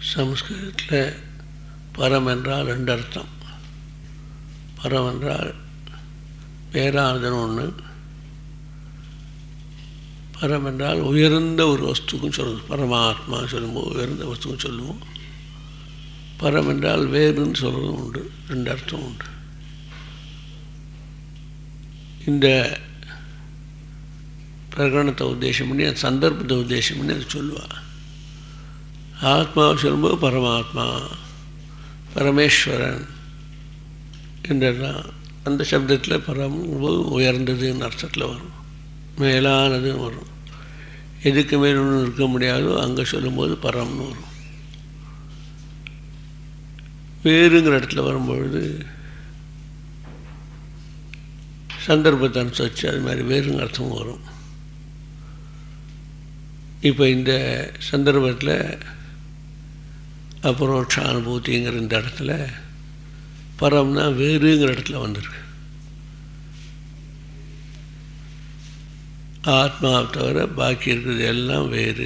சம்ஸ்கிருதத்தில் பரம் என்றால் ரெண்டு அர்த்தம் பரம் என்றால் பேரானதுன்னு ஒன்று பரம் என்றால் உயர்ந்த ஒரு வஸ்துக்கும் சொல்லுவோம் பரமாத்மா சொல்லும்போது உயர்ந்த வஸ்துக்கும் சொல்லுவோம் பரம் என்றால் வேறுன்னு சொல்கிறதும் உண்டு ரெண்டு அர்த்தம் உண்டு இந்த பிரகடனத்தை உத்தேசம் பண்ணி அந்த சந்தர்ப்பத்தை உத்தேசம் பண்ணி அதை சொல்லுவாள் ஆத்மாவை சொல்லும்போது பரமாத்மா பரமேஸ்வரன் என்றெல்லாம் அந்த சப்தத்தில் பரம் உயர்ந்ததுன்னு அர்த்தத்தில் வரும் மேலானதுன்னு வரும் எதுக்கு மேல் ஒன்று இருக்க முடியாதோ அங்கே சொல்லும்போது பரம்னு வரும் வேறுங்கிற இடத்துல வரும்பொழுது சந்தர்ப்பத்தை அனுசரித்து அது மாதிரி வேறுங்க அர்த்தமும் வரும் இப்போ இந்த சந்தர்ப்பத்தில் அபரோட்ச அனுபூதிங்கிற இந்த இடத்துல பரம்னா வேறுங்கிற இடத்துல வந்திருக்கு ஆத்மாவை தவிர பாக்கி இருக்கிறது எல்லாம் வேறு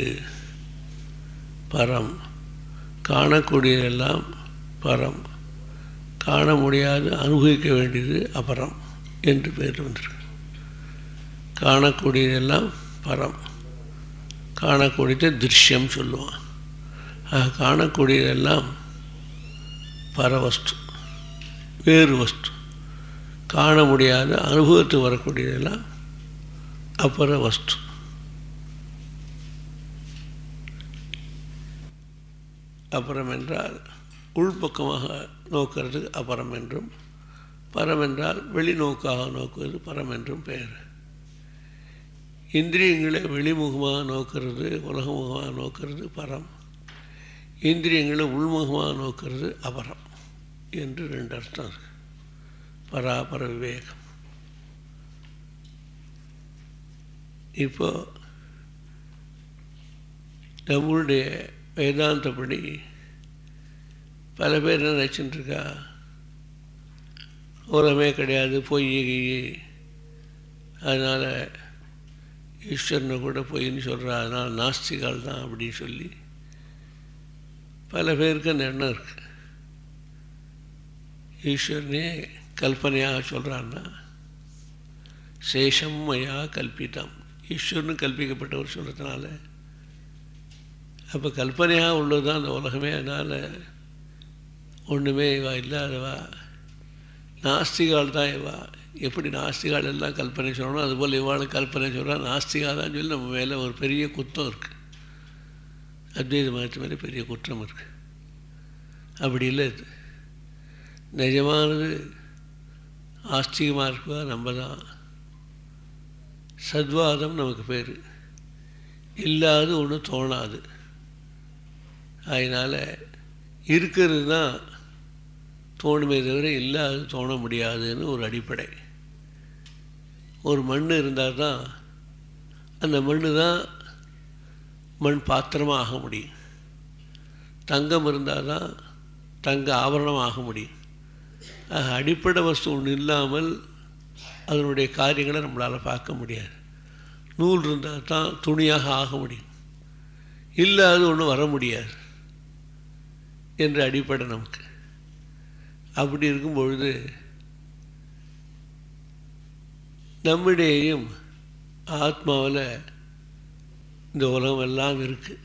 பரம் காணக்கூடியதெல்லாம் பரம் காண முடியாது அனுபவிக்க வேண்டியது அபரம் என்று பேர் வந்திருக்கு காணக்கூடியதெல்லாம் பரம் காணக்கூடியது திருஷ்யம் சொல்லுவான் ஆக காணக்கூடியதெல்லாம் பரவஸ்து வேறு வஸ்து காண முடியாத அனுபவத்துக்கு வரக்கூடியதெல்லாம் அபர வஸ்து அப்புறம் என்றால் உள்பக்கமாக நோக்கிறதுக்கு அபரம் என்றும் பரம் என்றால் வெளிநோக்காக நோக்குவது பரம் என்றும் பெயர் இந்திரியங்களை வெளிமுகமாக நோக்கிறது உலகமுகமாக நோக்கிறது பரம் இந்திரியங்களை உள்முகமாக நோக்கிறது அபரம் என்று ரெண்டு அர்த்தம் இருக்கு பராபர விவேகம் இப்போ நம்மளுடைய வேதாந்தப்படி பல பேர் என்ன நினச்சிட்டு இருக்கா உலகமே கிடையாது பொய் அதனால் ஈஸ்வரனை கூட பொய்ன்னு சொல்கிறா அதனால் நாஸ்திகால் தான் அப்படின்னு சொல்லி பல பேருக்கு அந்த எண்ணம் இருக்குது ஈஸ்வரனே கல்பனையாக சொல்கிறான்னா சேஷம் மயா கல்பிதம் ஈஸ்வரனு கல்பிக்கப்பட்டவர் சொல்கிறதுனால அப்போ கல்பனையாக உள்ளது தான் அந்த உலகமே அதனால் ஒன்றுமே இவா இல்லாதவா நாஸ்திகால் தான் இவா எப்படி நாஸ்திகால் எல்லாம் கல்பனை சொல்லணும் அதுபோல் இவாளும் கல்பனை சொல்கிறா நாஸ்திகா தான் சொல்லி நம்ம மேலே ஒரு பெரிய குத்தம் இருக்குது அத்வைத மதத்து மேலே பெரிய குற்றம் இருக்குது அப்படி இல்லை இது நிஜமானது ஆஸ்திகமாக இருக்குவா நம்ம தான் சத்வாதம் நமக்கு பேர் இல்லாது ஒன்றும் தோணாது அதனால் இருக்கிறது தான் தோணுமே தவிர இல்லாது தோண முடியாதுன்னு ஒரு அடிப்படை ஒரு மண் இருந்தால் தான் அந்த மண் தான் மண் பாத்திரமாக ஆக முடியும் தங்கம் இருந்தால் தான் தங்க ஆபரணம் ஆக முடியும் ஆக அடிப்படை வஸ்து ஒன்று இல்லாமல் அதனுடைய காரியங்களை நம்மளால் பார்க்க முடியாது நூல் இருந்தால் தான் துணியாக ஆக முடியும் இல்லாது ஒன்றும் வர முடியாது என்ற அடிப்படை நமக்கு அப்படி இருக்கும் பொழுது நம்மிடையும் ஆத்மாவில் இந்த உலகம் எல்லாம் இருக்குது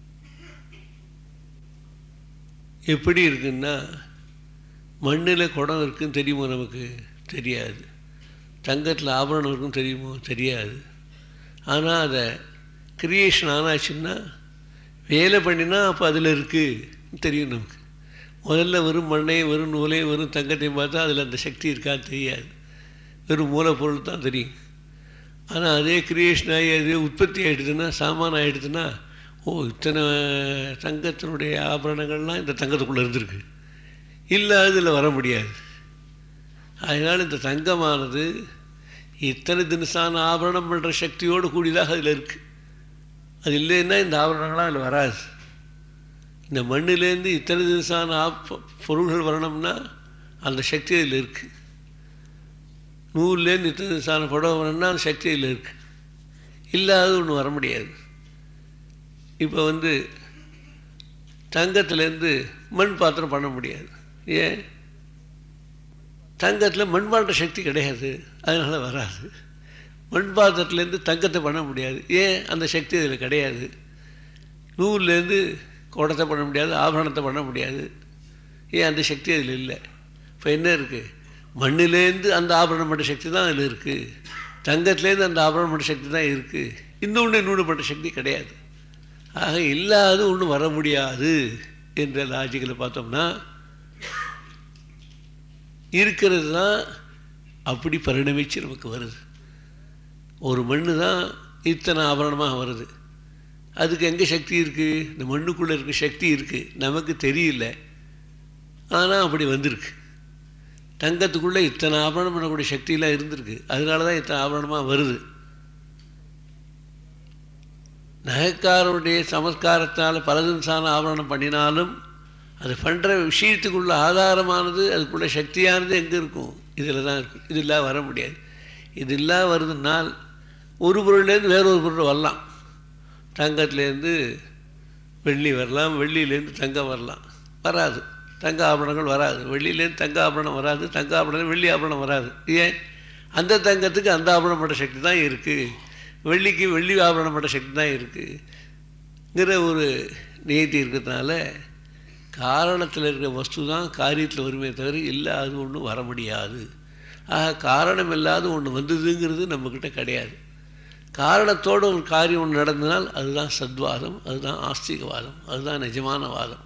எப்படி இருக்குன்னா மண்ணில் குடம் இருக்குன்னு தெரியுமோ நமக்கு தெரியாது தங்கத்தில் ஆபரணம் இருக்குன்னு தெரியுமோ தெரியாது ஆனால் அதை கிரியேஷன் ஆனாச்சுன்னா வேலை பண்ணினா அப்போ அதில் இருக்குது தெரியும் நமக்கு முதல்ல வெறும் மண்ணையும் வெறும் நூலையும் வெறும் தங்கத்தையும் பார்த்தா அதில் அந்த சக்தி இருக்கான்னு தெரியாது வெறும் மூலப்பொருள் தான் தெரியும் ஆனால் அதே கிரியேஷன் ஆகி அதே உற்பத்தி ஆகிடுதுன்னா சாமான் ஆகிடுதுன்னா ஓ இத்தனை தங்கத்தினுடைய ஆபரணங்கள்லாம் இந்த தங்கத்துக்குள்ளே இருந்திருக்கு இல்லை அதில் வர முடியாது அதனால் இந்த தங்கமானது இத்தனை தினசான ஆபரணம் பண்ணுற சக்தியோடு கூடியதாக அதில் இருக்குது அது இல்லைன்னா இந்த ஆபரணங்களாம் அதில் வராது இந்த மண்ணிலேருந்து இத்தனை தினசான ஆப் பொருள்கள் வரணும்னா அந்த சக்தி அதில் இருக்குது நூல்லேருந்து இத்தனை தினசான புடவை வரணும்னா அந்த சக்தி அதில் இருக்குது இல்லாத ஒன்று வர முடியாது இப்போ வந்து தங்கத்துலேருந்து மண் பாத்திரம் பண்ண முடியாது ஏன் தங்கத்தில் மண் பாண்ட சக்தி கிடையாது அதனால் வராது மண் பாத்திரத்துலேருந்து தங்கத்தை பண்ண முடியாது ஏன் அந்த சக்தி அதில் கிடையாது நூல்லேருந்து குடத்தை பண்ண முடியாது ஆபரணத்தை பண்ண முடியாது ஏன் அந்த சக்தி அதில் இல்லை இப்போ என்ன இருக்குது மண்ணிலேருந்து அந்த ஆபரணம் பண்ண சக்தி தான் அதில் இருக்குது தங்கத்துலேருந்து அந்த ஆபரணம் பண்ண சக்தி தான் இருக்குது இன்னொன்று இன்னொன்று பண்ண சக்தி கிடையாது ஆக இல்லாத ஒன்றும் வர முடியாது என்ற லாஜிக்கில் பார்த்தோம்னா இருக்கிறது தான் அப்படி பரிணமிச்சு நமக்கு வருது ஒரு மண்ணு தான் இத்தனை ஆபரணமாக வருது அதுக்கு எங்கே சக்தி இருக்குது இந்த மண்ணுக்குள்ளே இருக்க சக்தி இருக்குது நமக்கு தெரியல ஆனால் அப்படி வந்திருக்கு தங்கத்துக்குள்ளே இத்தனை ஆபரணம் பண்ணக்கூடிய சக்தியெலாம் இருந்திருக்கு அதனால தான் இத்தனை ஆபரணமாக வருது நகைக்காரருடைய சமஸ்காரத்தால் பலதின்சான ஆபரணம் பண்ணினாலும் அது பண்ணுற விஷயத்துக்குள்ள ஆதாரமானது அதுக்குள்ள சக்தியானது எங்கே இருக்கும் இதில் தான் இருக்கும் இது இல்லாத வர முடியாது இது இல்லாத வருதுனால் ஒரு பொருள்லேருந்து வேற ஒரு பொருள் வரலாம் தங்கத்துலேருந்து வெள்ளி வரலாம் வெள்ளியிலேருந்து தங்கம் வரலாம் வராது தங்க ஆபரணங்கள் வராது வெள்ளியிலேருந்து தங்க ஆபரணம் வராது தங்க ஆபரணம் வெள்ளி ஆபரணம் வராது ஏன் அந்த தங்கத்துக்கு அந்த ஆபரணம் பண்ண சக்தி தான் இருக்குது வெள்ளிக்கு வெள்ளி ஆபரணம் பண்ண சக்தி தான் இருக்குங்கிற ஒரு நியத்தி இருக்கிறதுனால காரணத்தில் இருக்கிற வஸ்து தான் காரியத்தில் வருமே தவிர இல்லாத ஒன்று வர முடியாது ஆக காரணம் இல்லாத ஒன்று வந்ததுங்கிறது நம்மக்கிட்ட கிடையாது காரணத்தோடு ஒரு காரியம் ஒன்று நடந்தனால் அதுதான் சத்வாதம் அதுதான் ஆஸ்திகவாதம் அதுதான் நிஜமான வாதம்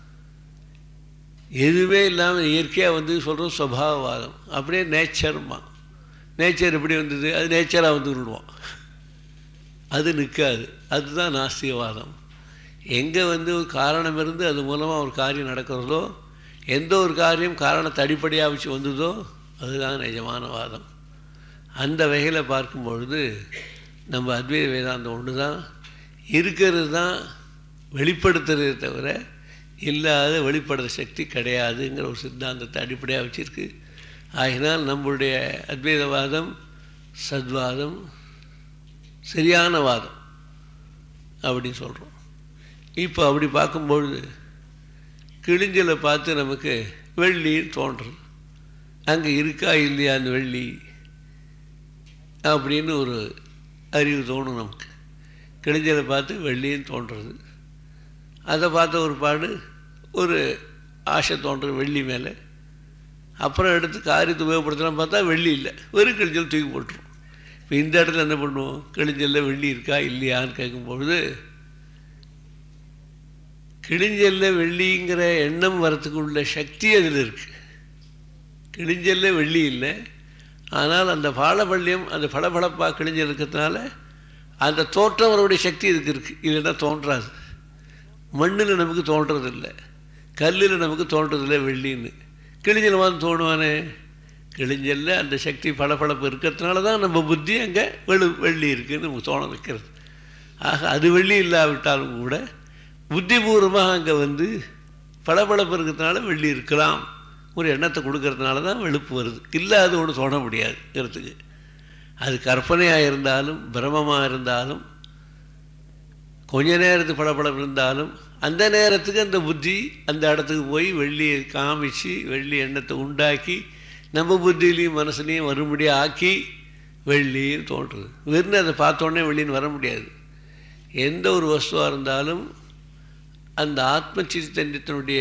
எதுவுமே இல்லாமல் இயற்கையாக வந்து சொல்கிறோம் சுவாவவாதம் அப்படியே நேச்சர்மா நேச்சர் எப்படி வந்தது அது நேச்சராக வந்து விடுவோம் அது நிற்காது அதுதான் நாஸ்திகவாதம் எங்கே வந்து ஒரு காரணம் இருந்து அது மூலமாக ஒரு காரியம் நடக்கிறதோ எந்த ஒரு காரியம் காரணத்தை அடிப்படையாக வச்சு வந்ததோ அதுதான் நிஜமான வாதம் அந்த வகையில் பார்க்கும் பொழுது நம்ம அத்வைத வேதாந்தம் ஒன்று தான் இருக்கிறது தான் வெளிப்படுத்துறதே தவிர இல்லாத வெளிப்படுற சக்தி கிடையாதுங்கிற ஒரு சித்தாந்தத்தை அடிப்படையாக வச்சுருக்கு ஆகினால் நம்முடைய அத்வைதவாதம் சத்வாதம் சரியான வாதம் அப்படின்னு சொல்கிறோம் இப்போ அப்படி பார்க்கும்பொழுது கிழிஞ்சலை பார்த்து நமக்கு வெள்ளின்னு தோன்றுறது அங்கே இருக்கா இல்லையா அந்த வெள்ளி அப்படின்னு ஒரு அறிவு தோணும் நமக்கு கிழிஞ்சலை பார்த்து வெள்ளின்னு தோன்றுறது அதை பார்த்த ஒரு பாடு ஒரு ஆசை தோன்றுறது வெள்ளி மேலே அப்புறம் எடுத்து காரியத்தை உபயோகப்படுத்தலாம் பார்த்தா வெள்ளி இல்லை வெறும் கிழிஞ்சல் தூக்கி போட்டுரும் இப்போ இந்த இடத்துல என்ன பண்ணுவோம் கிழிஞ்சலில் வெள்ளி இருக்கா இல்லையான்னு கேட்கும்பொழுது கிழிஞ்சல்ல வெள்ளிங்கிற எண்ணம் வரத்துக்கு உள்ள சக்தி அதில் இருக்குது கிழிஞ்சல்ல வெள்ளி இல்லை ஆனால் அந்த பாலபள்ளியம் அந்த பளபளப்பாக கிழிஞ்சல் இருக்கிறதுனால அந்த தோற்றம் வரக்கூடிய சக்தி இதுக்கு இருக்குது இல்லைன்னா தோன்றாது மண்ணில் நமக்கு தோன்றதில்லை கல்லில் நமக்கு தோன்றதில்லை வெள்ளின்னு கிழிஞ்சல் வந்து தோணுவானே கிழிஞ்சல்ல அந்த சக்தி பளபளப்பு இருக்கிறதுனால தான் நம்ம புத்தி அங்கே வெளு வெள்ளி இருக்குதுன்னு நமக்கு தோண வைக்கிறது ஆக அது வெள்ளி இல்லாவிட்டாலும் கூட புத்திபூர்வமாக அங்கே வந்து பளபளப்பு இருக்கிறதுனால வெள்ளி இருக்கலாம் ஒரு எண்ணத்தை கொடுக்கறதுனால தான் வெளுப்பு வருது இல்லை அது ஒன்று தோண முடியாதுங்கிறதுக்கு அது கற்பனையாக இருந்தாலும் பிரமமாக இருந்தாலும் கொஞ்ச நேரத்துக்கு பளபளப்பு இருந்தாலும் அந்த நேரத்துக்கு அந்த புத்தி அந்த இடத்துக்கு போய் வெள்ளியை காமிச்சு வெள்ளி எண்ணத்தை உண்டாக்கி நம்ம புத்தியிலையும் மனசுலையும் வரும்படியாக ஆக்கி வெள்ளின்னு தோன்றுறது வெறும் அதை பார்த்தோன்னே வெள்ளின்னு வர முடியாது எந்த ஒரு வஸ்துவாக இருந்தாலும் அந்த ஆத்ம சித்தன்யத்தினுடைய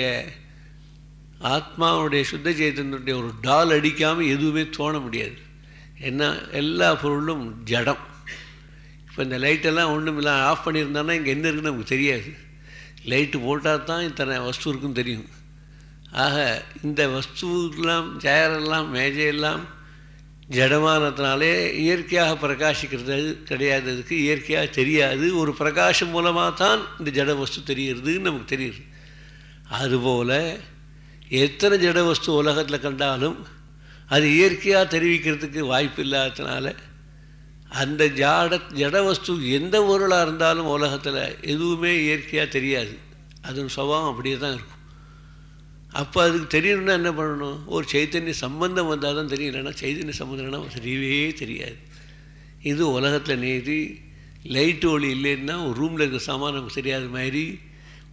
ஆத்மாவுடைய சுத்த சைத்தன்யனுடைய ஒரு டால் அடிக்காமல் எதுவுமே தோண முடியாது ஏன்னா எல்லா பொருளும் ஜடம் இப்போ இந்த லைட்டெல்லாம் ஒன்றும் இல்லை ஆஃப் பண்ணியிருந்தான்னா இங்கே என்ன இருக்குன்னு நமக்கு தெரியாது லைட்டு போட்டால் தான் இத்தனை வஸ்து இருக்குன்னு தெரியும் ஆக இந்த வஸ்துக்கெல்லாம் சேரெல்லாம் மேஜையெல்லாம் ஜடமானதுனாலே இயற்கையாக பிரகாசிக்கிறது கிடையாது அதுக்கு இயற்கையாக தெரியாது ஒரு பிரகாசம் மூலமாக தான் இந்த ஜட வஸ்து தெரிகிறதுன்னு நமக்கு தெரியுது அதுபோல் எத்தனை ஜட வஸ்து உலகத்தில் கண்டாலும் அது இயற்கையாக தெரிவிக்கிறதுக்கு வாய்ப்பு இல்லாததுனால அந்த ஜாட ஜட வஸ்து எந்த பொருளாக இருந்தாலும் உலகத்தில் எதுவுமே இயற்கையாக தெரியாது அதன் சுபாவம் அப்படியே தான் இருக்கும் அப்போ அதுக்கு தெரியணும்னா என்ன பண்ணணும் ஒரு சைத்தன்ய சம்பந்தம் வந்தால் தான் தெரியும் இல்லைன்னா சைத்தன்ய சம்பந்தம் இல்லைன்னா தெரியவே தெரியாது இது உலகத்தில் நேரி லைட்டு ஒளி இல்லைன்னா ஒரு ரூமில் இருக்கிற சாமான் நமக்கு தெரியாத மாதிரி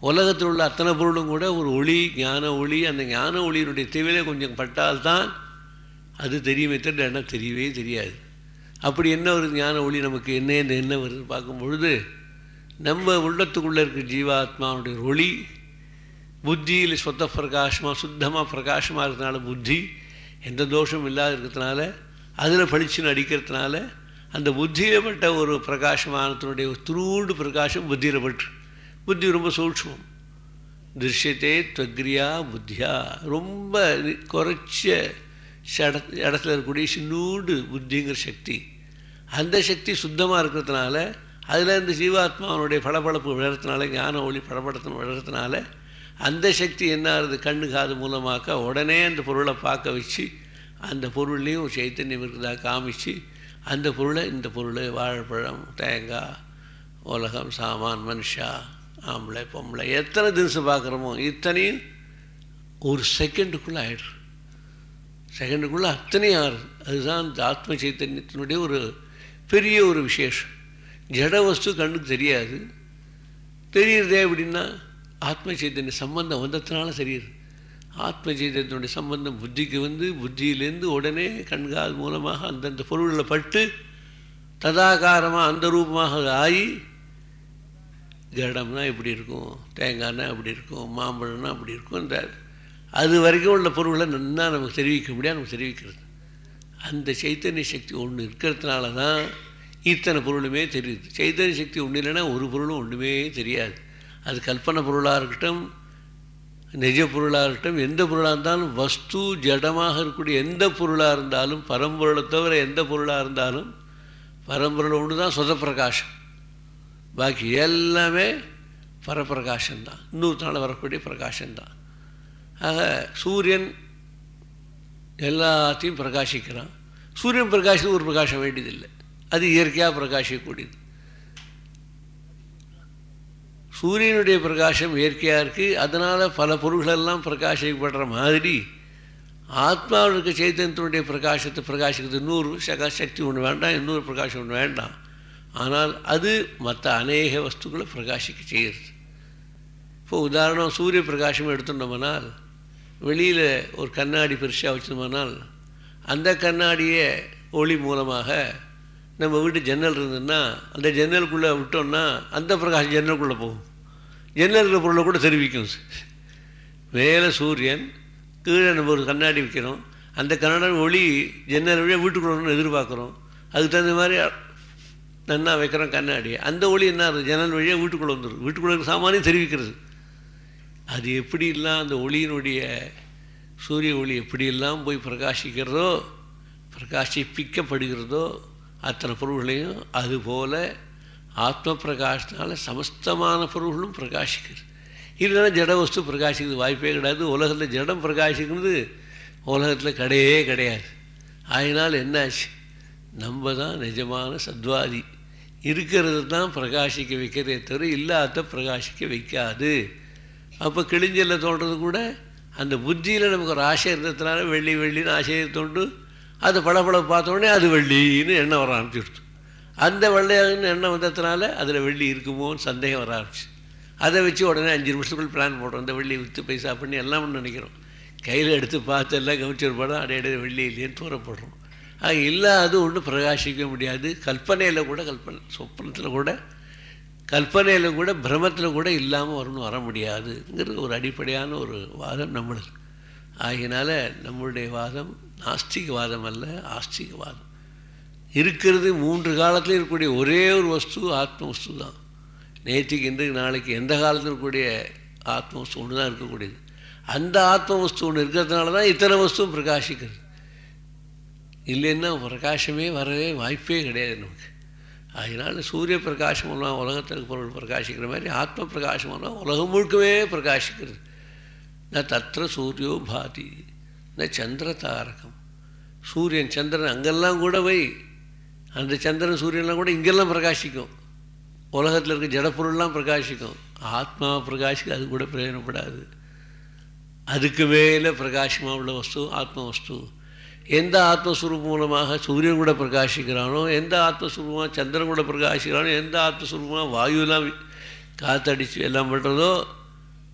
உலகத்தில் உள்ள அத்தனை பொருளும் கூட ஒரு ஒளி ஞான ஒளி அந்த ஞான ஒளியினுடைய தேவையில கொஞ்சம் பட்டால்தான் அது தெரியுமே தவிர என்ன தெரியவே தெரியாது அப்படி என்ன ஒரு ஞான ஒளி நமக்கு என்ன என்ன என்ன வருது பார்க்கும் பொழுது நம்ம உள்ளத்துக்குள்ளே இருக்கிற ஜீவாத்மாவுடைய ஒளி புத்தியில் சொத்த பிரகாசமாக சுத்தமாக பிரகாசமாக இருக்கிறதுனால புத்தி எந்த தோஷமும் இல்லாத இருக்கிறதுனால அதில் பளிச்சுன்னு அடிக்கிறதுனால அந்த புத்தியில் பட்ட ஒரு பிரகாசமானத்தினுடைய துருண்டு பிரகாசம் புத்தியில் பட்டு புத்தி ரொம்ப சூட்சமம் திருஷ்யத்தே துவக்ரியா புத்தியா ரொம்ப குறைச்ச சட இடத்துல இருக்கக்கூடிய சின்னூடு புத்திங்கிற சக்தி அந்த சக்தி சுத்தமாக இருக்கிறதுனால அதில் இந்த ஜீவாத்மாவனுடைய பளபளப்பு விழறதுனால ஞான ஒளி பளபடத்தின் விழறதுனால அந்த சக்தி என்ன ஆகுது கண்ணு காது மூலமாக்க உடனே அந்த பொருளை பார்க்க வச்சு அந்த பொருள்லேயும் ஒரு சைத்தன்யம் இருக்குதா காமிச்சு அந்த பொருளை இந்த பொருள் வாழைப்பழம் தேங்காய் உலகம் சாமான் மனுஷா ஆம்பளை பொம்பளை எத்தனை தினசு பார்க்குறோமோ இத்தனையும் ஒரு செகண்டுக்குள்ளே ஆயிடுது செகண்டுக்குள்ளே அத்தனையும் ஆறுது அதுதான் இந்த ஆத்ம சைத்தன்யத்தினுடைய ஒரு பெரிய ஒரு விசேஷம் ஜட வஸ்து கண்ணுக்கு தெரியாது தெரியுறதே அப்படின்னா ஆத்ம சைத்தன்ய சம்பந்தம் வந்ததுனால தெரியுது ஆத்ம சைத்தன்யத்தினுடைய சம்பந்தம் புத்திக்கு வந்து புத்தியிலேருந்து உடனே கண்கால் மூலமாக அந்தந்த பொருளில் பட்டு ததாகாரமாக அந்த ரூபமாக ஆகி கடம்னா இப்படி இருக்கும் தேங்காய்னா அப்படி இருக்கும் மாம்பழம்னா அப்படி இருக்கும் இந்த அது வரைக்கும் உள்ள பொருளை நன்னா நமக்கு தெரிவிக்க முடியாது நமக்கு தெரிவிக்கிறது அந்த சைத்தன்ய சக்தி ஒன்று இருக்கிறதுனால தான் இத்தனை பொருளுமே தெரியுது சைத்தன்ய சக்தி ஒன்று இல்லைன்னா ஒரு பொருளும் ஒன்றுமே தெரியாது அது கல்பனை பொருளாக இருக்கட்டும் நிஜ பொருளாக இருக்கட்டும் எந்த பொருளாக இருந்தாலும் வஸ்து ஜடமாக இருக்கக்கூடிய எந்த பொருளாக இருந்தாலும் பரம்பொருளை தவிர எந்த பொருளாக இருந்தாலும் பரம்பொருள் ஒன்று தான் சுதப்பிரகாசம் பாக்கி எல்லாமே பரப்பிரகாசம்தான் இன்னொருத்தனால வரக்கூடிய பிரகாசம்தான் ஆக சூரியன் எல்லாத்தையும் பிரகாசிக்கிறான் சூரியன் பிரகாசித்து ஒரு பிரகாசம் வேண்டியதில்லை அது இயற்கையாக பிரகாசிக்கக்கூடியது சூரியனுடைய பிரகாசம் இயற்கையாக இருக்குது அதனால் பல பொருள்களெல்லாம் பிரகாசிக்கப்படுற மாதிரி ஆத்மாவில் இருக்க சைத்தன்யத்தினுடைய பிரகாசத்தை பிரகாசிக்கிறது இன்னொரு சகா சக்தி ஒன்று வேண்டாம் இன்னொரு பிரகாசம் ஒன்று வேண்டாம் ஆனால் அது மற்ற அநேக வஸ்துக்களை பிரகாசிக்க செய்கிறது இப்போ உதாரணம் சூரிய பிரகாசம் எடுத்துட்டோம்னால் வெளியில் ஒரு கண்ணாடி பெருசாக வச்சிருந்தோம்னால் அந்த கண்ணாடியை ஒளி மூலமாக நம்ம வீட்டு ஜன்னல் இருந்ததுன்னா அந்த ஜன்னலுக்குள்ளே விட்டோம்னா அந்த பிரகாசம் ஜன்னலுக்குள்ளே போகும் ஜன்னல் இருக்கிற பொருளை கூட தெரிவிக்கும் மேலே சூரியன் கீழே நம்ம ஒரு கண்ணாடி வைக்கிறோம் அந்த கண்ணாடி ஒளி ஜன்னல் வழியாக வீட்டுக்குள்ள எதிர்பார்க்குறோம் அதுக்கு தகுந்த மாதிரி நன்னா வைக்கிறோம் கண்ணாடி அந்த ஒளி என்ன ஆகுது ஜன்னல் வழியாக வீட்டுக்குள்ளே வந்துடும் வீட்டுக்குள்ளே இருக்க சாமானியம் தெரிவிக்கிறது அது எப்படிலாம் அந்த ஒளியினுடைய சூரிய ஒளி எப்படியெல்லாம் போய் பிரகாசிக்கிறதோ பிரகாசிப்பிக்கப்படுகிறதோ அத்தனை பொருள்களையும் அதுபோல் ஆத்ம பிரகாசத்தினால சமஸ்தமான பொருள்களும் பிரகாசிக்கிறது இல்லைன்னா ஜட வஸ்து பிரகாசிக்கிறது வாய்ப்பே கிடையாது உலகத்தில் ஜடம் பிரகாசிக்கிறது உலகத்தில் கிடையவே கிடையாது அதனால் என்னாச்சு நம்ம தான் நிஜமான சத்வாதி இருக்கிறது தான் பிரகாசிக்க வைக்கிறதே தவிர இல்லாத பிரகாசிக்க வைக்காது அப்போ கிழிஞ்சலில் தோன்றது கூட அந்த புத்தியில் நமக்கு ஒரு ஆசை இருந்ததுனால வெள்ளி வெள்ளின்னு ஆசையை தோண்டு அது பளபள பார்த்தோடனே அது வெள்ளின்னு எண்ணம் வர ஆரம்பிச்சுடுது அந்த வெள்ளையாகன்னு எண்ணம் வந்ததுனால அதில் வெள்ளி இருக்குமோன்னு சந்தேகம் வர ஆரம்பிச்சு அதை வச்சு உடனே அஞ்சு நிமிஷத்துக்குள் பிளான் போடுறோம் இந்த வெள்ளி விற்று பைசா பண்ணி எல்லாம் நினைக்கிறோம் கையில் எடுத்து பார்த்து எல்லாம் கவனிச்சு படம் அடையடைய வெள்ளி இல்லைன்னு தூரப்படுறோம் ஆக இல்லாது ஒன்றும் பிரகாசிக்க முடியாது கல்பனையில் கூட கல்பனை சொப்பனத்தில் கூட கல்பனையில் கூட பிரமத்தில் கூட இல்லாமல் வரணும் வர முடியாதுங்கிறது ஒரு அடிப்படையான ஒரு வாதம் நம்மளுக்கு ஆகினால நம்மளுடைய வாதம் நாஸ்திகவாதம் அல்ல ஆஸ்திகவாதம் இருக்கிறது மூன்று காலத்தில் இருக்கக்கூடிய ஒரே ஒரு வஸ்து ஆத்ம வஸ்து தான் நேற்றுக்கு இன்றைக்கு நாளைக்கு எந்த காலத்தில் இருக்கக்கூடிய ஆத்ம வஸ்து ஒன்று தான் இருக்கக்கூடியது அந்த ஆத்ம வஸ்து ஒன்று இருக்கிறதுனால தான் இத்தனை வஸ்துவும் பிரகாசிக்கிறது இல்லைன்னா பிரகாசமே வரவே வாய்ப்பே கிடையாது நமக்கு அதனால் சூரிய பிரகாசம் மூலமாக உலகத்தில் பொருள் பிரகாசிக்கிற மாதிரி ஆத்ம பிரகாசம் மூலமாக உலகம் முழுக்கவே பிரகாசிக்கிறது ந தத்திர சூரியோ பாதி ந சந்திர தாரகம் சூரியன் சந்திரன் அங்கெல்லாம் கூட வை அந்த சந்திரன் சூரியன்லாம் கூட இங்கெல்லாம் பிரகாசிக்கும் உலகத்தில் இருக்க ஜடப்பொருள்லாம் பிரகாசிக்கும் ஆத்மா பிரகாசிக்க அது கூட பிரயோஜனப்படாது அதுக்கு மேலே பிரகாசமாக உள்ள வஸ்து ஆத்ம வஸ்து எந்த ஆத்மஸ்வரூபம் மூலமாக சூரியன் கூட பிரகாசிக்கிறானோ எந்த ஆத்மஸ்வரூபமாக சந்திரன் கூட பிரகாசிக்கிறானோ எந்த ஆத்மஸ்வரூபமாக வாயுலாம் காற்றடிச்சு எல்லாம் பண்ணுறதோ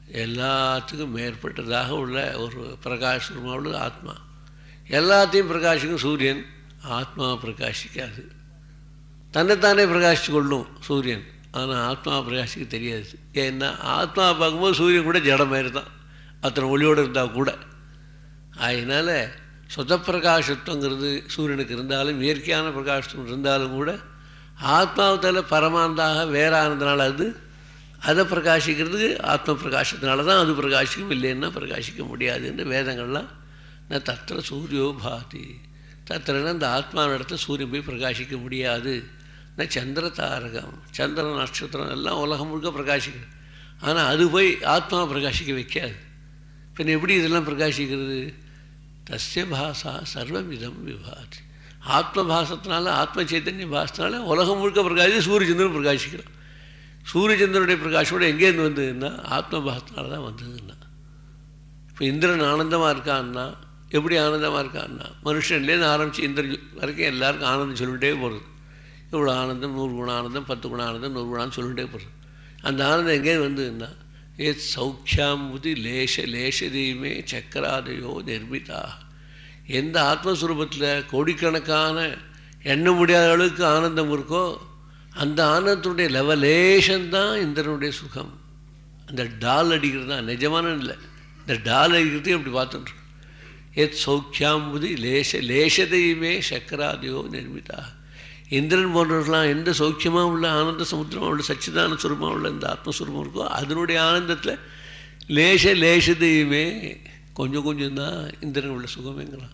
எல்லாத்துக்கும் மேற்பட்டதாக உள்ள ஒரு பிரகாசமாக உள்ளது ஆத்மா எல்லாத்தையும் பிரகாசிக்கும் சூரியன் ஆத்மாவை பிரகாசிக்காது தன்னைத்தானே பிரகாசித்து கொள்ளும் சூரியன் ஆனால் ஆத்மாவை பிரகாசிக்க தெரியாது ஏன்னா ஆத்மாவை பார்க்கும்போது சூரியன் கூட ஜடம் மாதிரி தான் அத்தனை ஒளியோடு இருந்தால் கூட அதனால் சொத பிரகாசத்துவங்கிறது சூரியனுக்கு இருந்தாலும் இயற்கையான பிரகாசத்துவம் இருந்தாலும் கூட ஆத்மாவத்தில் பரமானதாக வேறானதுனால அது அதை பிரகாசிக்கிறதுக்கு ஆத்ம பிரகாசத்தினால தான் அது பிரகாசிக்கும் இல்லைன்னா பிரகாசிக்க முடியாது என்று வேதங்கள்லாம் நான் தத்திர சூரியோ பாதி தத்திரன்னா அந்த ஆத்மாவிடத்தில் சூரியன் போய் பிரகாசிக்க முடியாது நான் சந்திர தாரகம் சந்திர நட்சத்திரம் எல்லாம் உலகம் முழுக்க பிரகாசிக்குது ஆனால் அது போய் ஆத்மாவை பிரகாசிக்க வைக்காது பின் எப்படி இதெல்லாம் பிரகாசிக்கிறது தஸ்ய பாசா சர்வமிதம் விபாதி ஆத்ம பாசத்தினால ஆத்ம சைத்தன்ய பாசத்தினால உலகம் முழுக்க பிரகாசி சூரியச்சந்திரன் பிரகாசிக்கிறோம் சூரியச்சந்திரனுடைய பிரகாஷோட எங்கேருந்து வந்ததுன்னா ஆத்ம பாசத்தினால தான் வந்ததுன்னா இப்போ இந்திரன் ஆனந்தமாக இருக்கான்னா எப்படி ஆனந்தமாக இருக்கான்னா மனுஷன்லேருந்து ஆரம்பித்து இந்திரன் வரைக்கும் எல்லாருக்கும் ஆனந்தம் சொல்லிகிட்டே போகிறது இவ்வளோ ஆனந்தம் நூறு குண ஆனந்தம் பத்து குண ஆனந்தம் நூறு குணான்னு சொல்லிகிட்டே போகிறது அந்த ஆனந்தம் எங்கே வந்ததுன்னா ஏ சௌக்கியாம்புதி லேச லேசதீமே சக்கராதையோ நிர்மிதா எந்த ஆத்மஸ்வரூபத்தில் கோடிக்கணக்கான எண்ண முடியாத அளவுக்கு ஆனந்தம் இருக்கோ அந்த ஆனந்தத்துடைய லெவலேஷன் தான் இந்திரனுடைய சுகம் அந்த டால் அடிக்கிறது தான் நிஜமான இல்லை இந்த டால் அடிக்கிறதையும் அப்படி பார்த்துட்டுருக்கோம் எத் சௌக்கியாம்புதி லேச லேசதையுமே சக்கராதியோ நிர்மிதா இந்திரன் போன்றவர்களாம் எந்த சௌக்கியமாக உள்ள ஆனந்த சமுத்திரமாக உள்ள சச்சிதான சுரூபமாக உள்ள இந்த ஆத்மஸ்வரூபம் இருக்கோ அதனுடைய ஆனந்தத்தில் லேச லேசதையுமே கொஞ்சம் கொஞ்சம் தான் இந்திரன் உள்ள சுகமேங்கிறான்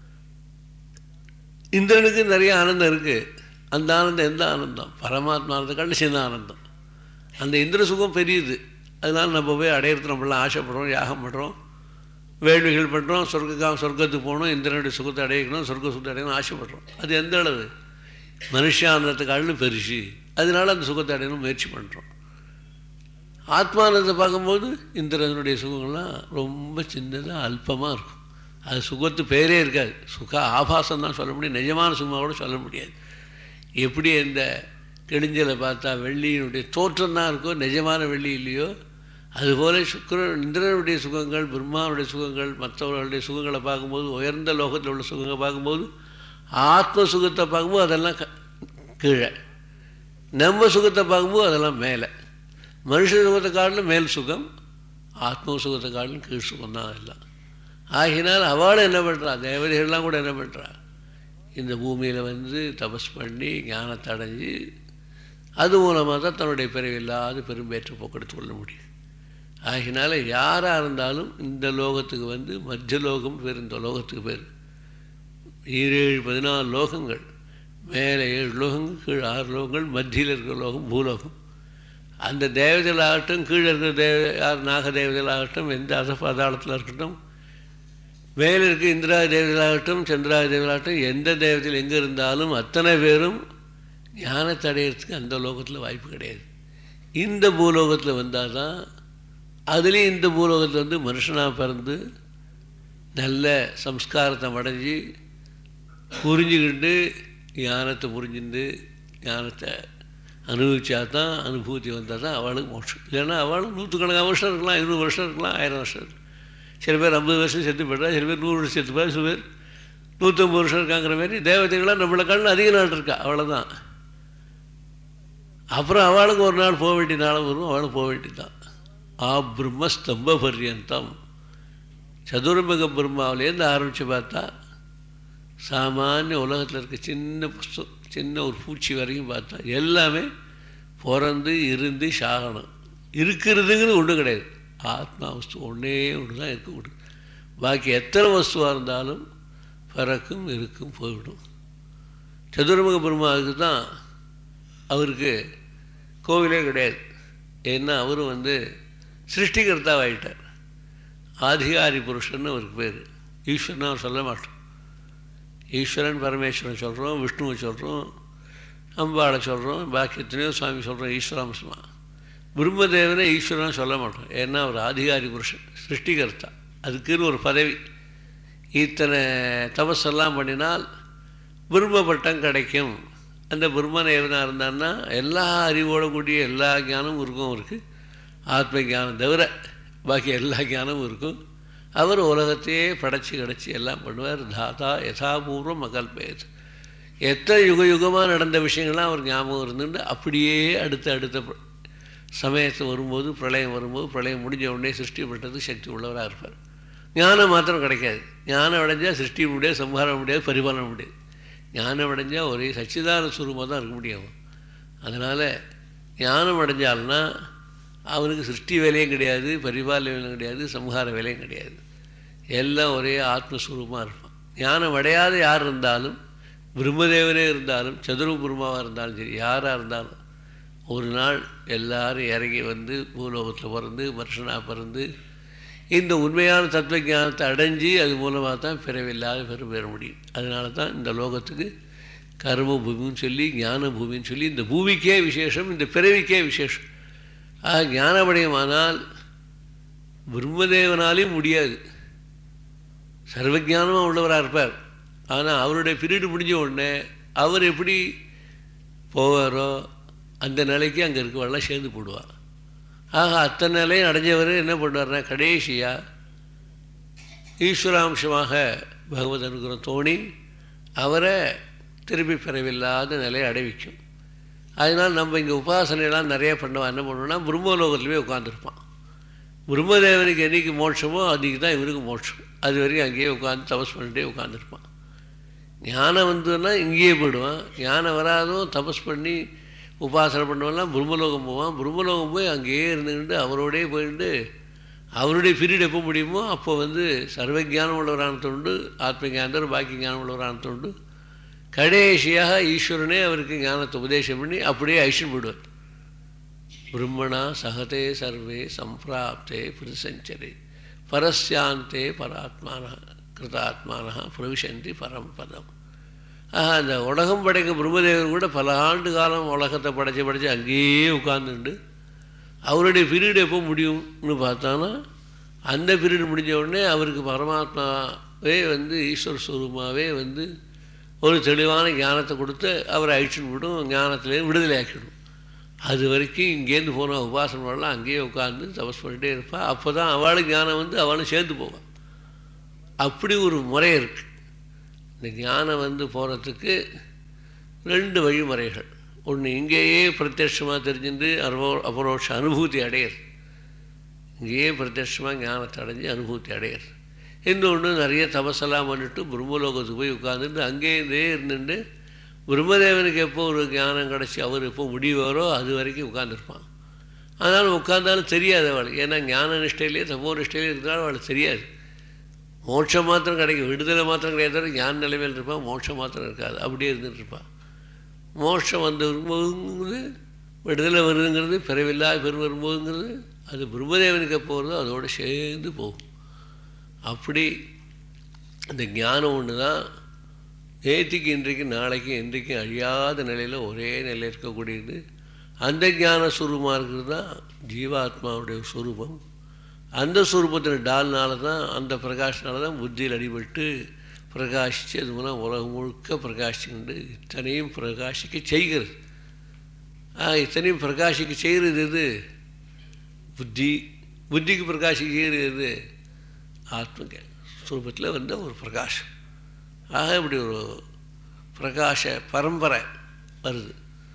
இந்திரனுக்கு நிறைய ஆனந்தம் இருக்குது அந்த ஆனந்தம் எந்த ஆனந்தம் பரமாத்மா ஆனந்தம் சின்ன ஆனந்தம் அந்த இந்திர சுகம் பெரியது அதனால் நம்ம போய் அடையிறது நம்மளாம் ஆசைப்படுறோம் யாகம் பண்ணுறோம் வேள்விகள் பண்ணுறோம் சொர்க்க சொர்க்கத்துக்கு போகணும் இந்திரனுடைய சுகத்தை அடையணும் சொர்க்க சுகத்தை அடையணும் ஆசைப்படுறோம் அது எந்த அளவு மனுஷானந்தத்துக்கு பெருசு அதனால அந்த சுகத்தை அடையணும் முயற்சி பண்ணுறோம் ஆத்மானந்தத்தை பார்க்கும்போது இந்திரனுடைய சுகங்கள்லாம் ரொம்ப சின்னதாக அல்பமாக இருக்கும் அது சுகத்து பேரே இருக்காது சுக ஆபாசம் தான் சொல்ல முடியும் நிஜமான சுகமாக கூட சொல்ல முடியாது எப்படி இந்த கிழிஞ்சலை பார்த்தா வெள்ளியினுடைய தோற்றம் தான் இருக்கோ நிஜமான வெள்ளி இல்லையோ அதுபோல் சுக்கரன் இந்திரனுடைய சுகங்கள் பிரம்மாவுடைய சுகங்கள் மற்றவர்களுடைய சுகங்களை பார்க்கும்போது உயர்ந்த லோகத்தில் உள்ள சுகங்களை பார்க்கும்போது ஆத்ம சுகத்தை பார்க்கும்போது அதெல்லாம் கீழே நம்ம சுகத்தை பார்க்கும்போது அதெல்லாம் மேலே மனுஷ சுகத்தை காட்டிலும் மேல் சுகம் ஆத்ம சுகத்தை காட்டிலும் கீழ் சுகம் தான் அதெல்லாம் ஆகினால் அவளும் என்ன பண்ணுறா தேவதைகள்லாம் கூட என்ன பண்ணுறா இந்த பூமியில் வந்து தபஸ் பண்ணி ஞானத்தை அடைஞ்சு அது மூலமாக தான் தன்னுடைய பிறகு இல்லாத பெரும்பேற்ற போக்கெடுத்து கொள்ள முடியும் ஆகினால யாராக இருந்தாலும் இந்த லோகத்துக்கு வந்து மத்திய லோகம் பேர் இந்த லோகத்துக்கு பேர் ஈரேழு பதினாலு லோகங்கள் மேலே ஏழு லோகங்கள் கீழே ஆறு லோகங்கள் மத்தியில் இருக்கிற லோகம் பூலோகம் அந்த தேவதைகளாகட்டும் கீழே இருக்கிற தேவ யார் நாக தேவதைகளாகட்டும் எந்த அசபாதாளத்தில் இருக்கட்டும் மேலே இருக்க இந்திரா தேவதைகளாகட்டும் சந்திரா தேவதைகளாகட்டும் எந்த தேவதையில் எங்கே இருந்தாலும் அத்தனை பேரும் ஞானத்தை அடையிறதுக்கு அந்த லோகத்தில் வாய்ப்பு கிடையாது இந்த பூலோகத்தில் வந்தால் தான் அதுலேயும் இந்த பூலோகத்தில் வந்து மனுஷனாக பிறந்து நல்ல சம்ஸ்காரத்தை அடைஞ்சி புரிஞ்சுக்கிட்டு ஞானத்தை புரிஞ்சுட்டு ஞானத்தை அனுபவிச்சா தான் அனுபூதி வந்தால் தான் அவளுக்கு மோட்சம் இல்லைன்னா அவளும் நூற்றுக்கணக்கான வருஷம் இருக்கலாம் இருநூறு வருஷம் இருக்கலாம் ஆயிரம் வருஷம் இருக்கலாம் சில பேர் ஐம்பது வருஷம் செத்து போய்ட்டா சில பேர் நூறு வருஷம் செத்து போய் சில பேர் நூற்றம்பது வருஷம் இருக்காங்கிற மாதிரி தேவதைகளாக நம்மளை கண்ணு அதிக நாள் இருக்கா அவ்வளோதான் அப்புறம் அவளுக்கு ஒரு நாள் போக வேண்டிய நாளும் வரும் அவளும் போக வேண்டியதான் ஆ பிரம்ம ஸ்தம்ப பர்யந்தம் சதுரமுக பிரம்மாவிலேருந்து ஆரம்பித்து பார்த்தா சாமானிய உலகத்தில் இருக்க சின்ன புஸ்தம் சின்ன ஒரு பூச்சி வரைக்கும் பார்த்தா எல்லாமே பிறந்து இருந்து சாகணும் இருக்கிறதுங்கிறது ஒன்றும் கிடையாது ஆத்மா வஸ்து ஒன்றே ஒன்று தான் இருக்கக்கூடும் பாக்கி எத்தனை வஸ்துவாக இருந்தாலும் பிறக்கும் இருக்கும் போய்விடும் சதுரமுக பிரம்மாவுக்கு தான் அவருக்கு கோவிலே கிடையாது ஏன்னா அவரும் வந்து சிருஷ்டிகர்த்தாவாயிட்டார் ஆதிகாரி புருஷன்னு அவருக்கு பேர் ஈஸ்வரன் அவர் சொல்ல மாட்டோம் ஈஸ்வரன் பரமேஸ்வரன் சொல்கிறோம் விஷ்ணுவை சொல்கிறோம் அம்பாளை சொல்கிறோம் பாக்கி எத்தனையோ சுவாமி சொல்கிறோம் ஈஸ்வராம்சமா பிரம்மதேவனை ஈஸ்வரன் சொல்ல மாட்டோம் ஏன்னா அவர் ஆதிகாரி புருஷன் சிருஷ்டிகர்த்தா அதுக்குன்னு ஒரு பதவி இத்தனை தபஸெல்லாம் பண்ணினால் பிரம்ம பட்டம் கிடைக்கும் அந்த பிரம்மன் எவனாக இருந்தான்னா எல்லா அறிவோட கூடிய எல்லா ஞானமும் இருக்கும் அவருக்கு ஆத்ம ஞானம் தவிர பாக்கி எல்லா ஞானமும் இருக்கும் அவர் உலகத்தையே படைச்சி கிடச்சி எல்லாம் பண்ணுவார் தாத்தா யதாபூர்வம் அகல்பேத் எத்தனை யுக யுகமாக நடந்த விஷயங்கள்லாம் அவர் ஞாபகம் இருந்துட்டு அப்படியே அடுத்த அடுத்த ப- சமயத்து வரும்போது பிரளயம் வரும்போது பிரளயம் முடிஞ்ச உடனே சிருஷ்டி பண்ணுறதுக்கு சக்தி உள்ளவராக இருப்பார் ஞானம் மாத்திரம் கிடைக்காது ஞானம் அடைஞ்சால் சிருஷ்டி முடியாது சம்ஹாரம் முடியாது பரிபாலனம் முடியாது ஞானம் அடைஞ்சால் ஒரே சச்சிதான சுரூபமாக தான் இருக்க முடியும் அதனால் ஞானம் அடைஞ்சால்னா அவனுக்கு சிருஷ்டி வேலையும் கிடையாது பரிபாலன வேலையும் கிடையாது சம்ஹார வேலையும் கிடையாது எல்லாம் ஒரே ஆத்மஸ்வரூபமாக இருப்பான் ஞானம் அடையாத யார் இருந்தாலும் பிரம்மதேவனே இருந்தாலும் சதுர பிரம்மாவாக இருந்தாலும் சரி யாராக இருந்தாலும் ஒரு நாள் எல்லாரும் இறங்கி வந்து பூலோகத்தில் பிறந்து மனுஷனாக பிறந்து இந்த உண்மையான தத்துவ ஞானத்தை அடைஞ்சு அது மூலமாக தான் பிறவில்லாத பெரும் பெற முடியும் அதனால தான் இந்த லோகத்துக்கு கர்ம பூமின்னு சொல்லி ஞான பூமின்னு சொல்லி இந்த பூமிக்கே விசேஷம் இந்த பிறவிக்கே விசேஷம் ஆக ஞானபடியமானால் பிரம்மதேவனாலையும் முடியாது சர்வஜானமாக உள்ளவராக இருப்பார் ஆனால் அவருடைய பீரியடு முடிஞ்ச உடனே அவர் எப்படி போவாரோ அந்த நிலைக்கு அங்கே இருக்கவெல்லாம் சேர்ந்து போடுவார் ஆக அத்தனை நிலையும் அடைஞ்சவர் என்ன பண்ணுவார்னா கடைசியாக ஈஸ்வராம்சமாக பகவத் அனுகிரகம் தோணி அவரை திருப்பி பெறவில்லாத நிலையை அடைவிக்கும் அதனால் நம்ம இங்கே உபாசனையெல்லாம் நிறைய பண்ணுவோம் என்ன பண்ணுவோம்னா பிரம்மலோகத்துலேயே உட்காந்துருப்பான் பிரம்மதேவனுக்கு என்னைக்கு மோட்சமோ அன்றைக்கி தான் இவருக்கு மோட்சம் அது வரைக்கும் அங்கேயே உட்காந்து தபஸ் பண்ணிட்டே உட்காந்துருப்பான் ஞானம் வந்ததுன்னா இங்கேயே போயிடுவான் ஞானம் வராதும் தபஸ் பண்ணி உபாசனை பண்ணுவெல்லாம் பிரம்மலோகம் போவான் பிரம்மலோகம் போய் அங்கேயே இருந்துக்கிட்டு அவரோடயே போயிட்டு அவருடைய பீரியட் எப்போ முடியுமோ அப்போ வந்து சர்வஜானம் உள்ளவரான தொண்டு ஆத்ம ஞானத்தர் பாக்கி ஞானம் உள்ளவரான தொண்டு கடைசியாக ஈஸ்வரனே அவருக்கு ஞானத்தை உபதேசம் பண்ணி அப்படியே ஐஷன் போயிடுவார் பிரம்மணா சகதே சர்வே சம்பிராப்தே பிரசஞ்சரே பரஸ்யாந்தே பராத்மான கிருதாத்மான பிரவிசந்தி பரம்பதம் ஆஹா அந்த உலகம் படைக்க பிரம்மதேவர் கூட பல ஆண்டு காலம் உலகத்தை படைச்சு படைச்சு அங்கேயே உட்கார்ந்துண்டு அவருடைய பீரியட் எப்போ முடியும்னு பார்த்தானா அந்த பீரியட் முடிஞ்ச உடனே அவருக்கு பரமாத்மாவே வந்து ஈஸ்வர ஸ்வரூபமாகவே வந்து ஒரு தெளிவான ஞானத்தை கொடுத்து அவரை அழிச்சுன்னு விடும் ஞானத்திலே விடுதலை ஆக்கிடும் அது வரைக்கும் இங்கேருந்து போன உபாசனை பண்ணலாம் அங்கேயே உட்காந்து தபஸ் பண்ணிட்டே இருப்பாள் அப்போ தான் அவளுக்கு ஞானம் வந்து அவளும் சேர்ந்து போவாள் அப்படி ஒரு முறை இருக்குது இந்த ஞானம் வந்து போகிறதுக்கு ரெண்டு வழிமுறைகள் ஒன்று இங்கேயே பிரத்யட்சமாக தெரிஞ்சுட்டு அனுபவ அபரோட்ச அனுபூதி அடையிறது இங்கேயே பிரத்யட்சமாக ஞானத்தை அடைஞ்சு அனுபூதி அடையிறது இன்னொன்று நிறைய தபசெல்லாம் பண்ணிட்டு பிரம்மலோகத்துக்கு போய் உட்காந்துட்டு அங்கேயே இருந்துட்டு பிரம்மதேவனுக்கு எப்போ ஒரு ஞானம் கிடச்சி அவர் எப்போ முடிவாரோ அது வரைக்கும் உட்காந்துருப்பான் அதனால் உட்காந்தாலும் தெரியாது அவளுக்கு ஏன்னா ஞான நிஷ்டையிலே தப்போ நிஷ்டையிலே இருந்தாலும் அவளுக்கு தெரியாது மோட்சம் மாத்திரம் கிடைக்கும் விடுதலை மாத்திரம் கிடையாது ஞான நிலைமையில் இருப்பான் மோட்சம் மாத்திரம் இருக்காது அப்படியே இருந்துட்டு இருப்பான் மோட்சம் வந்து வரும்போதுங்கிறது விடுதலை வருதுங்கிறது பிறவில்லா பெரு வரும்போதுங்கிறது அது பிரம்மதேவனுக்கு எப்போ வருதோ அதோடு சேர்ந்து போகும் அப்படி அந்த ஞானம் ஒன்று தான் நேற்றுக்கு இன்றைக்கு நாளைக்கு இன்றைக்கும் அழியாத நிலையில் ஒரே நிலையில் இருக்கக்கூடியது அந்த ஞான சுரூபமாக இருக்கிறது தான் ஜீவாத்மாவுடைய சுரூபம் அந்த சுரூபத்தில் டால்னால தான் அந்த பிரகாஷனால தான் புத்தியில் அடிபட்டு பிரகாசித்து அது மூலம் உலகம் முழுக்க பிரகாசிச்சுண்டு இத்தனையும் பிரகாசிக்க செய்கிறது இத்தனையும் பிரகாசிக்க செய்கிறது எது புத்தி புத்திக்கு பிரகாசிக்க செய்கிறது எது ஆத்ம சுரூபத்தில் வந்த ஒரு பிரகாஷம் ஆக இப்படி ஒரு பிரகாஷ பரம்பரை வருது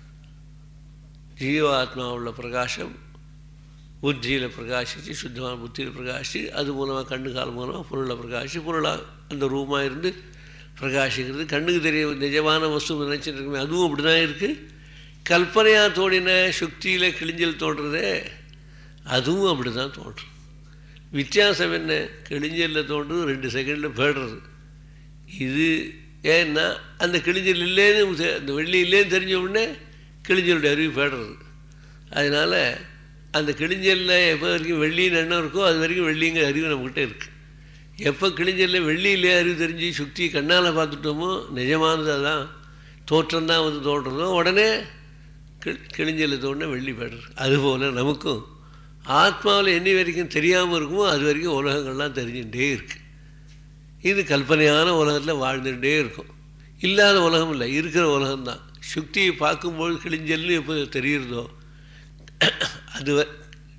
ஜீவாத்மா உள்ள பிரகாசம் புத்தியில் பிரகாசித்து சுத்தமான புத்தியில் பிரகாசித்து அது மூலமாக கண்ணு கால் மூலமாக பொருளை பிரகாசி பொருளாக அந்த ரூமாக இருந்து பிரகாசிக்கிறது கண்ணுக்கு தெரிய நிஜமான வஸ்து நினச்சிட்டு இருக்குமே அதுவும் அப்படி தான் இருக்குது கல்பனையாக தோணின சுக்தியில் கிழிஞ்சல் தோன்றதே அதுவும் அப்படி தான் தோன்றும் வித்தியாசம் என்ன கிழிஞ்சலில் தோன்றுறது ரெண்டு செகண்டில் போய்டுறது இது ஏன்னா அந்த கிழிஞ்சல் இல்லைன்னு அந்த வெள்ளி இல்லைன்னு தெரிஞ்ச உடனே கிழிஞ்சலுடைய அறிவு போய்டுறது அதனால் அந்த கிழிஞ்சலில் எப்போ வரைக்கும் வெள்ளின்னு எண்ணம் இருக்கோ அது வரைக்கும் வெள்ளிங்கிற அறிவு நம்மக்கிட்ட இருக்குது எப்போ கிழிஞ்சலில் வெள்ளி இல்லையே அறிவு தெரிஞ்சு சுற்றி கண்ணால் பார்த்துட்டோமோ நிஜமானது அதான் தோற்றம் தான் வந்து தோன்றதோ உடனே கி கிழிஞ்சலில் தோணுனா வெள்ளி போய்டுறது அதுபோல் நமக்கும் ஆத்மாவில் என்னி வரைக்கும் தெரியாமல் இருக்குமோ அது வரைக்கும் உலகங்கள்லாம் தெரிஞ்சுட்டே இருக்குது இது கல்பனையான உலகத்தில் வாழ்ந்துகிட்டே இருக்கும் இல்லாத உலகம் இல்லை இருக்கிற உலகம்தான் சுக்தியை பார்க்கும்போது கிழிஞ்சல்னு எப்போ தெரியுறதோ அது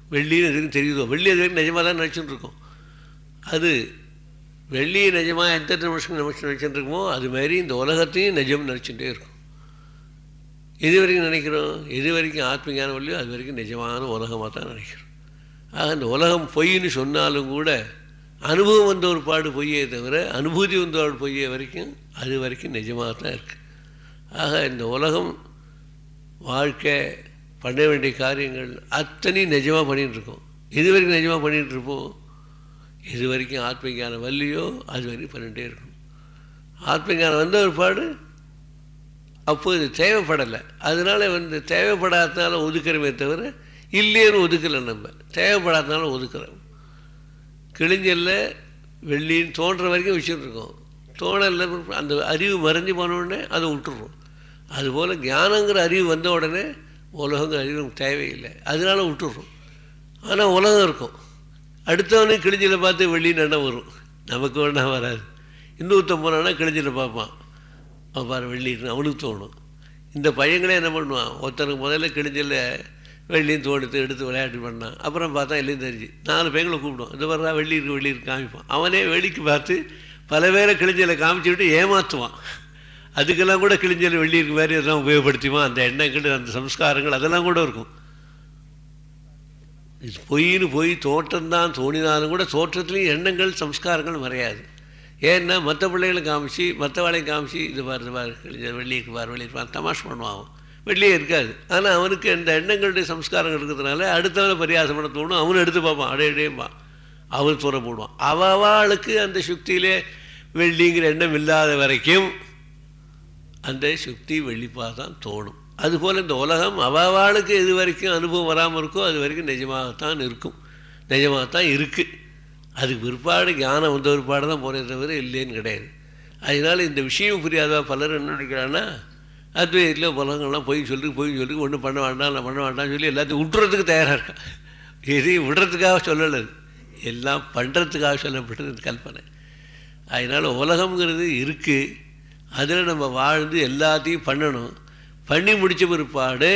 வெள்ளின்னு எது வரைக்கும் தெரியுதோ வெள்ளி அது வரைக்கும் நிஜமாக தான் நினச்சிட்டு இருக்கோம் அது வெள்ளியை நிஜமாக எந்த நிமிஷம் நிமிஷம் நினச்சிட்டு இருக்கோமோ அது மாதிரி இந்த உலகத்தையும் நிஜம் நினச்சிட்டே இருக்கும் எது வரைக்கும் நினைக்கிறோம் எது வரைக்கும் ஆத்மீகான வழியோ அது வரைக்கும் நிஜமான உலகமாக தான் நினைக்கிறோம் ஆக இந்த உலகம் பொய்ன்னு சொன்னாலும் கூட அனுபவம் வந்த ஒரு பாடு பொய்யே தவிர அனுபூதி வந்த ஒரு பொய்யே வரைக்கும் அது வரைக்கும் நிஜமாக தான் இருக்குது ஆக இந்த உலகம் வாழ்க்கை பண்ண வேண்டிய காரியங்கள் அத்தனையும் நிஜமாக பண்ணிகிட்டு இருக்கோம் எது வரைக்கும் நிஜமாக பண்ணிகிட்டு இருப்போம் எது வரைக்கும் ஆத்மஞானம் வல்லியோ அது வரைக்கும் பண்ணிகிட்டே இருக்கணும் ஆத்மஞானம் வந்த ஒரு பாடு அப்போ இது தேவைப்படலை அதனால வந்து தேவைப்படாததுனால ஒதுக்குறமே தவிர இல்லைன்னு ஒதுக்கலை நம்ம தேவைப்படாதனால ஒதுக்குறோம் கிழிஞ்சல்ல வெள்ளின்னு தோன்ற வரைக்கும் வச்சுருக்கோம் தோணல அந்த அறிவு மறைஞ்சு போனோடனே அதை விட்டுடுறோம் அதுபோல் ஞானங்கிற அறிவு வந்த உடனே உலகங்கிற அறிவு நமக்கு தேவையில்லை அதனால விட்டுடுறோம் ஆனால் உலகம் இருக்கும் அடுத்தவனே கிழிஞ்சில் பார்த்து வெள்ளின்னு எண்ணம் வரும் நமக்கு வேணா வராது இன்னொருத்தன் போனான்னா கிழிஞ்சில் பார்ப்பான் அவன் பாரு வெள்ளின்னு அவனுக்கு தோணும் இந்த பையங்களே என்ன பண்ணுவான் ஒருத்தனுக்கு முதல்ல கிழிஞ்சில் வெள்ளியும் தோடுத்து எடுத்து விளையாட்டு பண்ணான் அப்புறம் பார்த்தா எல்லாம் தெரிஞ்சு நாலு பையங்களை கூப்பிடுவோம் இந்த மாதிரி வெள்ளி இருக்கு வெள்ளி இருக்கு காமிப்பான் அவனே வேடிக்கை பார்த்து பல பேரை கிழிஞ்சலை காமிச்சு விட்டு ஏமாற்றுவான் அதுக்கெல்லாம் கூட கிழிஞ்சல் வெள்ளி இருக்கு மாதிரி அதெல்லாம் உபயோகப்படுத்திவான் அந்த எண்ணங்கள் அந்த சம்ஸ்காரங்கள் அதெல்லாம் கூட இருக்கும் இது பொய்னு போய் தோற்றம்தான் தோணினாலும் கூட தோற்றத்துலேயும் எண்ணங்கள் சம்ஸ்காரங்கள் மறையாது ஏன்னா மற்ற பிள்ளைகளை காமிச்சு மற்ற வேலையை காமிச்சு இது பாரு இது பாரு கிழிஞ்ச வெள்ளி இருக்கு பாரு வெள்ளி இருப்பான் தமாஷ் பண்ணுவான் அவன் வெளியே இருக்காது ஆனால் அவனுக்கு இந்த எண்ணங்களுடைய சம்ஸ்காரங்கள் இருக்கிறதுனால அடுத்தவனை பரியாசம் பண்ண தோணும் அவனும் எடுத்து பார்ப்பான் அடே அடேம்பான் அவன் தூர போடுவான் அவளுக்கு அந்த சுக்தியிலே வெள்ளிங்கிற எண்ணம் இல்லாத வரைக்கும் அந்த சுக்தி வெள்ளிப்பாக தான் தோணும் அதுபோல் இந்த உலகம் அவளுக்கு எது வரைக்கும் அனுபவம் வராமல் இருக்கோ அது வரைக்கும் நிஜமாகத்தான் இருக்கும் நிஜமாகத்தான் இருக்குது அதுக்கு பிற்பாடு ஞானம் வந்த பிற்பாடு தான் போனே தவிர இல்லைன்னு கிடையாது அதனால் இந்த விஷயம் புரியாதவா பலர் என்ன நினைக்கிறான்னா அத்வைத்தில் உலகங்கள்லாம் போய் சொல்லி போய் சொல்லி ஒன்றும் பண்ண வேண்டாம் நான் பண்ண வேண்டாம்னு சொல்லி எல்லாத்தையும் விட்டுறதுக்கு தயாராக இருக்கா எதையும் விடுறதுக்காக சொல்லலை எல்லாம் பண்ணுறதுக்காக சொல்லப்பட்டது கல்பனை அதனால் உலகங்கிறது இருக்குது அதில் நம்ம வாழ்ந்து எல்லாத்தையும் பண்ணணும் பண்ணி முடித்த பிற்பாடு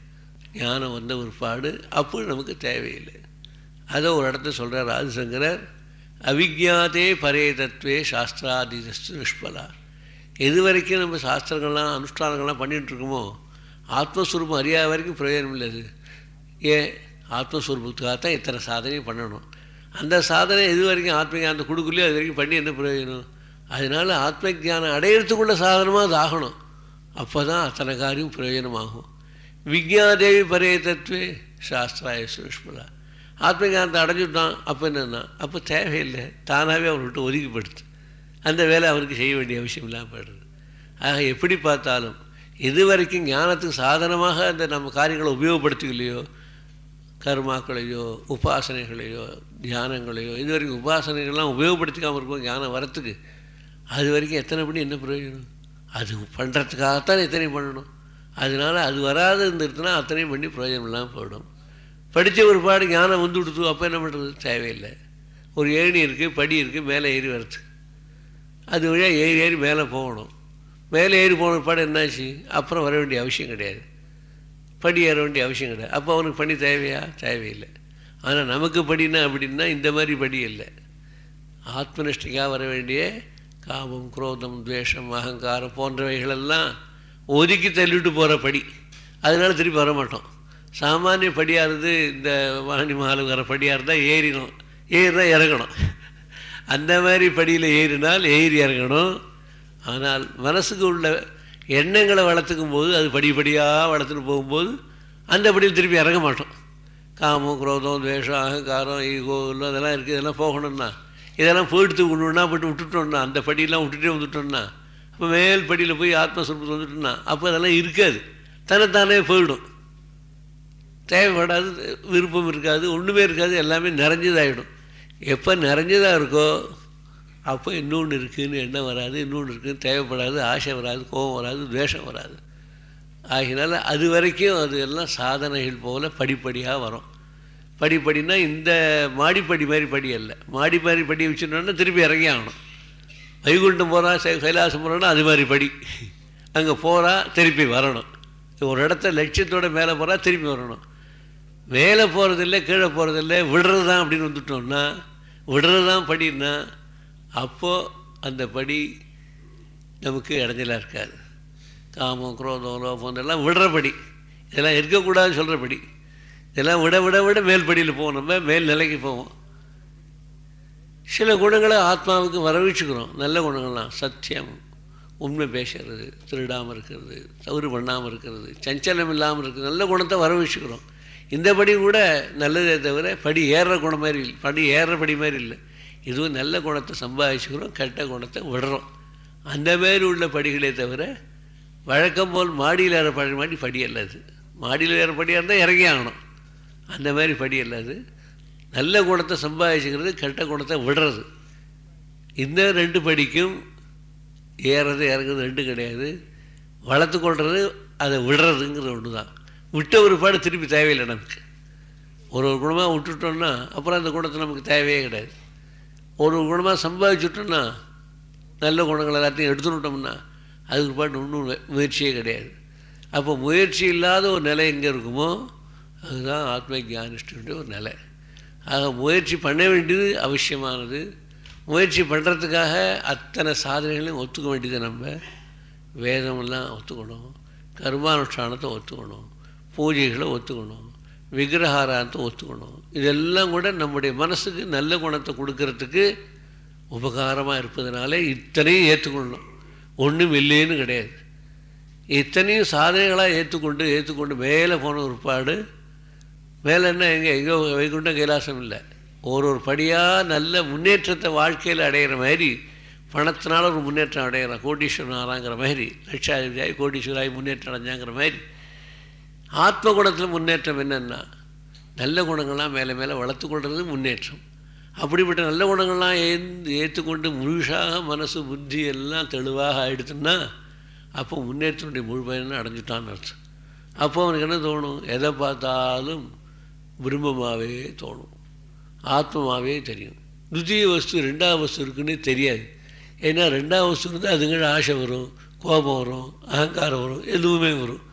ஞானம் வந்த பிற்பாடு அப்போ நமக்கு தேவையில்லை அதை ஒரு இடத்த சொல்கிறார் ஆதிசங்கரர் அவிஜாதே பரே தத்துவே சாஸ்திராதீதஸ்து நிஷ்பலா எது வரைக்கும் நம்ம சாஸ்திரங்கள்லாம் அனுஷ்டானங்கள்லாம் பண்ணிகிட்ருக்கோமோ ஆத்மஸ்வரூபம் அறியாத வரைக்கும் பிரயோஜனம் இல்லை அது ஏன் ஆத்மஸ்வரூபத்துக்காக தான் இத்தனை சாதனையும் பண்ணணும் அந்த சாதனை எது வரைக்கும் ஆத்ம ஞானத்தை கொடுக்கலையோ அது வரைக்கும் பண்ணி என்ன பிரயோஜனம் அதனால் ஆத்ம ஜானம் அடையிறதுக்குள்ள சாதனமாக அது ஆகணும் அப்போ தான் அத்தனை காரியம் பிரயோஜனமாகும் விஜயாதேவி பரே தத்துவே சாஸ்திராய சுஷ்மலா ஆத்ம ஞானத்தை அடைஞ்சுட்டான் அப்போ என்னென்னா அப்போ தேவையில்லை தானாகவே அவனை விட்டு ஒதுக்கிப்படுத்து அந்த வேலை அவருக்கு செய்ய வேண்டிய அவசியம் இல்லாமல் போயிடுது ஆக எப்படி பார்த்தாலும் எது வரைக்கும் ஞானத்துக்கு சாதனமாக அந்த நம்ம காரியங்களை உபயோகப்படுத்திக்கலையோ கர்மாக்களையோ உபாசனைகளையோ தியானங்களையோ இது வரைக்கும் உபாசனைகள்லாம் உபயோகப்படுத்திக்காமல் இருக்கும் ஞானம் வரத்துக்கு அது வரைக்கும் எத்தனை படி என்ன பிரயோஜனம் அது பண்ணுறதுக்காகத்தான் எத்தனை பண்ணணும் அதனால் அது வராது இருந்துருச்சுன்னா அத்தனையும் பண்ணி பிரயோஜனம் இல்லாமல் போயிடும் படித்த ஒரு பாடு ஞானம் வந்து கொடுத்து அப்போ என்ன பண்ணுறது தேவையில்லை ஒரு ஏணி இருக்குது படி இருக்குது மேலே ஏறி வருது அது வழியாக ஏறி ஏறி மேலே போகணும் மேலே ஏறி போன பாடு என்னாச்சு அப்புறம் வர வேண்டிய அவசியம் கிடையாது படி ஏற வேண்டிய அவசியம் கிடையாது அப்போ அவனுக்கு படி தேவையா தேவையில்லை ஆனால் நமக்கு படினா அப்படின்னா இந்த மாதிரி படி இல்லை ஆத்மனிஷ்டிக்காக வர வேண்டிய காமம் குரோதம் துவேஷம் அகங்காரம் போன்றவைகளெல்லாம் ஒதுக்கி தள்ளிட்டு போகிற படி அதனால திருப்பி வர மாட்டோம் சாமானிய படியாக இருந்து இந்த வாணி மகாலம் வர படியாக இருந்தால் ஏறினோம் ஏறினா இறங்கணும் அந்த மாதிரி படியில் ஏறினால் ஏறி இறங்கணும் ஆனால் மனசுக்கு உள்ள எண்ணங்களை வளர்த்துக்கும் போது அது படிப்படியாக வளர்த்துட்டு போகும்போது அந்த படியில் திருப்பி இறங்க மாட்டோம் காமம் குரோதம் துவேஷம் அகங்காரம் ஈகோ அதெல்லாம் இருக்குது இதெல்லாம் போகணும்னா இதெல்லாம் போயிடுத்து விடணுன்னா போய்ட்டு விட்டுட்டோம்னா அந்த படியெல்லாம் விட்டுட்டே வந்துட்டோம்னா அப்போ மேல் படியில் போய் ஆத்மஸ்வரூபத்தை வந்துட்டோம்னா அப்போ அதெல்லாம் இருக்காது தன்னைத்தானே போயிடும் தேவைப்படாது விருப்பம் இருக்காது ஒன்றுமே இருக்காது எல்லாமே நிறைஞ்சதாகிடும் எப்போ நிறைஞ்சதாக இருக்கோ அப்போ இன்னொன்று இருக்குதுன்னு எண்ணம் வராது இன்னொன்று இருக்குதுன்னு தேவைப்படாது ஆசை வராது கோபம் வராது துவேஷம் வராது ஆகினால அது வரைக்கும் அது எல்லாம் சாதனைகள் போல் படிப்படியாக வரும் படிப்படினா இந்த மாடிப்படி மாதிரி படி அல்ல மாடி மாதிரி படி வச்சுட்டோன்னா திருப்பி இறங்கி ஆகணும் வைகுண்டம் போகிறா கைலாசம் போகிறோன்னா அது மாதிரி படி அங்கே போகிறா திருப்பி வரணும் ஒரு இடத்த லட்சியத்தோட மேலே போகிறா திருப்பி வரணும் மேலே போகிறதில்ல கீழே போகிறதில்ல விடுறது தான் அப்படின்னு வந்துட்டோம்னா விடுறது தான் படின்னா அப்போது அந்த படி நமக்கு இடைஞ்சலாக இருக்காது காமம் குரோதம் லோபம் இதெல்லாம் விடுறபடி இதெல்லாம் இருக்கக்கூடாதுன்னு சொல்கிறபடி இதெல்லாம் விட விட விட மேல் படியில் போவோம் நம்ம மேல் நிலைக்கு போவோம் சில குணங்களை ஆத்மாவுக்கு வரவழைச்சுக்கிறோம் நல்ல குணங்கள்லாம் சத்தியம் உண்மை பேசுறது திருடாமல் இருக்கிறது தவறு பண்ணாமல் இருக்கிறது சஞ்சலம் இல்லாமல் இருக்கிறது நல்ல குணத்தை வரவழைச்சுக்கிறோம் இந்த படி கூட நல்லதே தவிர படி ஏறுற குணம் மாதிரி இல்லை படி ஏறுற படி மாதிரி இல்லை இதுவும் நல்ல குணத்தை சம்பாதிச்சுக்கிறோம் கெட்ட குணத்தை விடுறோம் அந்த மாதிரி உள்ள படிகளே தவிர வழக்கம் போல் மாடியில் ஏற படி மாடி படி அல்ல அது மாடியில் ஏற படியாக இருந்தால் இறங்கி ஆகணும் அந்த மாதிரி படி அல்ல அது நல்ல குணத்தை சம்பாதிச்சுக்கிறது கெட்ட குணத்தை விடுறது இந்த ரெண்டு படிக்கும் ஏறது இறங்குறது ரெண்டும் கிடையாது வளர்த்து கொள்வது அதை விடுறதுங்கிறது ஒன்று தான் விட்ட ஒரு பாடு திருப்பி தேவையில்லை நமக்கு ஒரு ஒரு குணமாக விட்டுட்டோம்னா அப்புறம் அந்த குணத்தை நமக்கு தேவையே கிடையாது ஒரு ஒரு குணமாக சம்பாதிச்சுட்டோம்னா நல்ல குணங்கள் எல்லாத்தையும் எடுத்துட்டோம்னா அதுக்கு பாட்டு ஒன்றும் முயற்சியே கிடையாது அப்போ முயற்சி இல்லாத ஒரு நிலை எங்கே இருக்குமோ அதுதான் ஆத்ம ஜானிஷ்டனுடைய ஒரு நிலை ஆக முயற்சி பண்ண வேண்டியது அவசியமானது முயற்சி பண்ணுறதுக்காக அத்தனை சாதனைகளையும் ஒத்துக்க வேண்டியது நம்ம வேதமெல்லாம் ஒத்துக்கணும் கர்மானுஷ்டானத்தை ஒத்துக்கணும் பூஜைகளை ஒத்துக்கணும் விக்கிரகாராரத்தை ஒத்துக்கணும் இதெல்லாம் கூட நம்முடைய மனசுக்கு நல்ல குணத்தை கொடுக்கறதுக்கு உபகாரமாக இருப்பதனாலே இத்தனையும் ஏற்றுக்கொள்ளணும் ஒன்றும் இல்லைன்னு கிடையாது இத்தனையும் சாதனைகளாக ஏற்றுக்கொண்டு ஏற்றுக்கொண்டு மேலே போன ஒருபாடு மேலே என்ன எங்கே எங்கோ வைகுண்டம் கைலாசம் இல்லை ஒரு ஒரு படியாக நல்ல முன்னேற்றத்தை வாழ்க்கையில் அடையிற மாதிரி பணத்தினால ஒரு முன்னேற்றம் அடையிறான் கோடீஸ்வரன் ஆறாங்கிற மாதிரி லட்சாதிபதியாகி கோடீஸ்வராகி முன்னேற்றம் அடைஞ்சாங்கிற மாதிரி ஆத்ம குணத்தில் முன்னேற்றம் என்னென்னா நல்ல குணங்கள்லாம் மேலே மேலே வளர்த்து கொள்வது முன்னேற்றம் அப்படிப்பட்ட நல்ல குணங்கள்லாம் ஏந்து ஏற்றுக்கொண்டு முழுசாக மனசு புத்தி எல்லாம் தெளிவாக ஆயிடுத்துன்னா அப்போ முன்னேற்றத்துடைய முழு பயனை அடைஞ்சிட்டான்னு அர்த்தம் அப்போ அவனுக்கு என்ன தோணும் எதை பார்த்தாலும் பிரம்மமாகவே தோணும் ஆத்மமாகவே தெரியும் துதிய வஸ்து ரெண்டாவது வஸ்து இருக்குன்னே தெரியாது ஏன்னா ரெண்டாவது வஸ்து இருந்தால் அதுங்கிட்ட ஆசை வரும் கோபம் வரும் அகங்காரம் வரும் எதுவுமே வரும்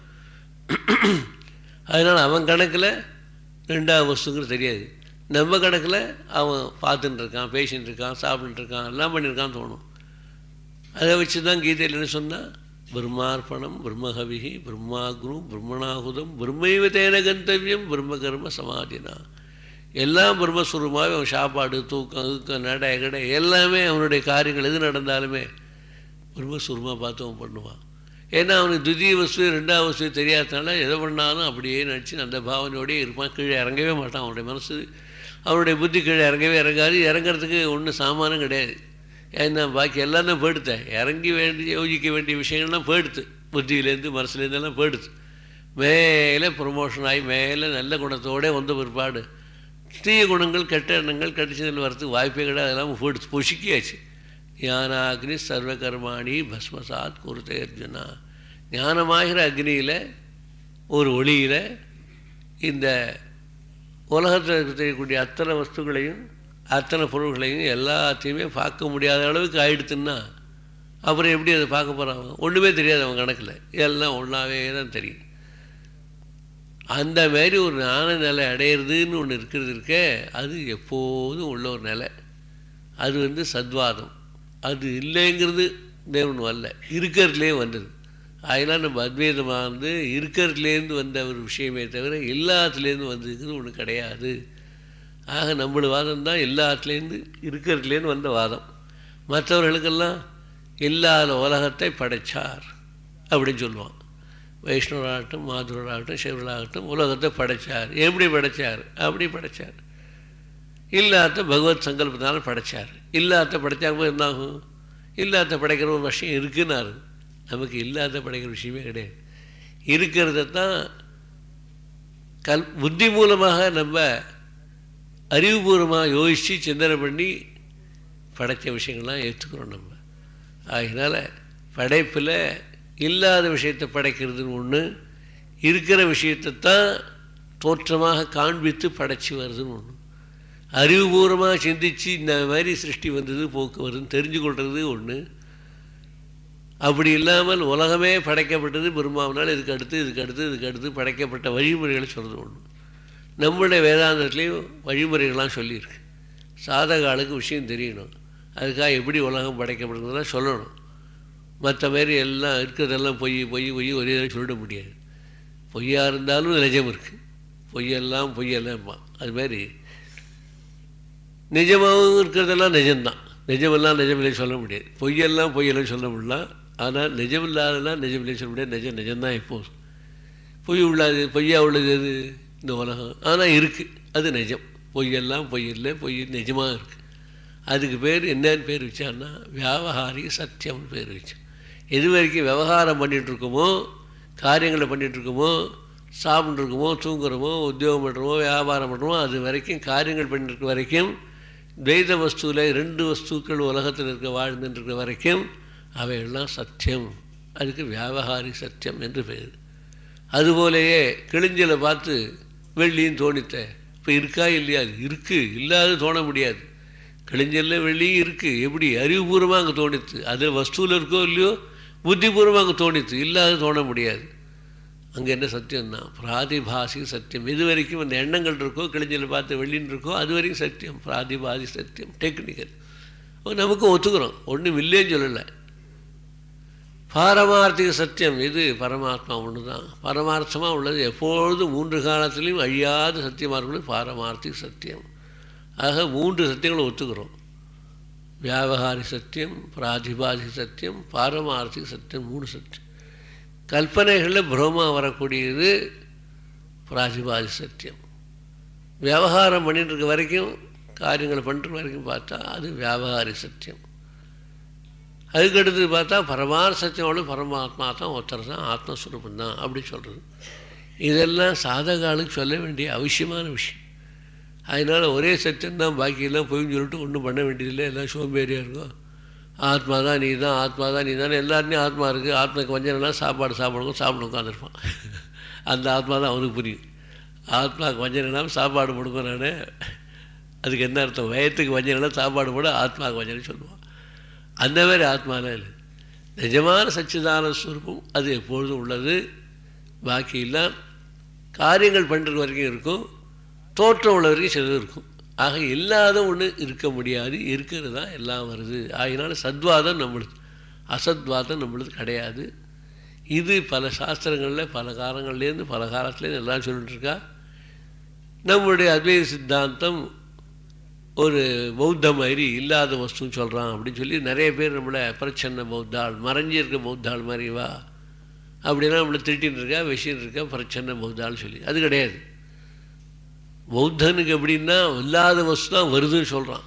அதனால் அவன் கணக்கில் ரெண்டாவது வஸ்துங்கிறது தெரியாது நம்ம கணக்கில் அவன் பார்த்துட்டு இருக்கான் பேசின்னு இருக்கான் சாப்பிட்டுட்டு இருக்கான் எல்லாம் பண்ணியிருக்கான்னு தோணும் அதை வச்சு தான் கீதையில் என்ன சொன்னால் பிரம்மார்ப்பணம் பிரம்மஹவிகி பிரம்மாக்ரு பிரம்மணாகுதம் பிரம்மைவ தேன கந்தவியம் பிரம்ம கர்ம சமாதினா எல்லாம் பிரம்மஸ்வரூபமாகவே அவன் சாப்பாடு தூக்கம் தூக்கம் நடை கடை எல்லாமே அவனுடைய காரியங்கள் எது நடந்தாலுமே பிரம்மஸ்வரூபமாக பார்த்து அவன் பண்ணுவான் ஏன்னா அவனுக்கு துதிய வஸ்து ரெண்டாவது வஸ்து தெரியாதனால எதை பண்ணாலும் அப்படியே நினச்சி அந்த பாவனையோடயே இருப்பான் கீழே இறங்கவே மாட்டான் அவனுடைய மனசு அவனுடைய புத்தி கீழே இறங்கவே இறங்காது இறங்கிறதுக்கு ஒன்றும் சாமானும் கிடையாது ஏன்னா பாக்கி எல்லாம் தான் போயிடுத்தேன் இறங்கி வேண்டி யோசிக்க வேண்டிய விஷயங்கள்லாம் போயிடுத்து புத்தியிலேருந்து மனசுலேருந்தெல்லாம் போயிடுது மேலே ப்ரொமோஷன் ஆகி மேலே நல்ல குணத்தோடே வந்த பிற்பாடு தீய குணங்கள் கெட்ட எண்ணங்கள் கடிச்சதில் வரத்துக்கு வாய்ப்பே கிடையாது அதெல்லாம் போயிடுச்சு பொசுக்கியாச்சு ஞானாக்னி சர்வகர்மாணி பஸ்மசாத் குருத்தே அர்ஜுனா ஞானமாகிற அக்னியில் ஒரு ஒளியில் இந்த உலகத்தில் தெரியக்கூடிய அத்தனை வஸ்துக்களையும் அத்தனை பொருள்களையும் எல்லாத்தையுமே பார்க்க முடியாத அளவுக்கு ஆயிடுத்துன்னா அப்புறம் எப்படி அதை பார்க்க போகிறாங்க ஒன்றுமே தெரியாது அவன் கணக்கில் எல்லாம் ஒன்றாவே தான் தெரியும் அந்த மாதிரி ஒரு ஞான நிலை அடையிறதுன்னு ஒன்று இருக்கிறது இருக்க அது எப்போதும் உள்ள ஒரு நிலை அது வந்து சத்வாதம் அது இல்லைங்கிறது தேவன் வரல இருக்கிறதுலே வந்தது அதெல்லாம் நம்ம அத்வைதமாக வந்து இருக்கிறதுலேருந்து வந்த ஒரு விஷயமே தவிர எல்லாத்துலேருந்து வந்ததுங்கிறது ஒன்று கிடையாது ஆக நம்மளோட வாதம் தான் எல்லாத்துலேருந்து இருக்கிறதுலேருந்து வந்த வாதம் மற்றவர்களுக்கெல்லாம் இல்லாத உலகத்தை படைச்சார் அப்படின்னு சொல்லுவான் வைஷ்ணவராகட்டும் மாதுவராகட்டும் சிவராகட்டும் உலகத்தை படைச்சார் எப்படி படைச்சார் அப்படி படைச்சார் இல்லாத பகவத் சங்கல்பத்தினால படைச்சார் இல்லாத படைச்சார் போது என்னாகும் இல்லாத படைக்கிற ஒரு விஷயம் இருக்குன்னாரு நமக்கு இல்லாத படைக்கிற விஷயமே கிடையாது இருக்கிறத தான் கல் புத்தி மூலமாக நம்ம அறிவுபூர்வமாக யோசித்து சிந்தனை பண்ணி படைத்த விஷயங்கள்லாம் ஏற்றுக்கிறோம் நம்ம அதனால் படைப்பில் இல்லாத விஷயத்தை படைக்கிறதுன்னு ஒன்று இருக்கிற விஷயத்தை தான் தோற்றமாக காண்பித்து படைச்சி வருதுன்னு ஒன்று அறிவுபூர்வமாக சிந்தித்து இந்த மாதிரி சிருஷ்டி வந்தது போக்கு வருதுன்னு தெரிஞ்சு கொள்வது ஒன்று அப்படி இல்லாமல் உலகமே படைக்கப்பட்டது பிரம்மாவினால் இதுக்கு அடுத்து இதுக்கு அடுத்து இதுக்கு அடுத்து படைக்கப்பட்ட வழிமுறைகளை சொல்கிறது ஒன்று நம்மளுடைய வேதாந்தத்துலேயும் வழிமுறைகள்லாம் சொல்லியிருக்கு சாதக ஆளுக்கு விஷயம் தெரியணும் அதுக்காக எப்படி உலகம் படைக்கப்படுறதுலாம் சொல்லணும் மற்ற மாதிரி எல்லாம் இருக்கிறதெல்லாம் பொய் பொய் பொய் ஒரே தடவை சொல்லிட முடியாது பொய்யா இருந்தாலும் நிஜம் இருக்குது பொய்யெல்லாம் பொய்யெல்லாம் அது மாதிரி நிஜமாகவும் இருக்கிறதெல்லாம் நிஜம்தான் நிஜமெல்லாம் நிஜமில்லை சொல்ல முடியாது பொய்யெல்லாம் பொய்யெல்லாம் சொல்ல முடியலாம் ஆனால் நிஜமில்லாதெல்லாம் நிஜமில்லை சொல்ல முடியாது நிஜம் நிஜம்தான் எப்போது பொய் உள்ளாது பொய்யா உள்ளது எது இந்த உலகம் ஆனால் இருக்குது அது நிஜம் பொய்யெல்லாம் பொய் இல்லை பொய் நிஜமாக இருக்குது அதுக்கு பேர் என்னன்னு பேர் வச்சான்னா வியாபகாரி சத்தியம்னு பேர் வச்சோம் எது வரைக்கும் விவகாரம் பண்ணிகிட்ருக்கோமோ காரியங்களை பண்ணிகிட்ருக்கோமோ சாப்பிட்ருக்கோமோ தூங்குறோமோ உத்தியோகம் பண்ணுறோமோ வியாபாரம் பண்ணுறோமோ அது வரைக்கும் காரியங்கள் பண்ணிருக்க வரைக்கும் துவைத வஸ்துவில் ரெண்டு வஸ்துக்கள் உலகத்தில் இருக்க வாழ்ந்துட்டு வரைக்கும் அவையெல்லாம் சத்தியம் அதுக்கு வியாபகாரி சத்தியம் என்று பெயர் அதுபோலேயே கிழிஞ்சலை பார்த்து வெள்ளியும் தோணித்த இப்போ இருக்கா இல்லையா அது இருக்குது இல்லாத தோண முடியாது கிழிஞ்சலில் வெள்ளியும் இருக்குது எப்படி அறிவுபூர்வமாக அங்கே தோணித்து அது வஸ்துவில் இருக்கோ இல்லையோ புத்திபூர்வமாக அங்கே தோணித்து இல்லாத தோண முடியாது அங்கே என்ன சத்தியம்னா பிராதிபாசி சத்தியம் இது வரைக்கும் அந்த எண்ணங்கள் இருக்கோ கிழிஞ்சல் பார்த்து வெள்ளின்னு இருக்கோ அது வரைக்கும் சத்தியம் பிராதிபாசி சத்தியம் டெக்னிக்கல் நமக்கு ஒத்துக்கிறோம் ஒன்றும் இல்லைன்னு சொல்லலை பாரமார்த்திக சத்தியம் இது பரமாத்மா ஒன்று தான் பரமார்த்தமாக உள்ளது எப்பொழுதும் மூன்று காலத்திலையும் அழியாத சத்தியமாக இருக்கிறது பாரமார்த்திக சத்தியம் ஆக மூன்று சத்தியங்களை ஒத்துக்கிறோம் வியாபகாரி சத்தியம் பிராதிபாதிக சத்தியம் பாரமார்த்திக சத்தியம் மூணு சத்தியம் கல்பனைகளில் பிரம்மா வரக்கூடியது பிராதிபாதி சத்தியம் விவகாரம் பண்ணிட்டு இருக்க வரைக்கும் காரியங்களை பண்ணுற வரைக்கும் பார்த்தா அது வியாபகாரி சத்தியம் அதுக்கடுத்து பார்த்தா பரமார் சத்தியோட பரமாத்மா தான் ஒருத்தர் தான் ஆத்மஸ்வரூபம் தான் அப்படி சொல்கிறது இதெல்லாம் சாதகாலுக்கு சொல்ல வேண்டிய அவசியமான விஷயம் அதனால் ஒரே சத்தியம் தான் பாக்கியெல்லாம் பொய்ன்னு சொல்லிட்டு ஒன்றும் பண்ண வேண்டியதில்லை எல்லாம் சோம்பேறியாக இருக்கும் ஆத்மா தான் நீ தான் ஆத்மா தான் நீ தான் எல்லாருமே ஆத்மா இருக்குது ஆத்மாக்கு வஞ்சனெல்லாம் சாப்பாடு சாப்பிடுவோம் சாப்பிட உட்காந்துருப்பான் அந்த ஆத்மா தான் அவனுக்கு புரியும் ஆத்மாவுக்கு வஞ்சனம் சாப்பாடு கொடுப்பேன் நான் அதுக்கு என்ன அர்த்தம் வயத்துக்கு வஞ்சனம் சாப்பாடு போட ஆத்மாவுக்கு வஞ்சனம் சொல்லுவான் அந்த மாதிரி ஆத்மாவில் இல்லை நிஜமான சச்சிதான ஸ்வரூபம் அது எப்பொழுதும் உள்ளது பாக்கி எல்லாம் காரியங்கள் பண்ணுறது வரைக்கும் இருக்கும் தோற்றம் உள்ள வரைக்கும் சிலது இருக்கும் ஆக இல்லாத ஒன்று இருக்க முடியாது இருக்கிறது தான் எல்லாம் வருது ஆகினால சத்வாதம் நம்மளுது அசத்வாதம் நம்மளுது கிடையாது இது பல சாஸ்திரங்களில் பல காலங்கள்லேருந்து பல காலத்துலேருந்து எல்லாம் சொல்லிட்டுருக்கா நம்முடைய அத்வைத சித்தாந்தம் ஒரு பௌத்த மாதிரி இல்லாத வஸ்துன்னு சொல்கிறான் அப்படின்னு சொல்லி நிறைய பேர் நம்மளை பிரச்சனை பௌத்தாள் மறைஞ்சிருக்க பௌத்தாள் மாதிரி வா அப்படின்னா நம்மளை திட்டின்னு இருக்கா விஷயம் இருக்கா பிரச்சனை பௌத்தாள் சொல்லி அது கிடையாது பௌத்தனுக்கு எப்படின்னா இல்லாத வஸ்து தான் வருதுன்னு சொல்கிறான்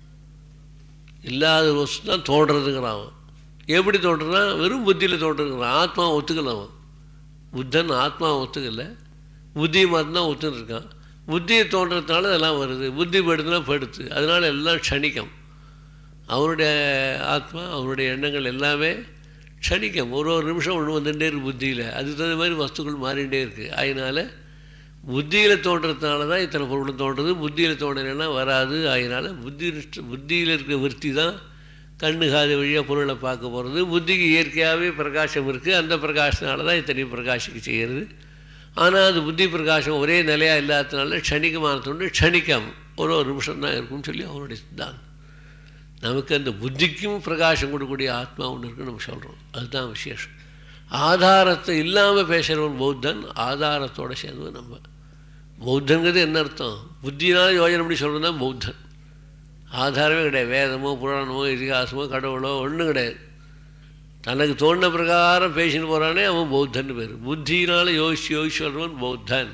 இல்லாத வஸ்து தான் தோன்றதுங்கிறான் அவன் எப்படி தோன்றுறான் வெறும் புத்தியில் தோன்றுங்கிறான் ஆத்மா ஒத்துக்கல அவன் புத்தன் ஆத்மா ஒத்துக்கல புத்தி மாதிரி தான் ஒத்துன்னு இருக்கான் புத்தியை தோன்றதுனால இதெல்லாம் வருது புத்தி படுத்துனா படுத்து அதனால் எல்லாம் க்ஷணிக்கம் அவனுடைய ஆத்மா அவனுடைய எண்ணங்கள் எல்லாமே க்ஷணிக்கம் ஒரு ஒரு நிமிஷம் ஒன்று வந்துகிட்டே இருக்குது புத்தியில் அதுக்கு தகுந்த மாதிரி வஸ்துக்கள் மாறிகிட்டே இருக்குது அதனால் புத்தியில் தோன்றதுனால தான் இத்தனை பொருள் தோன்றுறது புத்தியில் தோன்றலைன்னா வராது அதனால் புத்தி புத்தியில் இருக்கிற விற்பி தான் கண்ணு காது வழியாக பொருளை பார்க்க போகிறது புத்திக்கு இயற்கையாகவே பிரகாசம் இருக்குது அந்த பிரகாசத்தினால தான் இத்தனையும் பிரகாசிக்க செய்கிறது ஆனால் அது புத்தி பிரகாசம் ஒரே நிலையாக இல்லாததுனால க்ஷணிகமான தொண்டு க்ஷணிக்கம் ஒரு ஒரு நிமிஷம் தான் இருக்கும்னு சொல்லி அவருடைய சித்தாந்தம் நமக்கு அந்த புத்திக்கும் பிரகாசம் கொடுக்கக்கூடிய ஆத்மா ஒன்று இருக்குன்னு நம்ம சொல்கிறோம் அதுதான் விசேஷம் ஆதாரத்தை இல்லாமல் பேசுகிறவன் பௌத்தன் ஆதாரத்தோடு சேர்ந்து நம்ம பௌத்தங்கிறது என்ன அர்த்தம் புத்தினால் யோஜனை பண்ணி சொல்கிறது தான் பௌத்தன் ஆதாரமே கிடையாது வேதமோ புராணமோ இதிகாசமோ கடவுளோ ஒன்றும் கிடையாது தனக்கு தோணின பிரகாரம் பேசின்னு போகிறானே அவன் பௌத்தன் பேர் புத்தினால் யோசிச்சு யோசிச்சு சொல்கிறவன் பௌத்தன்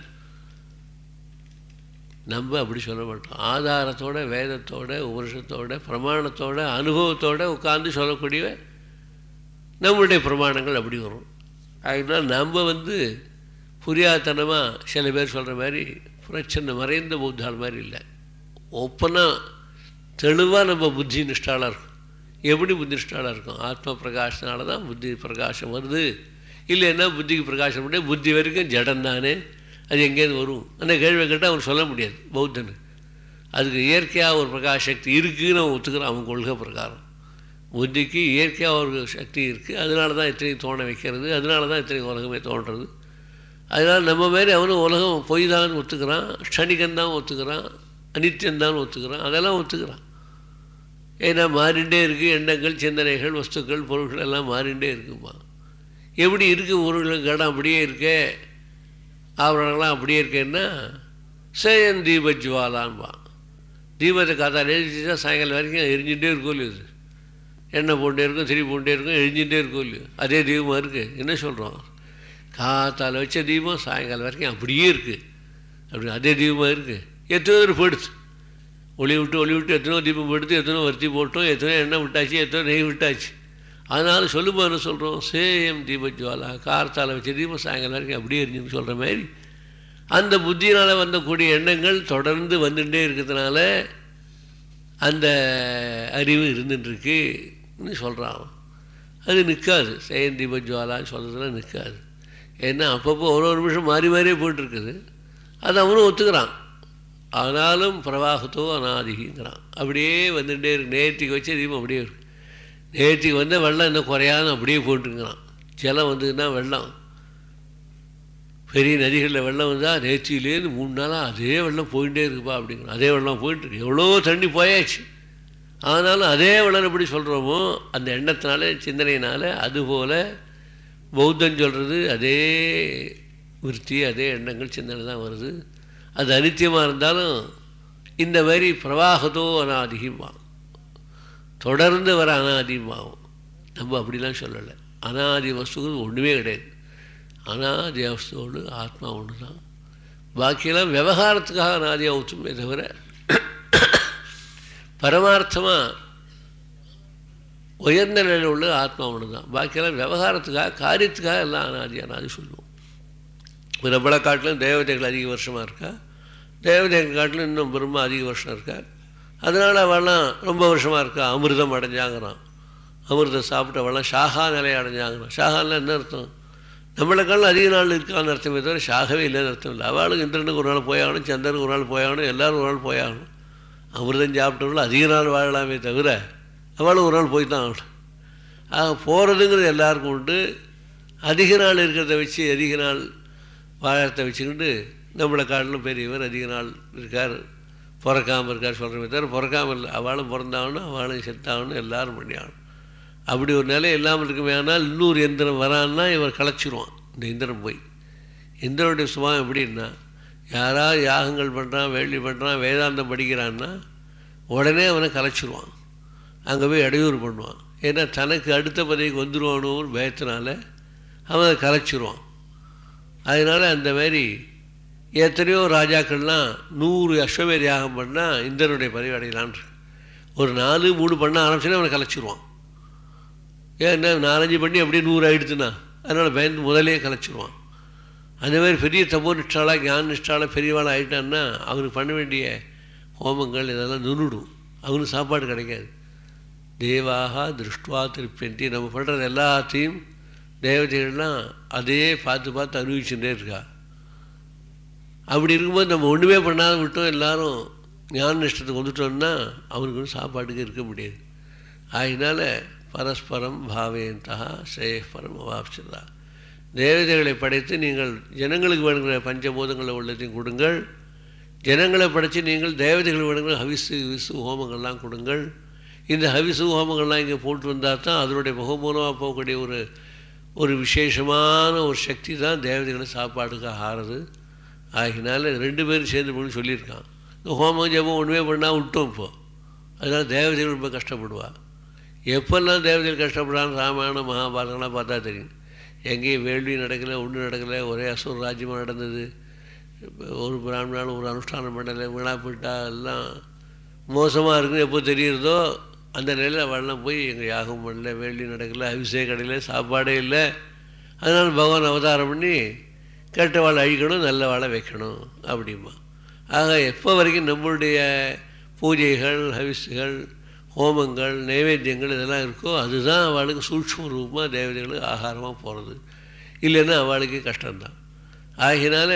நம்ம அப்படி சொல்ல மாட்டோம் ஆதாரத்தோட வேதத்தோட உபனிஷத்தோட பிரமாணத்தோட அனுபவத்தோடு உட்காந்து சொல்லக்கூடிய நம்மளுடைய பிரமாணங்கள் அப்படி வரும் அதனால் நம்ம வந்து புரியாதனமாக சில பேர் சொல்கிற மாதிரி பிரச்சனை மறைந்த பௌத்தாள் மாதிரி இல்லை ஓப்பனாக தெளிவாக நம்ம புத்தி நிஷ்டாலாக இருக்கும் எப்படி புத்தி நிஷ்டாலாக இருக்கும் ஆத்ம பிரகாசனால தான் புத்தி பிரகாசம் வருது இல்லைன்னா புத்திக்கு பிரகாசம் பண்ணி புத்தி வரைக்கும் ஜடம் தானே அது எங்கேருந்து வரும் அந்த கேள்வி கேட்டால் அவன் சொல்ல முடியாது பௌத்தனு அதுக்கு இயற்கையாக ஒரு பிரகாஷ சக்தி இருக்குதுன்னு அவன் ஒத்துக்கிறான் அவன் கொள்கை பிரகாரம் புத்திக்கு இயற்கையாக ஒரு சக்தி இருக்குது அதனால தான் இத்தனை தோண வைக்கிறது அதனால தான் இத்தனை உலகமே தோன்றது அதனால் நம்ம மாரி அவனும் உலகம் பொய் தான் ஒத்துக்கிறான் க்ஷணிகந்தான் ஒத்துக்கிறான் அனித்தியந்தான் ஒத்துக்கிறான் அதெல்லாம் ஒத்துக்கிறான் ஏன்னா மாறிண்டே இருக்குது எண்ணங்கள் சிந்தனைகள் வஸ்துக்கள் பொருட்கள் எல்லாம் மாறிண்டே இருக்குமா எப்படி இருக்குது பொருள்கள் கடம் அப்படியே இருக்கே ஆவரணங்கள்லாம் அப்படியே இருக்கேன்னா சேயன் தீபஜ்வாலான்பா தீபத்தை காத்தால் எழுதிச்சா சாயங்காலம் வரைக்கும் எரிஞ்சுட்டே இருக்கும் இல்லையா இது எண்ணெய் போட்டே இருக்கும் திரி போட்டே இருக்கும் எரிஞ்சுட்டே இருக்கும் இல்லையா அதே தீபமாக இருக்குது என்ன சொல்கிறோம் காத்தால் வச்ச தீபம் சாயங்காலம் வரைக்கும் அப்படியே இருக்குது அப்படி அதே தீபமாக இருக்குது எத்தனை பேர் போயிடுச்சு ஒளி விட்டு ஒளி விட்டு எத்தனோ தீபம் போடுத்து எத்தனோ வர்த்தி போட்டோம் எத்தனோ எண்ணெய் விட்டாச்சு எத்தனோ நெய் விட்டாச்சு அதனால் சொல்லும்போது என்ன சொல்கிறோம் சேயம் தீபஜ்வாலா கார்த்தால் வச்ச தீபம் சாயங்காலம் வரைக்கும் அப்படியே எரிஞ்சுன்னு சொல்கிற மாதிரி அந்த புத்தியினால் வந்தக்கூடிய எண்ணங்கள் தொடர்ந்து வந்துட்டே இருக்கிறதுனால அந்த அறிவு இருந்துட்டுருக்குன்னு சொல்கிறான் அது நிற்காது சேயன் தீபஜ்வாலான்னு சொல்கிறதுலாம் நிற்காது ஏன்னா அப்பப்போ ஒரு ஒரு நிமிஷம் மாறி மாறியே போயிட்டுருக்குது அது அவனும் ஒத்துக்கிறான் ஆனாலும் பிரவாகத்தோ அனாதிங்கிறான் அப்படியே வந்துட்டே இருக்கு நேர்த்திக்கு வச்ச தீபம் அப்படியே இருக்கு நேர்த்திக்கு வந்த வெள்ளம் இன்னும் குறையாத அப்படியே போட்டுருங்கிறான் ஜலம் வந்ததுன்னா வெள்ளம் பெரிய நதிகளில் வெள்ளம் வந்தால் நேர்த்தியிலேருந்து மூணு நாளாக அதே வெள்ளம் போயிட்டே இருக்குப்பா அப்படிங்கிறோம் அதே வெள்ளம் போயிட்டுருக்கு எவ்வளோ தண்ணி போயாச்சு ஆனாலும் அதே வெள்ளம் எப்படி சொல்கிறோமோ அந்த எண்ணத்தினால சிந்தனையினால் அதுபோல் பௌத்தம் சொல்கிறது அதே விருத்தி அதே எண்ணங்கள் சிந்தனை தான் வருது அது அனித்தியமாக இருந்தாலும் இந்த மாதிரி பிரவாகத்தோ அனாதிகமாகும் தொடர்ந்து வர அனாதிகமாகும் நம்ம அப்படிலாம் சொல்லலை அனாதி வஸ்துகள் ஒன்றுமே கிடையாது அனாதி வஸ்துவோடு ஆத்மா ஒன்று தான் பாக்கியெல்லாம் விவகாரத்துக்காக அனாதியாக ஊற்றுமே தவிர பரமார்த்தமாக உயர்ந்த நிலையில் உள்ள ஆத்மா ஒன்று தான் பாக்கியெல்லாம் விவகாரத்துக்காக காரியத்துக்காக எல்லாம் அனாதி அனாதி சொல்லுவோம் நம்மளை காட்டிலும் தேவதைகள் அதிக வருஷமாக இருக்கா தேவதைகள் காட்டிலும் இன்னும் பிரம்மா அதிக வருஷம் இருக்கா அதனால் அவெல்லாம் ரொம்ப வருஷமாக இருக்கா அமிர்தம் அடைஞ்சாங்கிறான் அமிர்தம் சாப்பிட்டு அவெல்லாம் ஷாகா நிலையை அடைஞ்சாங்கிறான் ஷாகான்னா என்ன அர்த்தம் நம்மளுக்கெல்லாம் அதிக நாள் இருக்கான்னு அர்த்தமே தவிர ஷாகவே இல்லைன்னு அர்த்தம் இல்லை அவளுக்கு இந்திரனுக்கு ஒரு நாள் போயாகணும் சந்திரனுக்கு ஒரு நாள் போயாகணும் எல்லோரும் ஒரு நாள் போயாகணும் அமிர்தம் சாப்பிட்டவங்களும் அதிக நாள் வாழலாமே தவிர அவளும் ஒரு நாள் போய் தான் ஆகணும் ஆக போகிறதுங்கிறது எல்லாருக்கும் உண்டு அதிக நாள் இருக்கிறத வச்சு அதிக நாள் வாழத்தை வச்சுக்கிட்டு நம்மளை காட்டிலும் பெரியவர் அதிக நாள் இருக்கார் பிறக்காமல் இருக்கார் சொல்கிறமே தவிர பிறக்காமல் இல்லை அவளும் பிறந்தாகணும் அவளும் செத்தாகணும் எல்லாரும் பண்ணியாகணும் அப்படி ஒரு நிலை இல்லாமல் இருக்குமே ஆனால் இன்னொரு எந்திரம் வரான்னா இவர் கலைச்சிருவான் இந்த இந்திரன் போய் இந்திரனுடைய சுபாவம் எப்படின்னா யாராவது யாகங்கள் பண்ணுறான் வேள்வி பண்ணுறான் வேதாந்தம் படிக்கிறான்னா உடனே அவனை கலைச்சிருவான் அங்கே போய் இடையூறு பண்ணுவான் ஏன்னா தனக்கு அடுத்த பதவிக்கு வந்துடுவானோன்னு பயத்தினால அவன் அதை கலைச்சிருவான் அதனால் அந்த மாதிரி எத்தனையோ ராஜாக்கள்லாம் நூறு அஸ்வமேத யாகம் பண்ணால் இந்திரனுடைய பதவி அடையலான் ஒரு நாலு மூணு பண்ண ஆரம்பிச்சுன்னா அவனை கலைச்சிருவான் ஏன்னா நாலஞ்சு பண்ணி அப்படியே நூறு ஆகிடுதுன்னா அதனால் பயந்து முதலே கலைச்சிருவான் அந்த மாதிரி பெரிய தபோ நிஷ்டாலாக ஞான நிஷ்டாலாக பெரியவாளாக ஆகிட்டான்னா அவனுக்கு பண்ண வேண்டிய ஹோமங்கள் இதெல்லாம் நின்றுடும் அவனுக்கு சாப்பாடு கிடைக்காது தேவாக திருஷ்டுவா திருப்பி நம்ம பண்ணுறது எல்லாத்தையும் தேவதைகள்லாம் அதையே பார்த்து பார்த்து அனுபவிச்சுட்டே இருக்கா அப்படி இருக்கும்போது நம்ம ஒன்றுமே பண்ணாத விட்டோம் எல்லாரும் ஞான நிஷ்டத்துக்கு வந்துட்டோம்னா அவனுக்கு வந்து சாப்பாட்டுக்கு இருக்க முடியாது ஆகினால பரஸ்பரம் பாவேந்தா ஸ்ரேயஸ்பரம் அவாப்சதா தேவதைகளை படைத்து நீங்கள் ஜனங்களுக்கு வேணுங்கிற பஞ்சபூதங்களை உள்ளதையும் கொடுங்கள் ஜனங்களை படைத்து நீங்கள் தேவதைகள் வேணுங்கிற ஹவிசு விசு ஹோமங்கள்லாம் கொடுங்கள் இந்த ஹவிசு ஹோமங்கள்லாம் இங்கே போட்டு வந்தால் தான் அதனுடைய முகமூலமாக போகக்கூடிய ஒரு ஒரு விசேஷமான ஒரு சக்தி தான் தேவதைகளை சாப்பாடுக்காக ஆறுது ஆகினால ரெண்டு பேரும் சேர்ந்து பண்ணி சொல்லியிருக்கான் இந்த ஹோமம் ஜபம் ஒன்றுமே பண்ணால் விட்டோம் இப்போது அதனால் தேவதைகள் ரொம்ப கஷ்டப்படுவா எப்பெல்லாம் தேவதைகள் கஷ்டப்படுறான்னு ராமாயணம் மகாபாரதம்லாம் பார்த்தா தெரியும் எங்கேயும் வேள்வி நடக்கலை ஒன்றும் நடக்கலை ஒரே அசுர ராஜ்யமாக நடந்தது ஒரு பிராமணாலும் ஒரு அனுஷ்டானம் பண்ணலை வீணா போயிட்டா எல்லாம் மோசமாக இருக்குன்னு எப்போ தெரியுறதோ அந்த நிலையில் அவள்லாம் போய் எங்கள் யாகம் பண்ணல வேள்வி நடக்கலை அபிஷேகம் கிடையில சாப்பாடே இல்லை அதனால் பகவான் அவதாரம் பண்ணி கெட்ட வாழை அழிக்கணும் நல்ல வாழை வைக்கணும் அப்படிமா ஆக எப்போ வரைக்கும் நம்மளுடைய பூஜைகள் ஹவிஸுகள் ஹோமங்கள் நைவேத்தியங்கள் இதெல்லாம் இருக்கோ அதுதான் அவளுக்கு சூட்சம ரூபமாக தேவதைகளுக்கு ஆகாரமாக போகிறது இல்லைன்னா அவளுக்கு கஷ்டம்தான் ஆகினால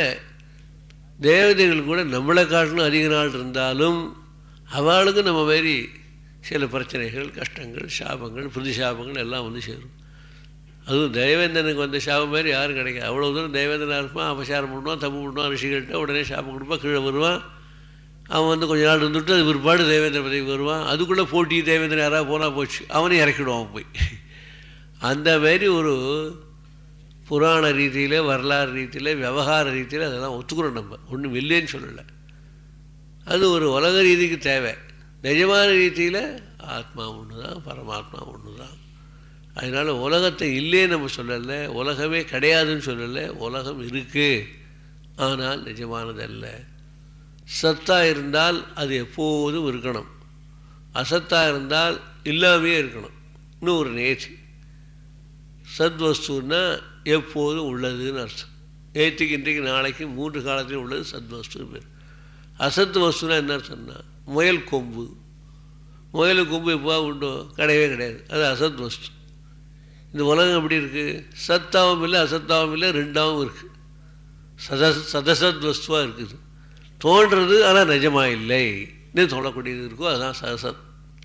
தேவதைகள் கூட நம்மளை காட்டிலும் அதிக நாள் இருந்தாலும் அவளுக்கு நம்ம மாரி சில பிரச்சனைகள் கஷ்டங்கள் சாபங்கள் பிரதிசாபங்கள் எல்லாம் வந்து சேரும் அதுவும் தேவேந்திரனுக்கு வந்த சாபம் மாதிரி யாரும் கிடைக்காது அவ்வளோ தூரம் தேவேந்திரனாக இருப்பான் அபசாரம் பண்ணுவான் தப்பு பண்ணுவான் ரிஷிகள்கிட்ட உடனே சாபம் கொடுப்பான் கீழே வருவான் அவன் வந்து கொஞ்ச நாள் இருந்துட்டு அது பிற்பாடு தேவேந்திர பதவி வருவான் அதுக்குள்ளே போட்டி தேவேந்திரன் யாராவது போனால் போச்சு அவனையும் இறக்கிடுவான் போய் அந்த மாதிரி ஒரு புராண ரீதியில் வரலாறு ரீதியில் விவகார ரீதியில் அதெல்லாம் ஒத்துக்கிறோம் நம்ம ஒன்றும் இல்லைன்னு சொல்லலை அது ஒரு உலக ரீதிக்கு தேவை நிஜமான ரீதியில் ஆத்மா ஒன்று தான் பரமாத்மா ஒன்று தான் அதனால் உலகத்தை இல்லைன்னு நம்ம சொல்லலை உலகமே கிடையாதுன்னு சொல்லலை உலகம் இருக்குது ஆனால் நிஜமானதல்ல சத்தாக இருந்தால் அது எப்போதும் இருக்கணும் அசத்தாக இருந்தால் இல்லாமே இருக்கணும் இன்னும் ஒரு நேர்ச்சி சத்வஸ்துன்னா எப்போதும் உள்ளதுன்னு அர்த்தம் நேற்றுக்கு இன்றைக்கு நாளைக்கு மூன்று காலத்திலும் உள்ளது சத்வஸ்து பேர் அசத்து வஸ்துனா என்ன அர்த்தம்னா முயல் கொம்பு முயல் கொம்பு எப்போ உண்டோ கிடையவே கிடையாது அது அசத் வஸ்து இந்த உலகம் எப்படி இருக்குது சத்தாவும் இல்லை அசத்தாவும் இல்லை ரெண்டாவும் இருக்குது சத சதசத் வஸ்துவாக இருக்குது தோன்றது ஆனால் நிஜமாக இல்லை இன்னும் தோணக்கூடியது இருக்கோ அதுதான் சதசத்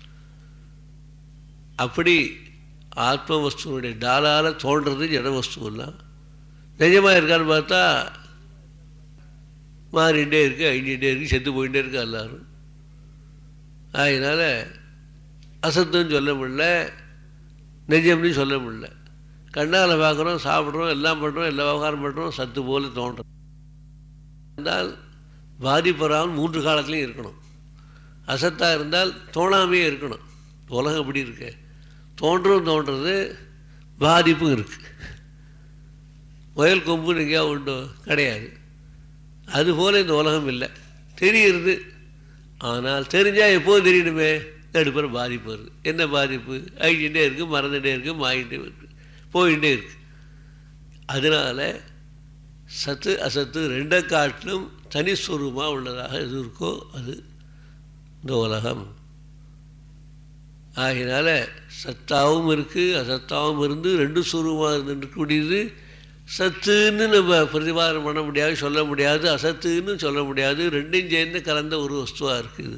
அப்படி ஆத்ம வஸ்துவனுடைய டாலால் தோன்றது ஜட வஸ்துவெல்லாம் நிஜமாக இருக்கான்னு பார்த்தா மாறிகிட்டே இருக்குது அழிஞ்சிட்டே இருக்குது செத்து போயிட்டே இருக்கு எல்லாரும் அதனால் அசத்துன்னு சொல்ல முடியல நிஜம்னு சொல்ல முடியல கண்ணால் பார்க்குறோம் சாப்பிட்றோம் எல்லாம் பண்ணுறோம் எல்லா விவகாரம் பண்ணுறோம் சத்து போல தோன்றும் இருந்தால் பாதிப்படாமல் மூன்று காலத்துலையும் இருக்கணும் அசத்தாக இருந்தால் தோணாமையே இருக்கணும் உலகம் எப்படி இருக்கு தோன்றும் தோன்றது பாதிப்பும் இருக்குது முயல் கொம்பு எங்கேயா உண்டோ கிடையாது அதுபோல் இந்த உலகம் இல்லை தெரியுது ஆனால் தெரிஞ்சால் எப்போது தெரியணுமே நடுப்புற பாதிப்பு வருது என்ன பாதிப்பு அழிஞ்சிட்டே இருக்குது மறந்துகிட்டே இருக்குது மாயிட்டே இருக்குது போயிட்டே இருக்குது அதனால் சத்து அசத்து ரெண்டை காட்டிலும் தனிஸ்வரூபமாக உள்ளதாக எது இருக்கோ அது இந்த உலகம் ஆகினால சத்தாவும் இருக்குது அசத்தாவும் இருந்து ரெண்டு சுரூபமாக இருந்துருக்கக்கூடியது சத்துன்னு நம்ம பிரதிபாதனம் பண்ண முடியாது சொல்ல முடியாது அசத்துன்னு சொல்ல முடியாது ரெண்டும் சேர்ந்து கலந்த ஒரு வஸ்துவாக இருக்குது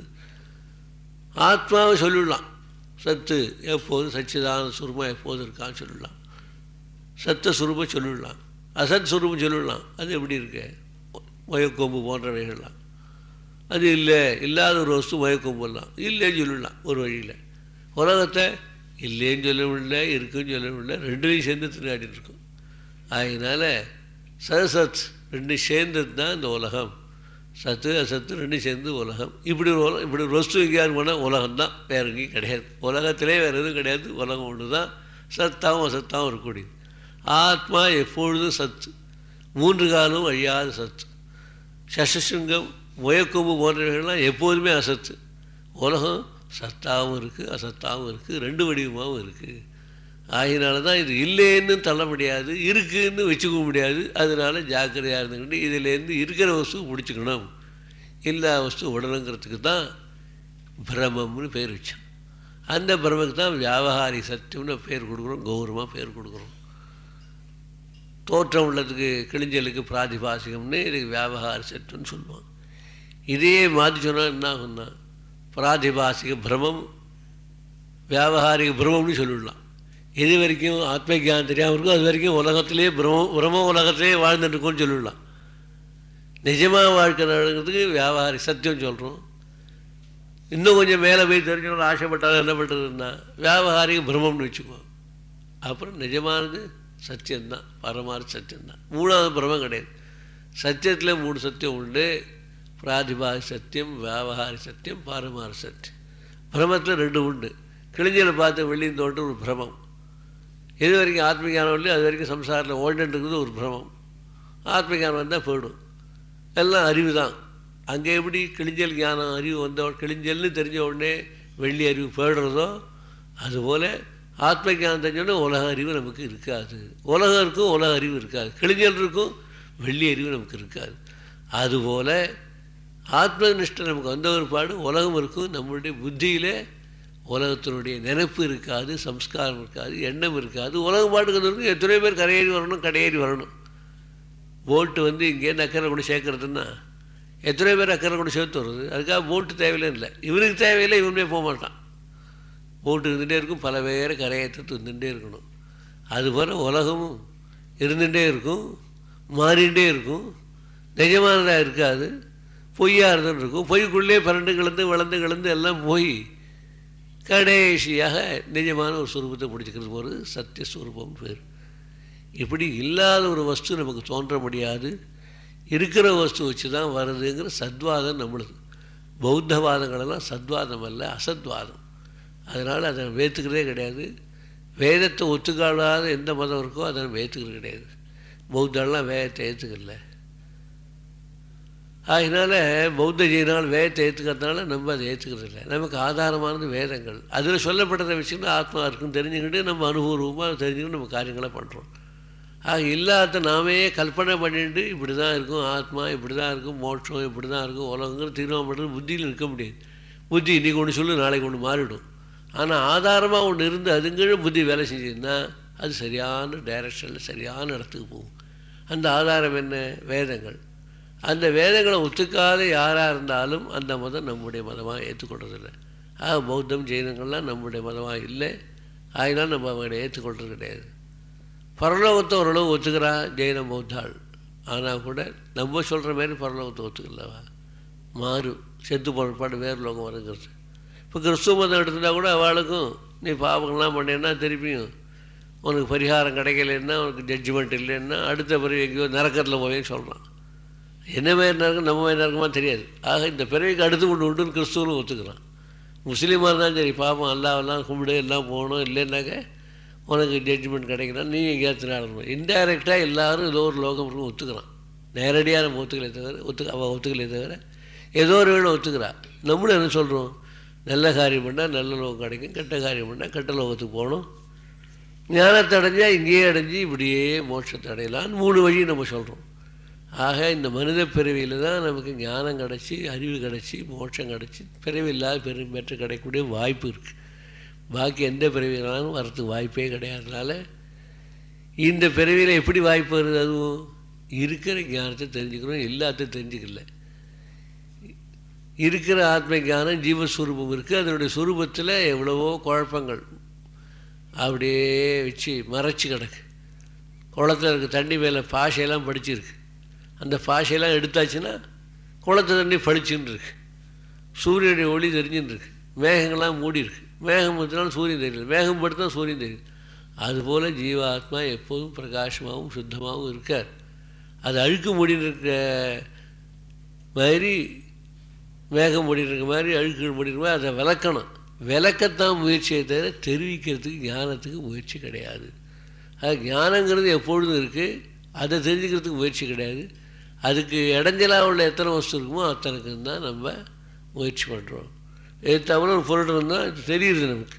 ஆத்மாவை சொல்லிடலாம் சத்து எப்போதும் சச்சிதான சுரூபம் எப்போதும் இருக்கான்னு சொல்லலாம் சத்த சுரூபம் சொல்லிடலாம் அசத் சுரூபம் சொல்லிடலாம் அது எப்படி இருக்கு மயக்கொம்பு போன்றவைகள்லாம் அது இல்லை இல்லாத ஒரு வஸ்து மயக்கொம்புலாம் இல்லைன்னு சொல்லிடலாம் ஒரு வழியில் உலகத்தை இல்லைன்னு சொல்ல முடியல இருக்குன்னு சொல்ல முடியல ரெண்டுலையும் சேர்ந்து திண்டாடிட்டு இருக்கும் அதனால் சதசத் ரெண்டு சேர்ந்தது தான் இந்த உலகம் சத்து அசத்து ரெண்டும் சேர்ந்து உலகம் இப்படி ஒரு உலகம் இப்படி ஒரு வஸ்து எங்கேயாரு போனால் உலகம் தான் வேறு எங்கேயும் கிடையாது உலகத்திலே வேறு எதுவும் கிடையாது உலகம் ஒன்று தான் சத்தாவும் அசத்தாவும் இருக்கக்கூடியது ஆத்மா எப்பொழுதும் சத்து மூன்று காலம் அழியாத சத்து சசசுங்கம் முயக்கொம்பு போன்றவைகள்லாம் எப்போதுமே அசத்து உலகம் சத்தாகவும் இருக்குது அசத்தாகவும் இருக்குது ரெண்டு வடிவமாகவும் இருக்குது ஆகினால தான் இது இல்லைன்னு தள்ள முடியாது இருக்குன்னு வச்சுக்க முடியாது அதனால் ஜாக்கிரதையாக இருந்துக்கிட்டு இதிலேருந்து இருக்கிற வஸ்து பிடிச்சிக்கணும் இல்லா வஸ்து உடனுங்கிறதுக்கு தான் பிரமம்னு பேர் வச்சோம் அந்த பிரமக்கு தான் வியாபகாரி சத்தியம்னு பேர் கொடுக்குறோம் கௌரவமாக பேர் கொடுக்குறோம் தோற்றம் உள்ளதுக்கு கிழிஞ்சலுக்கு பிராதிபாசிகம்னு இதுக்கு வியாபகார சத்துவம்னு சொல்லுவோம் இதே மாற்றி சொன்னால் என்ன ஆகும்னா பிராதிபாசிக பிரமம் வியாபகாரிக பிரமம்னு சொல்லிடலாம் எது வரைக்கும் ஆத்ம ஜானம் தெரியாமல் இருக்கும் அது வரைக்கும் உலகத்திலே பிரம பிரம உலகத்திலே வாழ்ந்துட்டுருக்கோம்னு சொல்லிடலாம் நிஜமாக வாழ்க்கை நடக்கிறதுக்கு வியாபாரி சத்தியம் சொல்கிறோம் இன்னும் கொஞ்சம் மேலே போய் தெரிஞ்சவங்க ஆசைப்பட்டாலும் என்ன பண்ணுறதுன்னா வியாபாரிக பிரம்மம்னு வச்சுக்கோ அப்புறம் நிஜமானது சத்தியம்தான் பரமார்த்த சத்தியம்தான் மூணாவது பிரமம் கிடையாது சத்தியத்தில் மூணு சத்தியம் உண்டு பிராதிபாக சத்தியம் வியாபாரி சத்தியம் பாரமார சத்தியம் பிரமத்தில் ரெண்டு உண்டு கிழிஞ்சலை பார்த்து வெளியும் தோன்ற ஒரு பிரமம் எது வரைக்கும் ஆத்மீகானம் இல்லையோ அது வரைக்கும் சம்சாரத்தில் ஓடின்றது ஒரு பிரமம் ஆத்மீகானம் வந்தால் போயிடும் எல்லாம் அறிவு தான் அங்கே எப்படி கிழிஞ்சல் ஞானம் அறிவு வந்த கிழிஞ்சல்னு தெரிஞ்ச உடனே வெள்ளி அறிவு போயிடுறதோ அதுபோல் ஆத்ம ஞானம் தெரிஞ்சோடனே உலக அறிவு நமக்கு இருக்காது உலகம் இருக்கும் உலக அறிவு இருக்காது கிழிஞ்சல் இருக்கும் வெள்ளி அறிவு நமக்கு இருக்காது அதுபோல் ஆத்ம நிஷ்டை நமக்கு வந்த ஒரு பாடு உலகம் இருக்கும் நம்மளுடைய புத்தியில் உலகத்தினுடைய நினைப்பு இருக்காது சம்ஸ்காரம் இருக்காது எண்ணம் இருக்காது உலகம் பாட்டுக்கு இருக்கும் எத்தனையோ பேர் கரையேறி வரணும் கடையேறி வரணும் போட்டு வந்து இங்கேருந்து அக்கறை கொண்டு சேர்க்கறதுன்னா எத்தனையோ பேர் அக்கறை கொண்டு சேர்த்து வருது அதுக்காக போட்டு தேவையில்லை இல்லை இவனுக்கு தேவையில்லை இவனுமே போக மாட்டான் போட்டு இருந்துகிட்டே இருக்கும் பல பேரை கரையேற்றது இருந்துகிட்டே இருக்கணும் அதுபோல் உலகமும் இருந்துகிட்டே இருக்கும் மாறிகிட்டே இருக்கும் நிஜமானதாக இருக்காது பொய்யா இருந்துட்டு இருக்கும் பொய்க்குள்ளே பரண்டு கலந்து வளர்ந்து கலந்து எல்லாம் போய் கடைசியாக நிஜமான ஒரு சுரூபத்தை பிடிச்சிக்கிறது போது சத்திய சுரூபம் பேர் இப்படி இல்லாத ஒரு வஸ்து நமக்கு தோன்ற முடியாது இருக்கிற வஸ்து வச்சு தான் வருதுங்கிற சத்வாதம் நம்மளுது பௌத்தவாதங்களெல்லாம் சத்வாதம் அல்ல அசத்வாதம் அதனால் அதை வேத்துக்கிறதே கிடையாது வேதத்தை ஒத்துக்காளாத எந்த மதம் இருக்கோ அதை ஏற்றுக்கிறது கிடையாது பௌத்தம்லாம் வேதத்தை ஏற்றுக்கல அதனால் பௌத்த ஜெயினால் வேதத்தை ஏற்றுக்கிறதுனால நம்ம அதை ஏற்றுக்கிறது இல்லை நமக்கு ஆதாரமானது வேதங்கள் அதில் சொல்லப்பட்ட விஷயங்கள் ஆத்மா இருக்குன்னு தெரிஞ்சுக்கிட்டு நம்ம அனுபவமாக தெரிஞ்சுக்கிட்டு நம்ம காரியங்களை பண்ணுறோம் ஆக இல்லாத நாமே கற்பனை பண்ணிட்டு இப்படி தான் இருக்கும் ஆத்மா இப்படி தான் இருக்கும் மோட்சம் இப்படி தான் இருக்கும் உலகங்கிற தீர்மானம் பண்ணுறது புத்தியில் இருக்க முடியாது புத்தி இன்றைக்கி ஒன்று சொல்லு நாளைக்கு ஒன்று மாறிடும் ஆனால் ஆதாரமாக ஒன்று இருந்து அதுங்கன்னு புத்தி வேலை செஞ்சதுன்னா அது சரியான டைரக்ஷனில் சரியான இடத்துக்கு போகும் அந்த ஆதாரம் என்ன வேதங்கள் அந்த வேதங்களை ஒத்துக்காத யாராக இருந்தாலும் அந்த மதம் நம்முடைய மதமாக ஏற்றுக்கொள்றதில்லை ஆக பௌத்தம் ஜெயினங்கள்லாம் நம்முடைய மதமாக இல்லை அதனால் நம்ம அவங்களை ஏற்றுக்கொள்றது கிடையாது பரலோகத்தை ஓரளவு ஒத்துக்கிறா ஜெயின பௌத்தாள் ஆனால் கூட நம்ம சொல்கிற மாதிரி பரலோகத்தை ஒத்துக்கலவா மாறும் செத்து பொருட்பாடு வேறு லோகம் வருங்கிறது இப்போ கிறிஸ்துவ மதம் எடுத்துட்டா கூட அவளுக்கும் நீ பாவங்கள்லாம் பண்ணேன்னா திருப்பியும் உனக்கு பரிகாரம் கிடைக்கலன்னா உனக்கு ஜட்ஜ்மெண்ட் இல்லைன்னா அடுத்த பிறகு எங்கேயோ நரக்கத்தில் போவேன்னு சொல்கிறான் என்ன மாதிரி நரக்கம் நம்ம மாதிரி நரக்கமாக தெரியாது ஆக இந்த பிறவிக்கு அடுத்து கொண்டு உண்டுன்னு கிறிஸ்துவனும் ஒத்துக்கிறான் முஸ்லீமாக இருந்தாலும் சரி பாப்போம் அல்லாவெல்லாம் கும்பிடு எல்லாம் போகணும் இல்லைன்னாக்க உனக்கு ஜட்ஜ்மெண்ட் கிடைக்கணும் நீ எங்கேயாவது நடக்கணும் இன்டைரக்டாக எல்லோரும் ஏதோ ஒரு லோகம் இருக்கும் ஒத்துக்கிறான் நேரடியாக நம்ம ஒத்துக்கலை தவிர ஒத்து அவள் ஒத்துக்கலை தவிர ஏதோ ஒரு வேலை ஒத்துக்கிறா நம்மளும் என்ன சொல்கிறோம் நல்ல காரியம் பண்ணால் நல்ல லோகம் கிடைக்கும் கெட்ட காரியம் பண்ணால் கெட்ட லோகத்துக்கு போகணும் ஞானத்தை அடைஞ்சால் இங்கேயே அடைஞ்சு இப்படியே மோட்சத்தை அடையலான்னு மூணு வழி நம்ம சொல்கிறோம் ஆக இந்த மனித பிறவியில் தான் நமக்கு ஞானம் கிடச்சி அறிவு கிடச்சி மோட்சம் கிடச்சி பிறவி இல்லாத பெரும் பெற்று கிடைக்கக்கூடிய வாய்ப்பு இருக்குது பாக்கி எந்த பிறவினாலும் வரத்துக்கு வாய்ப்பே கிடையாதுனால இந்த பிறவியில் எப்படி வாய்ப்பு வருது அதுவும் இருக்கிற ஞானத்தை தெரிஞ்சுக்கணும் எல்லாத்தையும் தெரிஞ்சுக்கல இருக்கிற ஆத்ம ஞானம் ஜீவஸ்வரூபம் இருக்குது அதனுடைய சுரூபத்தில் எவ்வளவோ குழப்பங்கள் அப்படியே வச்சு மறைச்சி கிடக்கு குளத்தில் இருக்க தண்ணி மேலே பாஷையெல்லாம் படிச்சிருக்கு அந்த பாஷையெல்லாம் எடுத்தாச்சுன்னா குளத்து தண்ணி பளிச்சுன்னு இருக்கு சூரியனுடைய ஒளி தெரிஞ்சுன்னு இருக்கு மேகங்கள்லாம் மூடி இருக்கு மேகம் பற்றினாலும் சூரியன் தெரியல மேகம் படுத்தினா சூரியன் தெரியுது அதுபோல் ஜீவாத்மா எப்போதும் பிரகாசமாகவும் சுத்தமாகவும் இருக்கார் அது அழுக்கு மூடின்னு இருக்க மாதிரி மேகம் மூடின்னு இருக்க மாதிரி அழுக்கு மூடின மாதிரி அதை விளக்கணும் விளக்கத்தான் முயற்சியை தவிர தெரிவிக்கிறதுக்கு ஞானத்துக்கு முயற்சி கிடையாது அது ஞானங்கிறது எப்பொழுதும் இருக்குது அதை தெரிஞ்சுக்கிறதுக்கு முயற்சி கிடையாது அதுக்கு இடைஞ்சலாக உள்ள எத்தனை வஸ்து இருக்குமோ அத்தனைக்கு தான் நம்ம முயற்சி பண்ணுறோம் இது தவிர ஒரு பொருள் இருந்தால் இது தெரியுது நமக்கு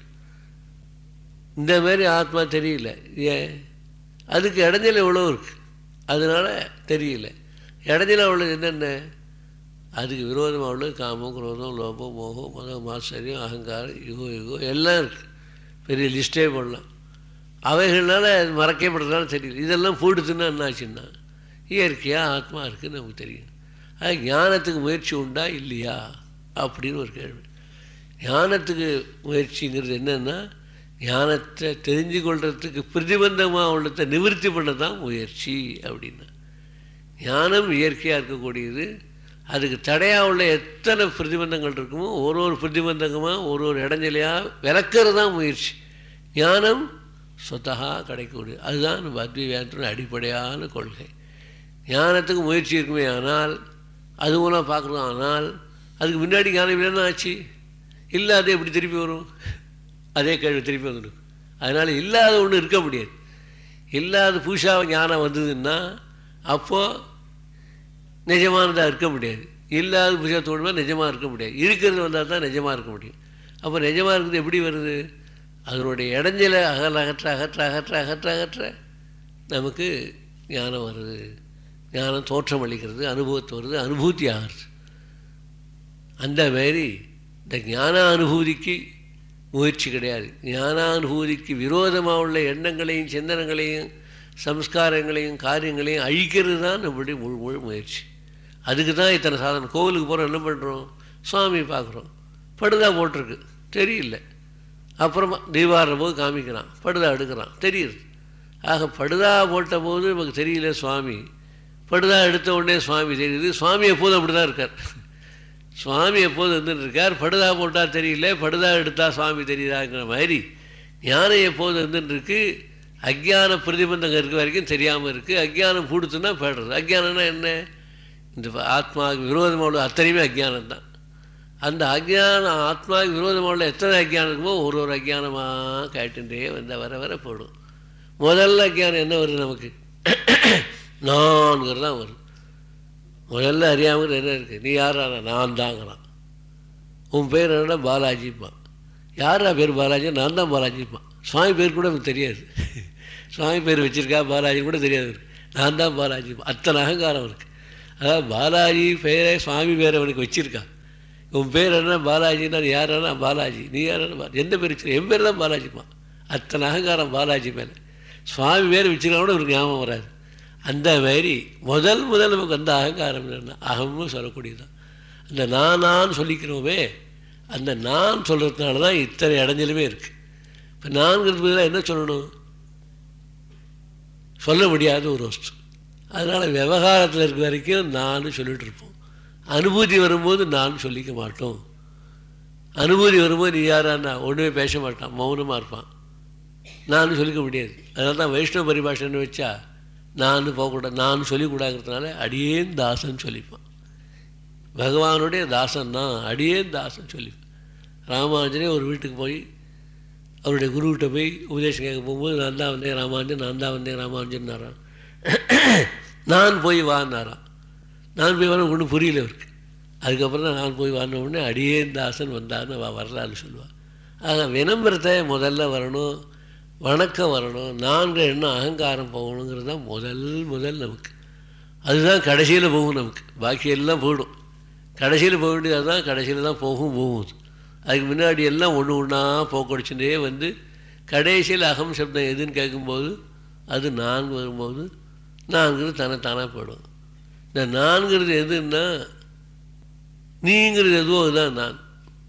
இந்த மாதிரி ஆத்மா தெரியல ஏன் அதுக்கு இடைஞ்சல் எவ்வளோ இருக்குது அதனால் தெரியல இடைஞ்சலாக உள்ளது என்னென்ன அதுக்கு விரோதமாக உள்ளது காமம் குரோதம் லோபம் மோகம் மதம் மாசரியம் அகங்காரம் யுகோ யுகோ எல்லாம் இருக்குது பெரிய லிஸ்ட்டே போடலாம் அவைகள்னால அது மறக்கப்படுறதுனால தெரியல இதெல்லாம் போடுதுன்னா என்னாச்சுன்னா இயற்கையாக ஆத்மா இருக்குதுன்னு நமக்கு தெரியும் அது ஞானத்துக்கு முயற்சி உண்டா இல்லையா அப்படின்னு ஒரு கேள்வி ஞானத்துக்கு முயற்சிங்கிறது என்னென்னா ஞானத்தை தெரிஞ்சு கொள்றதுக்கு பிரதிபந்தமாக உள்ளதை நிவர்த்தி பண்ண தான் முயற்சி அப்படின்னா ஞானம் இயற்கையாக இருக்கக்கூடியது அதுக்கு தடையாக உள்ள எத்தனை பிரதிபந்தங்கள் இருக்குமோ ஒரு ஒரு பிரதிபந்தகமாக ஒரு ஒரு இடைஞ்சலையாக விளக்கிறது தான் முயற்சி ஞானம் சொத்தகா கிடைக்கக்கூடியது அதுதான் நம்ம அத்வைவேந்தத்தின் அடிப்படையான கொள்கை ஞானத்துக்கு முயற்சி இருக்குமே ஆனால் அது மூலம் பார்க்குறோம் ஆனால் அதுக்கு முன்னாடி ஞானம் இல்லைன்னா ஆச்சு இல்லாத எப்படி திருப்பி வரும் அதே கேள்வி திருப்பி வந்துடும் அதனால் இல்லாத ஒன்று இருக்க முடியாது இல்லாத புதுசாக ஞானம் வந்ததுன்னா அப்போது நிஜமானதாக இருக்க முடியாது இல்லாத புதுசாக தோணுமா நிஜமாக இருக்க முடியாது இருக்கிறது வந்தால் தான் நிஜமாக இருக்க முடியும் அப்போ நிஜமாக இருக்கிறது எப்படி வருது அதனுடைய இடைஞ்சலை அகல அகற்ற அகற்ற அகற்ற அகற்ற அகற்ற நமக்கு ஞானம் வருது ஞானம் தோற்றம் அளிக்கிறது அனுபவத்து வருது அனுபூதி ஆகிறது அந்த மாரி இந்த ஞான அனுபூதிக்கு முயற்சி கிடையாது ஞானானுபூதிக்கு விரோதமாக உள்ள எண்ணங்களையும் சிந்தனங்களையும் சம்ஸ்காரங்களையும் காரியங்களையும் அழிக்கிறது தான் நம்முடைய முழு முழு முயற்சி அதுக்கு தான் இத்தனை சாதனம் கோவிலுக்கு போகிறோம் என்ன பண்ணுறோம் சுவாமி பார்க்குறோம் படுதா போட்டிருக்கு தெரியல அப்புறமா தீபாவளி போது காமிக்கிறான் படுதா எடுக்கிறான் தெரியுது ஆக படுதா போட்ட போது நமக்கு தெரியல சுவாமி படுதா எடுத்த உடனே சுவாமி தெரியுது சுவாமி எப்போதும் அப்படி தான் இருக்கார் சுவாமி எப்போதும் இருந்துட்டு இருக்கார் படுதா போட்டால் தெரியல படுதா எடுத்தால் சுவாமி தெரியுதாங்கிற மாதிரி ஞானம் எப்போதும் இருந்துட்டு இருக்கு அக்ஞான பிரதிபந்தகம் இருக்க வரைக்கும் தெரியாமல் இருக்குது அக்ஞானம் கூடுத்துன்னா போய்டுறது அக்ஞானம்னா என்ன இந்த ஆத்மாவுக்கு விரோதமாக உள்ள அத்தனையுமே அக்ஞானம் தான் அந்த அக்ஞானம் ஆத்மாவுக்கு விரோதமாக உள்ள எத்தனை அக்ஞானம் இருக்குமோ ஒரு ஒரு அக்ஞானமாக கேட்டுட்டே வந்த வர வர போடும் முதல்ல அக்ஞானம் என்ன வருது நமக்கு நான்கிறது தான் வருது முதல்ல அறியாமல் என்ன இருக்குது நீ யாரா நான் தாங்கிறான் உன் பேர் என்னடா பாலாஜிப்பான் யாரா பேர் பாலாஜி நான் தான் பாலாஜிப்பான் சுவாமி பேர் கூட எனக்கு தெரியாது சுவாமி பேர் வச்சுருக்கா பாலாஜி கூட தெரியாது நான் தான் பாலாஜி அத்தனை அகங்காரம் இருக்குது அதாவது பாலாஜி பேரை சுவாமி பேர் அவனுக்கு வச்சுருக்கான் உன் பேர் என்ன பாலாஜின்னா நீ யாரானா பாலாஜி நீ யாரான எந்த பேர் வச்சு என் பேர் தான் பாலாஜிப்பா அத்தனை அகங்காரம் பாலாஜி மேலே சுவாமி பேர் வச்சுருக்கா கூட ஒரு ஞாபகம் வராது அந்த மாதிரி முதல் முதல் நமக்கு அந்த அகங்காரம் என்னென்னா அகம்னு சொல்லக்கூடியதுதான் அந்த நான் நான் சொல்லிக்கிறோமே அந்த நான் சொல்கிறதுனால தான் இத்தனை இடைஞ்சலுமே இருக்குது இப்போ நான்கிறது பதிலாக என்ன சொல்லணும் சொல்ல முடியாத ஒரு வஸ்து அதனால் விவகாரத்தில் இருக்க வரைக்கும் நான் சொல்லிகிட்டு இருப்போம் அனுபூதி வரும்போது நான் சொல்லிக்க மாட்டோம் அனுபூதி வரும்போது நீ யாரான்னா ஒன்றுமே பேச மாட்டான் மௌனமாக இருப்பான் நான் சொல்லிக்க முடியாது அதனால தான் வைஷ்ணவ பரிபாஷன்னு வச்சா நான் போகக்கூடாது நான் சொல்லிக்கூடாங்கிறதுனால அடியேன் தாசன் சொல்லிப்பான் பகவானுடைய தாசன் தான் அடியேன் தாசன் சொல்லிப்பான் ராமானுஜனே ஒரு வீட்டுக்கு போய் அவருடைய குருக்கிட்ட போய் உபதேசம் கேட்க போகும்போது நான் தான் வந்தேன் ராமானுஜன் நான் தான் வந்தேன் ராமானுஜன்னாரான் நான் போய் வான்னாரான் நான் போய் வர ஒன்றும் புரியல அவருக்கு அதுக்கப்புறம் தான் நான் போய் வான உடனே அடியேன் தாசன் வந்தான்னு அவள் வரலான்னு சொல்லுவாள் ஆக வினம்பரத்தை முதல்ல வரணும் வணக்கம் வரணும் நான்கு எண்ணம் அகங்காரம் போகணுங்கிறது தான் முதல் முதல் நமக்கு அதுதான் கடைசியில் போகும் நமக்கு பாக்கி எல்லாம் போயிடும் கடைசியில் போக வேண்டியது தான் கடைசியில் தான் போகும் போகும் அதுக்கு முன்னாடி எல்லாம் ஒன்று ஒன்றா போக்கடிச்சுட்டே வந்து கடைசியில் அகம் சப்தம் எதுன்னு கேட்கும்போது அது நான்கு வரும்போது நான்கிறது தானே தானாக போயிடும் இந்த நான்கிறது எதுன்னா நீங்கிறது எதுவோ அதுதான் நான்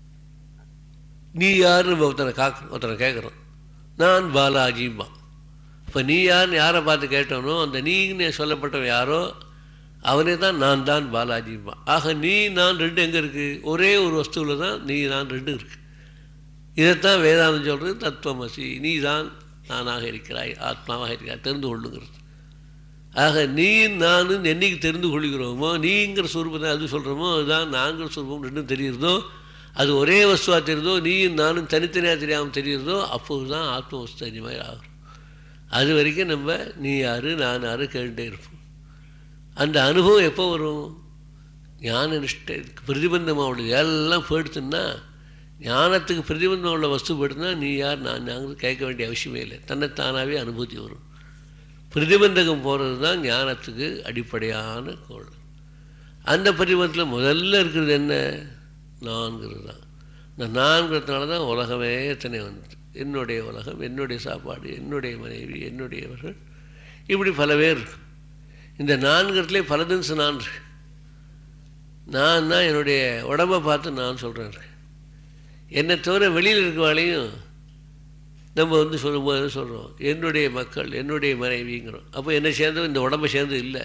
நீ யாருன்னு ஒருத்தனை காக்க ஒருத்தனை கேட்குறோம் நான் பாலாஜிம்பா இப்போ நீ யாருன்னு யாரை பார்த்து கேட்டவனோ அந்த நீன்னு சொல்லப்பட்டவன் யாரோ அவனே தான் நான் தான் பாலாஜிம்பா ஆக நீ நான் ரெண்டு எங்கே இருக்குது ஒரே ஒரு வஸ்துவில் தான் நீ நான் ரெண்டு இருக்குது இதைத்தான் வேதாந்தம் சொல்கிறது தத்துவமசி நீ தான் நானாக இருக்கிறாய் ஆத்மாவாக இருக்கிறாய் தெரிந்து கொள்ளுங்கிறது ஆக நீ நான் என்னைக்கு தெரிந்து கொள்கிறோமோ நீங்கிற சுரூபத்தை அது சொல்கிறோமோ அதுதான் நாங்கிற சுரூபம் ரெண்டும் தெரியுறதோ அது ஒரே வஸ்துவாக தெரியுதோ நீயும் நானும் தனித்தனியாக தெரியாமல் தெரியுறதோ அப்போது தான் ஆத்ம வஸ்து அனிமயம் ஆகும் அது வரைக்கும் நம்ம நீ யார் நான் யார் கேட்டுட்டே இருப்போம் அந்த அனுபவம் எப்போ வரும் ஞான நிஷ்டை பிரதிபந்தமாக உள்ளது எல்லாம் போயிடுத்துன்னா ஞானத்துக்கு பிரதிபந்தம் உள்ள வஸ்து போயிடுதுன்னா நீ யார் நான் நாங்கள் கேட்க வேண்டிய அவசியமே இல்லை தன்னைத்தானாகவே அனுபூதி வரும் பிரதிபந்தகம் போகிறது தான் ஞானத்துக்கு அடிப்படையான கோள் அந்த பிரதிபந்தத்தில் முதல்ல இருக்கிறது என்ன நான்கிறது தான் இந்த நான்கிறதுனால தான் உலகமே எத்தனை வந்தது என்னுடைய உலகம் என்னுடைய சாப்பாடு என்னுடைய மனைவி என்னுடையவர்கள் இப்படி பல பேர் இருக்கு இந்த நான்கிறதுலே பல தினசு நான் இருக்கு நான் தான் என்னுடைய உடம்பை பார்த்து நான் சொல்கிறேன் என்னை தவிர வெளியில் இருக்கவாளையும் நம்ம வந்து சொல்லும்போது சொல்கிறோம் என்னுடைய மக்கள் என்னுடைய மனைவிங்கிறோம் அப்போ என்ன சேர்ந்தது இந்த உடம்பை சேர்ந்தது இல்லை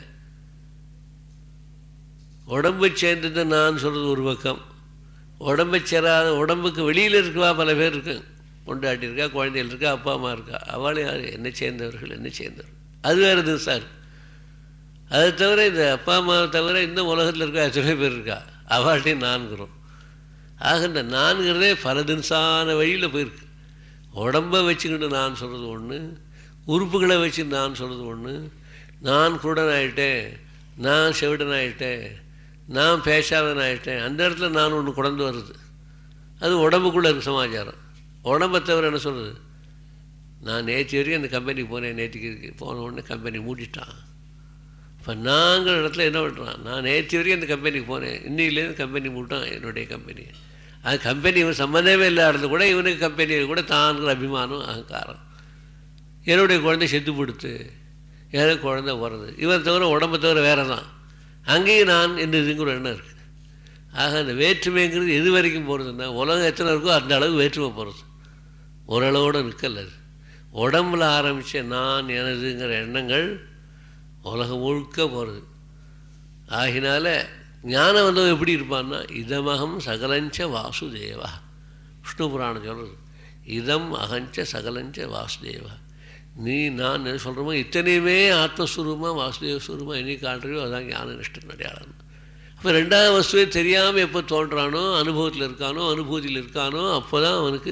உடம்பை சேர்ந்தது நான் சொல்கிறது ஒரு பக்கம் உடம்பை சேராத உடம்புக்கு வெளியில் இருக்கவா பல பேர் இருக்கு கொண்டாட்டி இருக்கா குழந்தைகள் இருக்கா அப்பா அம்மா இருக்கா அவளை யார் என்ன சேர்ந்தவர்கள் என்ன சேர்ந்தவர்கள் அது வேறு இது சார் அதை தவிர இந்த அப்பா அம்மாவை தவிர இன்னும் உலகத்தில் இருக்கா எத்தனை பேர் இருக்கா அவள்கிட்டையும் நான்கிறோம் ஆக இந்த நான்கிறதே பல தினசான வழியில் போயிருக்கு உடம்பை வச்சுக்கிட்டு நான் சொல்கிறது ஒன்று உறுப்புகளை வச்சு நான் சொல்கிறது ஒன்று நான் குருடன் ஆகிட்டேன் நான் செவிடன் ஆகிட்டேன் நான் பேசாதன் ஆகிட்டேன் அந்த இடத்துல நான் ஒன்று குடந்து வருது அது உடம்புக்குள்ளே இருக்கு சமாச்சாரம் உடம்பை தவிர என்ன சொல்கிறது நான் நேற்று வரைக்கும் அந்த கம்பெனிக்கு போனேன் நேற்றுக்கு போன உடனே கம்பெனி மூடிட்டான் இப்போ நாங்கள் இடத்துல என்ன பண்ணுறான் நான் நேற்று வரைக்கும் அந்த கம்பெனிக்கு போனேன் இன்னிலேருந்து கம்பெனி மூட்டான் என்னுடைய கம்பெனி அது கம்பெனி இவன் சம்மந்தமே இல்லாதது கூட இவனுக்கு கம்பெனியில் கூட தான்கிற அபிமானம் அகங்காரம் என்னுடைய குழந்தை செத்து கொடுத்து எனக்கு குழந்தை போகிறது இவன் தவிர உடம்பை தவிர வேறு தான் அங்கேயும் நான் என்ன இதுங்கிற எண்ணம் இருக்குது ஆக அந்த வேற்றுமைங்கிறது எது வரைக்கும் போகிறதுன்னா உலகம் எத்தனை இருக்கோ அந்த அளவு வேற்றுமை போகிறது ஓரளவோடு நிற்கல அது உடம்புல ஆரம்பித்த நான் எனதுங்கிற எண்ணங்கள் உலகம் முழுக்க போகிறது ஆகினால ஞானம் வந்தவன் எப்படி இருப்பான்னா இதமகம் சகலஞ்ச வாசுதேவா விஷ்ணு புராணம் சொல்கிறது இதம் அகஞ்ச சகலஞ்ச வாசுதேவா நீ நான் என்ன சொல்கிறோமோ இத்தனையுமே ஆத்மஸ்வரூபமாக வாசுதேவ ஸ்வரூபமாக இனி காட்டுறியோ அதான் ஞான நிஷ்டன் அடையாளம் அப்போ ரெண்டாவது வஸ்துவை தெரியாமல் எப்போ தோன்றானோ அனுபவத்தில் இருக்கானோ அனுபூதியில் இருக்கானோ அப்போ தான் அவனுக்கு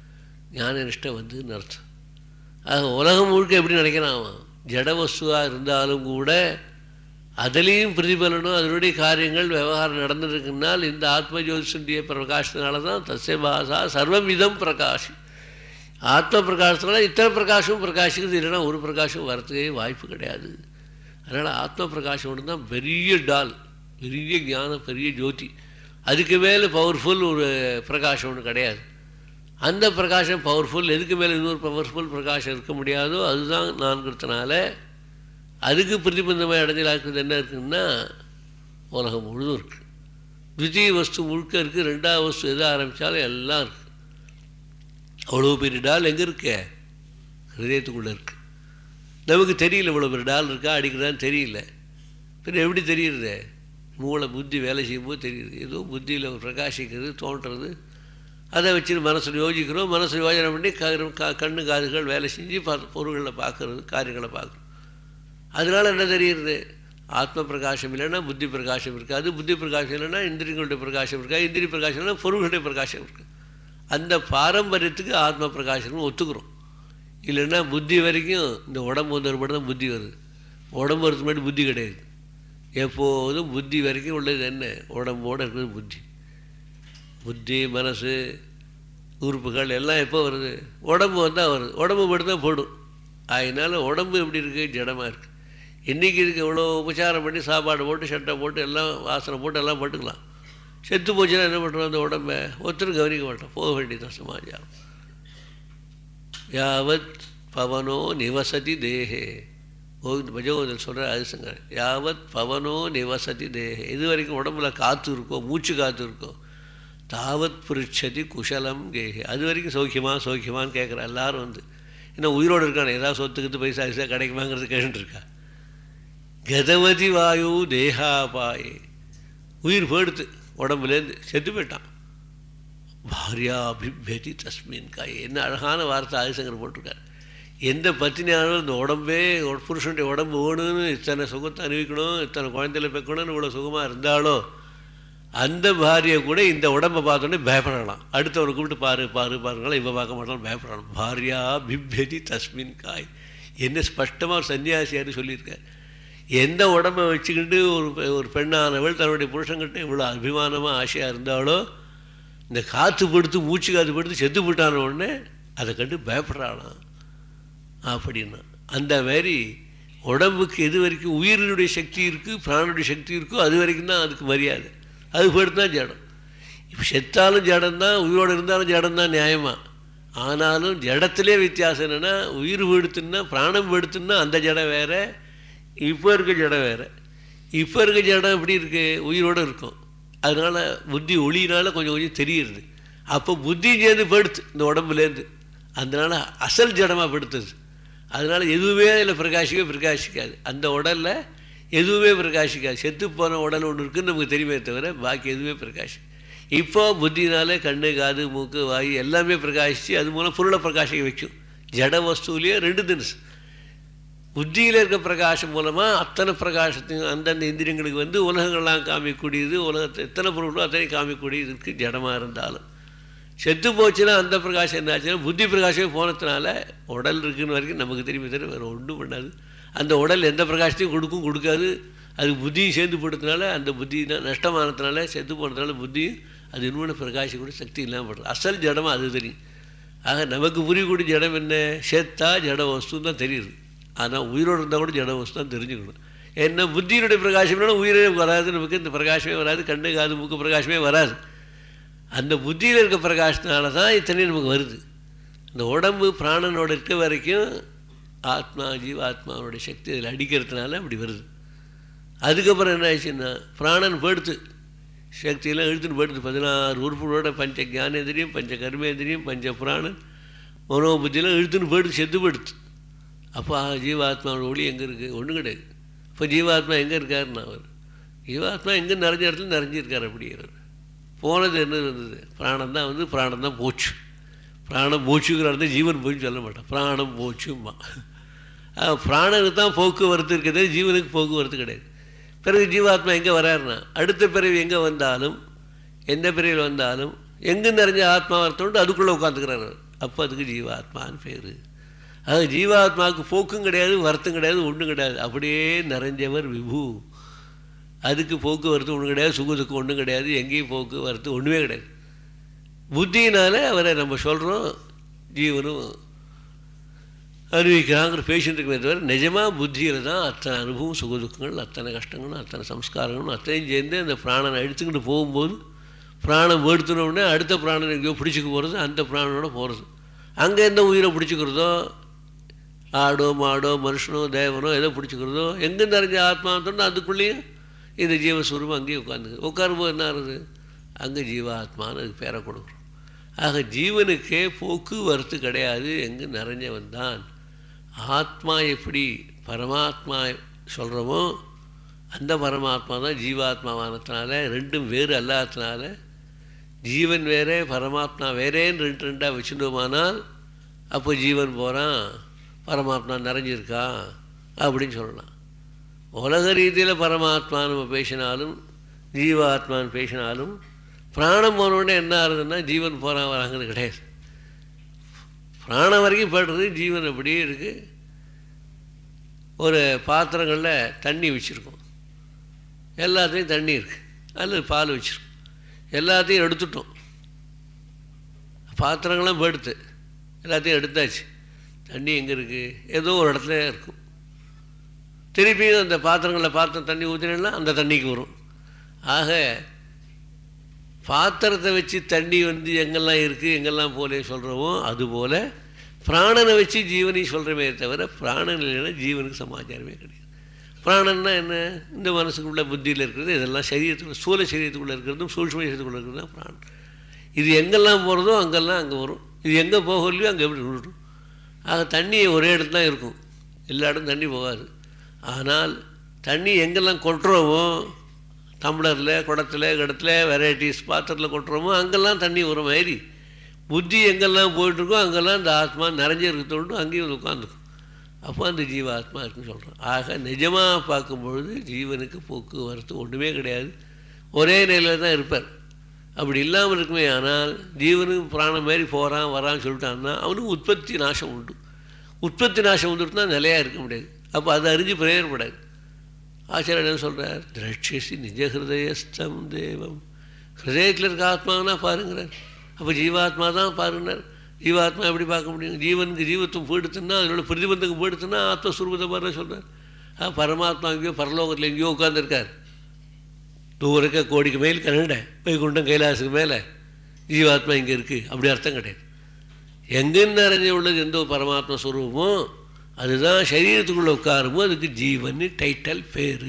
ஞான நிஷ்டை வந்துன்னு அர்த்தம் ஆக உலகம் முழுக்க எப்படி நினைக்கிறான் அவன் ஜட வஸ்துவாக இருந்தாலும் கூட அதுலேயும் பிரதிபலனும் அதனுடைய காரியங்கள் விவகாரம் நடந்திருக்குனால் இந்த ஆத்ம ஜோதிஷனுடைய பிரகாசத்தினால தான் தஸ்ய பாசா சர்வம் இதம் பிரகாஷ் ஆத்ம பிரகாசத்தினால இத்தனை பிரகாசமும் பிரகாசிக்குது இல்லைன்னா ஒரு பிரகாசம் வரத்துக்கே வாய்ப்பு கிடையாது அதனால் ஆத்ம பிரகாசம் ஒன்று தான் பெரிய டால் பெரிய ஞானம் பெரிய ஜோதி அதுக்கு மேலே பவர்ஃபுல் ஒரு பிரகாசம் ஒன்று கிடையாது அந்த பிரகாசம் பவர்ஃபுல் எதுக்கு மேலே இன்னொரு பவர்ஃபுல் பிரகாசம் இருக்க முடியாதோ அதுதான் நான்கிறதுனால அதுக்கு பிரதிபந்தமாக இடைஞ்சலாக்குறது என்ன இருக்குன்னா உலகம் முழுதும் இருக்குது துவிதீய வஸ்து முழுக்க இருக்குது ரெண்டாவது வஸ்து எது ஆரம்பித்தாலும் எல்லாம் இருக்குது அவ்வளோ பெரிய டால் எங்கே இருக்க ஹிருதயத்துக்குள்ளே இருக்குது நமக்கு தெரியல இவ்வளோ பெரிய டால் இருக்கா அடிக்கிறான்னு தெரியல பின்ன எப்படி தெரியுறது மூளை புத்தி வேலை செய்யும்போது தெரியுது ஏதோ புத்தியில் பிரகாசிக்கிறது தோன்றுறது அதை வச்சு மனசில் யோசிக்கிறோம் மனசில் யோஜனை பண்ணி க கண்ணு காதுகள் வேலை செஞ்சு பா பொருள்களை பார்க்குறது காரியங்களை பார்க்குறோம் அதனால் என்ன தெரியுறது ஆத்ம பிரகாசம் இல்லைன்னா புத்தி பிரகாசம் இருக்காது புத்தி பிரகாசம் இல்லைன்னா இந்திரியங்களுடைய பிரகாசம் இருக்காது இந்திரிய பிரகாசம் இல்லைன்னா பொருள்களுடைய பிரகாசம் இருக்குது அந்த பாரம்பரியத்துக்கு ஆத்ம பிரகாசம்னு ஒத்துக்கிறோம் இல்லைன்னா புத்தி வரைக்கும் இந்த உடம்பு வந்து மட்டும் தான் புத்தி வருது உடம்பு வரது முன்னாடி புத்தி கிடையாது எப்போதும் புத்தி வரைக்கும் உள்ளது என்ன உடம்போடு இருக்குது புத்தி புத்தி மனசு உறுப்புகள் எல்லாம் எப்போ வருது உடம்பு வந்தால் வருது உடம்பு மட்டும் தான் போடும் அதனால் உடம்பு எப்படி இருக்குது ஜடமாக இருக்குது இன்றைக்கி இருக்குது இவ்வளோ உபச்சாரம் பண்ணி சாப்பாடு போட்டு சட்டை போட்டு எல்லாம் வாசனை போட்டு எல்லாம் பட்டுக்கலாம் செத்து போச்சுன்னா என்ன பண்ணுறோம் அந்த உடம்பை ஒருத்தரும் கவனிக்க மாட்டோம் போக வேண்டியதான் சமாஜம் யாவத் பவனோ நிவசதி தேகே கோவிந்த் பஜகோதல் சொல்கிற அதுசங்க யாவத் பவனோ நிவசதி தேகே இது வரைக்கும் உடம்புல காற்று இருக்கோ மூச்சு காற்று இருக்கோ தாவத் புரிச்சதி குஷலம் கேகே அது வரைக்கும் சௌக்கியமா சௌக்கியமான்னு கேட்குற எல்லாரும் வந்து ஏன்னா உயிரோடு இருக்கானே ஏதாவது சொத்துக்கிட்டு பைசா ஐசா கிடைக்குமாங்கிறது கேட்டுருக்கா கதவதி வாயு தேகாபாயே உயிர் போயிடுத்து உடம்புலேருந்து செத்து போயிட்டான் பாரியா அபிபேதி தஸ்மின் காய் என்ன அழகான வார்த்தை ஆதிசங்கர் போட்டிருக்கார் எந்த பத்தினியாலும் இந்த உடம்பே புருஷனுடைய உடம்பு வேணும்னு இத்தனை சுகத்தை அனுபவிக்கணும் இத்தனை குழந்தையில பெக்கணும்னு இவ்வளோ சுகமாக இருந்தாலோ அந்த பாரியை கூட இந்த உடம்பை பார்த்தோன்னே பயப்படலாம் அடுத்தவரை கூப்பிட்டு பாரு பாரு பாருங்களா இவ பார்க்க மாட்டாலும் பயப்படலாம் பாரியா பிப்பெதி தஸ்மின் காய் என்ன ஸ்பஷ்டமாக ஒரு சன்னியாசியார் சொல்லியிருக்கார் எந்த உடம்பை வச்சுக்கிட்டு ஒரு ஒரு பெண்ணானவள் தன்னுடைய புருஷன்கிட்ட இவ்வளோ அபிமானமாக ஆசையாக இருந்தாலோ இந்த காற்று படுத்து மூச்சு காற்று படுத்து செத்து போட்டான உடனே அதை கண்டு பயப்படுறாளாம் அப்படின்னா அந்த மாதிரி உடம்புக்கு எது வரைக்கும் உயிரினுடைய சக்தி இருக்குது பிராணுடைய சக்தி இருக்கோ அது வரைக்கும் தான் அதுக்கு மரியாதை அது போயிட்டு தான் ஜடம் இப்போ செத்தாலும் ஜடம் தான் உயிரோடு இருந்தாலும் ஜடம் தான் நியாயமாக ஆனாலும் ஜடத்திலே வித்தியாசம் என்னென்னா உயிர் வெடுத்துன்னா பிராணம் வெடுத்துன்னா அந்த ஜடம் வேறு இப்போ இருக்க ஜடம் வேறு இப்போ இருக்க ஜடம் எப்படி இருக்குது உயிரோடு இருக்கும் அதனால் புத்தி ஒளியினால் கொஞ்சம் கொஞ்சம் தெரியுது அப்போ புத்தி சேர்ந்து படுத்து இந்த உடம்புலேருந்து அதனால் அசல் ஜடமாக படுத்துது அதனால் எதுவுமே அதில் பிரகாசிக்கவே பிரகாசிக்காது அந்த உடலில் எதுவுமே பிரகாசிக்காது செத்து போன உடல் ஒன்று இருக்குன்னு நமக்கு தெரியுமே தவிர பாக்கி எதுவுமே பிரகாஷ் இப்போ புத்தினால கண்ணு காது மூக்கு வாயு எல்லாமே பிரகாசித்து அது மூலம் பொருளை பிரகாசிக்க வைக்கும் ஜட வஸ்துலேயே ரெண்டு தினசு புத்தியில் இருக்க பிரகாசம் மூலமாக அத்தனை பிரகாசத்தையும் அந்தந்த இந்திரியங்களுக்கு வந்து உலகங்கள்லாம் காமிக்கூடியது உலகத்தை எத்தனை பொருளோ அத்தனை காமிக்கூடியது இருக்குது ஜடமாக இருந்தாலும் செத்து போச்சுன்னா அந்த பிரகாசம் என்னாச்சுன்னா புத்தி பிரகாசமே போனதுனால உடல் இருக்குன்னு வரைக்கும் நமக்கு தெரியுமே தவிர வேறு ஒன்றும் பண்ணாது அந்த உடல் எந்த பிரகாசத்தையும் கொடுக்கும் கொடுக்காது அது புத்தியும் சேர்ந்து போட்டதுனால அந்த புத்தி நஷ்டமானதுனால செத்து போனதுனால புத்தியும் அது இன்னொன்று பிரகாசிக்கூட சக்தி இல்லாமல் படுறது அசல் ஜடமாக அது தெரியும் ஆக நமக்கு புரியக்கூடிய ஜடம் என்ன செத்தா ஜட வஸ்து தான் தெரியுது ஆனால் உயிரோடு இருந்தால் கூட ஜட வஸ்து தான் தெரிஞ்சுக்கணும் என்ன புத்தியினுடைய பிரகாசம்னா உயிரே வராது நமக்கு இந்த பிரகாசமே வராது கண்ணு காது மூக்கு பிரகாசமே வராது அந்த புத்தியில் இருக்க பிரகாசத்தினால தான் இத்தனை நமக்கு வருது இந்த உடம்பு பிராணனோட இருக்க வரைக்கும் ஆத்மா ஜீவாத்மாவோடைய சக்தி அதில் அடிக்கிறதுனால அப்படி வருது அதுக்கப்புறம் என்ன ஆச்சுன்னா பிராணன் படுத்து சக்தியெல்லாம் எழுத்துன்னு படுத்து பதினாறு உறுப்புகளோட பஞ்ச ஞானேந்திரியம் பஞ்ச கர்மேந்திரியம் பஞ்ச புராணன் மனோபுத்தியில் இழுத்துன்னு போயிடுத்து செத்து போயிடுத்து அப்போ ஜீவாத்மாவோட ஒளி எங்கே இருக்குது ஒன்றும் கிடையாது இப்போ ஜீவாத்மா எங்கே இருக்காருன்னா அவர் ஜீவாத்மா எங்கே நிறைஞ்ச இடத்துல நிறைஞ்சிருக்கார் அப்படிங்கிறார் போனது என்ன இருந்தது பிராணம் தான் வந்து பிராணம் தான் போச்சு பிராணம் போச்சுங்கிறாரு ஜீவன் போச்சு சொல்ல மாட்டான் பிராணம் போச்சும்மா பிராணனுக்கு தான் போக்குவரத்து இருக்கிறது ஜீவனுக்கு போக்குவரத்து கிடையாது பிறகு ஜீவாத்மா எங்கே வராருன்னா அடுத்த பிறவி எங்கே வந்தாலும் எந்த பிறவியில் வந்தாலும் எங்கே நிறைஞ்ச ஆத்மா வரத்தோண்டு அதுக்குள்ளே உட்காந்துக்கிறாரு அப்போ அதுக்கு ஜீவாத்மான்னு பேர் அது ஜீவாத்மாவுக்கு போக்கும் கிடையாது வருத்தம் கிடையாது ஒன்றும் கிடையாது அப்படியே நிறைஞ்சவர் விபு அதுக்கு போக்குவரத்து ஒன்றும் கிடையாது சுகத்துக்கு ஒன்றும் கிடையாது எங்கேயும் போக்குவரத்து ஒன்றுமே கிடையாது புத்தியினால் அவரை நம்ம சொல்கிறோம் ஜீவனும் அறிவிக்கிறாங்கிற பேஷண்ட்டுக்கு தவிர நிஜமாக புத்தியில் தான் அத்தனை அனுபவம் சுகதுக்கங்கள் அத்தனை கஷ்டங்களும் அத்தனை சம்ஸ்காரங்களும் அத்தனையும் சேர்ந்து அந்த பிராணனை எடுத்துக்கிட்டு போகும்போது பிராணம் எடுத்துனோடனே அடுத்த பிராணன் எங்கேயோ பிடிச்சிக்க போகிறது அந்த பிராணனோட போகிறது அங்கே எந்த உயிரை பிடிச்சிக்கிறதோ ஆடோ மாடோ மனுஷனோ தேவனோ எதோ பிடிச்சிக்கிறதோ எங்கே நிறைஞ்ச ஆத்மா தோணும் அதுக்குள்ளேயும் இந்த ஜீவஸ்வரூபம் அங்கேயே உட்காந்து உட்காரும்போது என்ன ஆகுது அங்கே ஜீவாத்மான்னு அதுக்கு பேரை கொடுக்குறோம் ஆக ஜீவனுக்கே போக்குவரத்து கிடையாது எங்கு நிறைஞ்சவன் தான் ஆத்மா எப்படி பரமாத்மா சொல்கிறோமோ அந்த பரமாத்மா தான் ஜீவாத்மாவானதுனால ரெண்டும் வேறு அல்லாததுனால ஜீவன் வேறே பரமாத்மா வேறேன்னு ரெண்டு ரெண்டாக வச்சுட்டோமானால் அப்போ ஜீவன் போகிறான் பரமாத்மா நிறைஞ்சிருக்கா அப்படின்னு சொல்லலாம் உலக ரீதியில் பரமாத்மா நம்ம பேசினாலும் ஜீவாத்மான்னு பேசினாலும் பிராணம் போனோடனே என்ன ஆகுதுன்னா ஜீவன் போகிறான் வராங்கிறது கிடையாது பிராணம் வரைக்கும் போய்டுறது ஜீவன் அப்படியே இருக்குது ஒரு பாத்திரங்களில் தண்ணி வச்சுருக்கோம் எல்லாத்தையும் தண்ணி இருக்குது அதில் பால் வச்சுருக்கோம் எல்லாத்தையும் எடுத்துட்டோம் பாத்திரங்கள்லாம் போயிடுத்து எல்லாத்தையும் எடுத்தாச்சு தண்ணி எங்கே இருக்குது ஏதோ ஒரு இடத்துல இருக்கும் திருப்பியும் அந்த பாத்திரங்களில் பாத்திரம் தண்ணி ஊற்றினா அந்த தண்ணிக்கு வரும் ஆக பாத்திரத்தை வச்சு தண்ணி வந்து எங்கெல்லாம் இருக்குது எங்கெல்லாம் போலே சொல்கிறோமோ அதுபோல் பிராணனை வச்சு ஜீவனை சொல்கிறமே தவிர பிராணன் இல்லைன்னா ஜீவனுக்கு சமாச்சாரமே கிடையாது பிராணன்னா என்ன இந்த மனசுக்குள்ள புத்தியில் இருக்கிறது இதெல்லாம் சரீரத்துக்குள்ள சூழ சரீரத்துக்குள்ளே இருக்கிறதும் சூழ்ச்ம சரீரத்துக்குள்ளே இருக்கிறது தான் பிராணன் இது எங்கெல்லாம் போகிறதோ அங்கெல்லாம் அங்கே வரும் இது எங்கே போகலையோ அங்கே எப்படி விட்டுடும் ஆக தண்ணி ஒரே இடத்துல தான் இருக்கும் எல்லா இடம் தண்ணி போகாது ஆனால் தண்ணி எங்கெல்லாம் கொட்டுறோமோ டம்ளரில் குடத்தில் கிடத்துல வெரைட்டிஸ் பாத்திரத்தில் கொட்டுறோமோ அங்கெல்லாம் தண்ணி வர மாதிரி புத்தி எங்கெல்லாம் போயிட்டுருக்கோ அங்கெல்லாம் இந்த ஆத்மா நிறைஞ்ச இருக்கத்தோண்டு அங்கேயும் வந்து உட்காந்துக்கும் அப்போ அந்த ஜீவாத்மா இருக்குன்னு சொல்கிறோம் ஆக நிஜமாக பார்க்கும்பொழுது ஜீவனுக்கு போக்குவரத்து ஒன்றுமே கிடையாது ஒரே நிலையில் தான் இருப்பார் அப்படி இல்லாமல் இருக்குமே ஆனால் ஜீவனுக்கு பிராணம் மாதிரி போகிறான் வரான்னு சொல்லிட்டான்னா அவனுக்கு உற்பத்தி நாசம் உண்டு உற்பத்தி நாசம் வந்துட்டுனா நிலையாக இருக்க முடியாது அப்போ அதை அறிஞ்சு பிரயோஜனப்படாது ஆச்சாரியன் என்ன சொல்கிறார் திரட்சிசி நிஜ ஹிருதயஸ்தம் தேவம் ஹிருதயத்தில் இருக்க ஆத்மானா பாருங்கிறார் அப்போ ஜீவாத்மா தான் பாருங்கிறார் ஜீவாத்மா எப்படி பார்க்க முடியும் ஜீவனுக்கு ஜீவத்துவம் போயிடுத்துன்னா அதனோட பிரதிபந்தகம் போயிடுத்துன்னா ஆத்மஸ்வரூபத்தை பாரு சொல்கிறார் ஆ பரமாத்மா எங்கேயோ பரலோகத்தில் எங்கேயோ உட்காந்துருக்கார் தூரக்க கோடிக்கு மேல் கனட வைகுண்டம் கைலாசுக்கு மேலே ஜீவாத்மா இங்கே இருக்குது அப்படி அர்த்தம் கிடையாது எங்கேன்னு நிறைஞ்ச உள்ளது எந்த ஒரு பரமாத்மா ஸ்வரூபமோ அதுதான் சரீரத்துக்குள்ளே உட்காருமோ அதுக்கு ஜீவன் டைட்டல் பேர்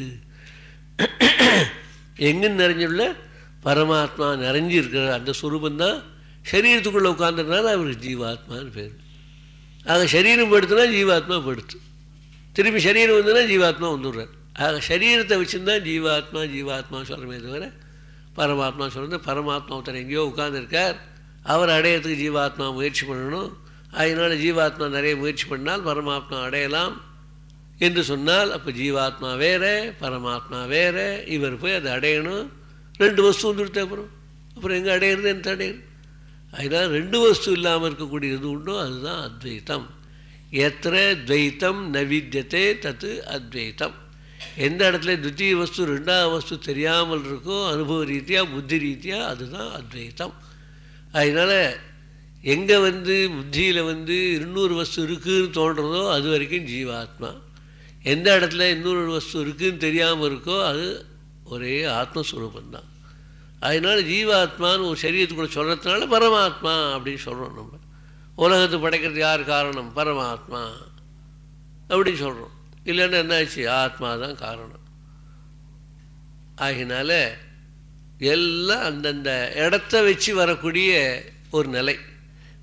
எங்கே நிறைஞ்சுள்ள பரமாத்மா நிறைஞ்சு இருக்கிற அந்த ஸ்வரூபந்தான் சரீரத்துக்குள்ளே உட்காந்துறதுனால அவருக்கு ஜீவாத்மான்னு பேர் ஆக சரீரம் படுத்துனா ஜீவாத்மா படுத்து திருப்பி சரீரம் வந்துன்னா ஜீவாத்மா வந்துடுறார் ஆக சரீரத்தை வச்சுருந்தா ஜீவாத்மா ஜீவாத்மா சொல்கிறமே தவிர பரமாத்மா சொல்கிறது பரமாத்மா ஒருத்தர் எங்கேயோ உட்காந்துருக்கார் அவர் அடையிறதுக்கு ஜீவாத்மா முயற்சி பண்ணணும் அதனால் ஜீவாத்மா நிறைய முயற்சி பண்ணால் பரமாத்மா அடையலாம் என்று சொன்னால் அப்போ ஜீவாத்மா வேறு பரமாத்மா வேறு இவர் போய் அதை அடையணும் ரெண்டு வஸ்து வந்துடுத்து அப்புறம் அப்புறம் எங்கே அடையிறது என்ன அடையிறது அதனால் ரெண்டு வஸ்து இல்லாமல் இருக்கக்கூடியது உண்டோ அதுதான் அத்வைத்தம் எத்தனை துவைத்தம் நவித்தியத்தை தத்து அத்வைத்தம் எந்த இடத்துல துத்திய வஸ்து ரெண்டாவது வஸ்து தெரியாமல் இருக்கோ அனுபவ ரீதியாக புத்தி ரீதியாக அதுதான் அத்வைத்தம் அதனால் எங்கே வந்து புத்தியில் வந்து இன்னொரு வஸ்து இருக்குதுன்னு தோன்றதோ அது வரைக்கும் ஜீவாத்மா எந்த இடத்துல இன்னொரு வஸ்து இருக்குதுன்னு தெரியாமல் இருக்கோ அது ஒரே ஆத்மஸ்வரூபந்தான் அதனால் ஜீவாத்மான்னு ஒரு சரீரத்துக்குள்ள சொல்கிறதுனால பரமாத்மா அப்படின்னு சொல்கிறோம் நம்ம உலகத்தை படைக்கிறது யார் காரணம் பரமாத்மா அப்படின்னு சொல்கிறோம் இல்லைன்னா என்னாச்சு ஆத்மா தான் காரணம் ஆகினால எல்லாம் அந்தந்த இடத்த வச்சு வரக்கூடிய ஒரு நிலை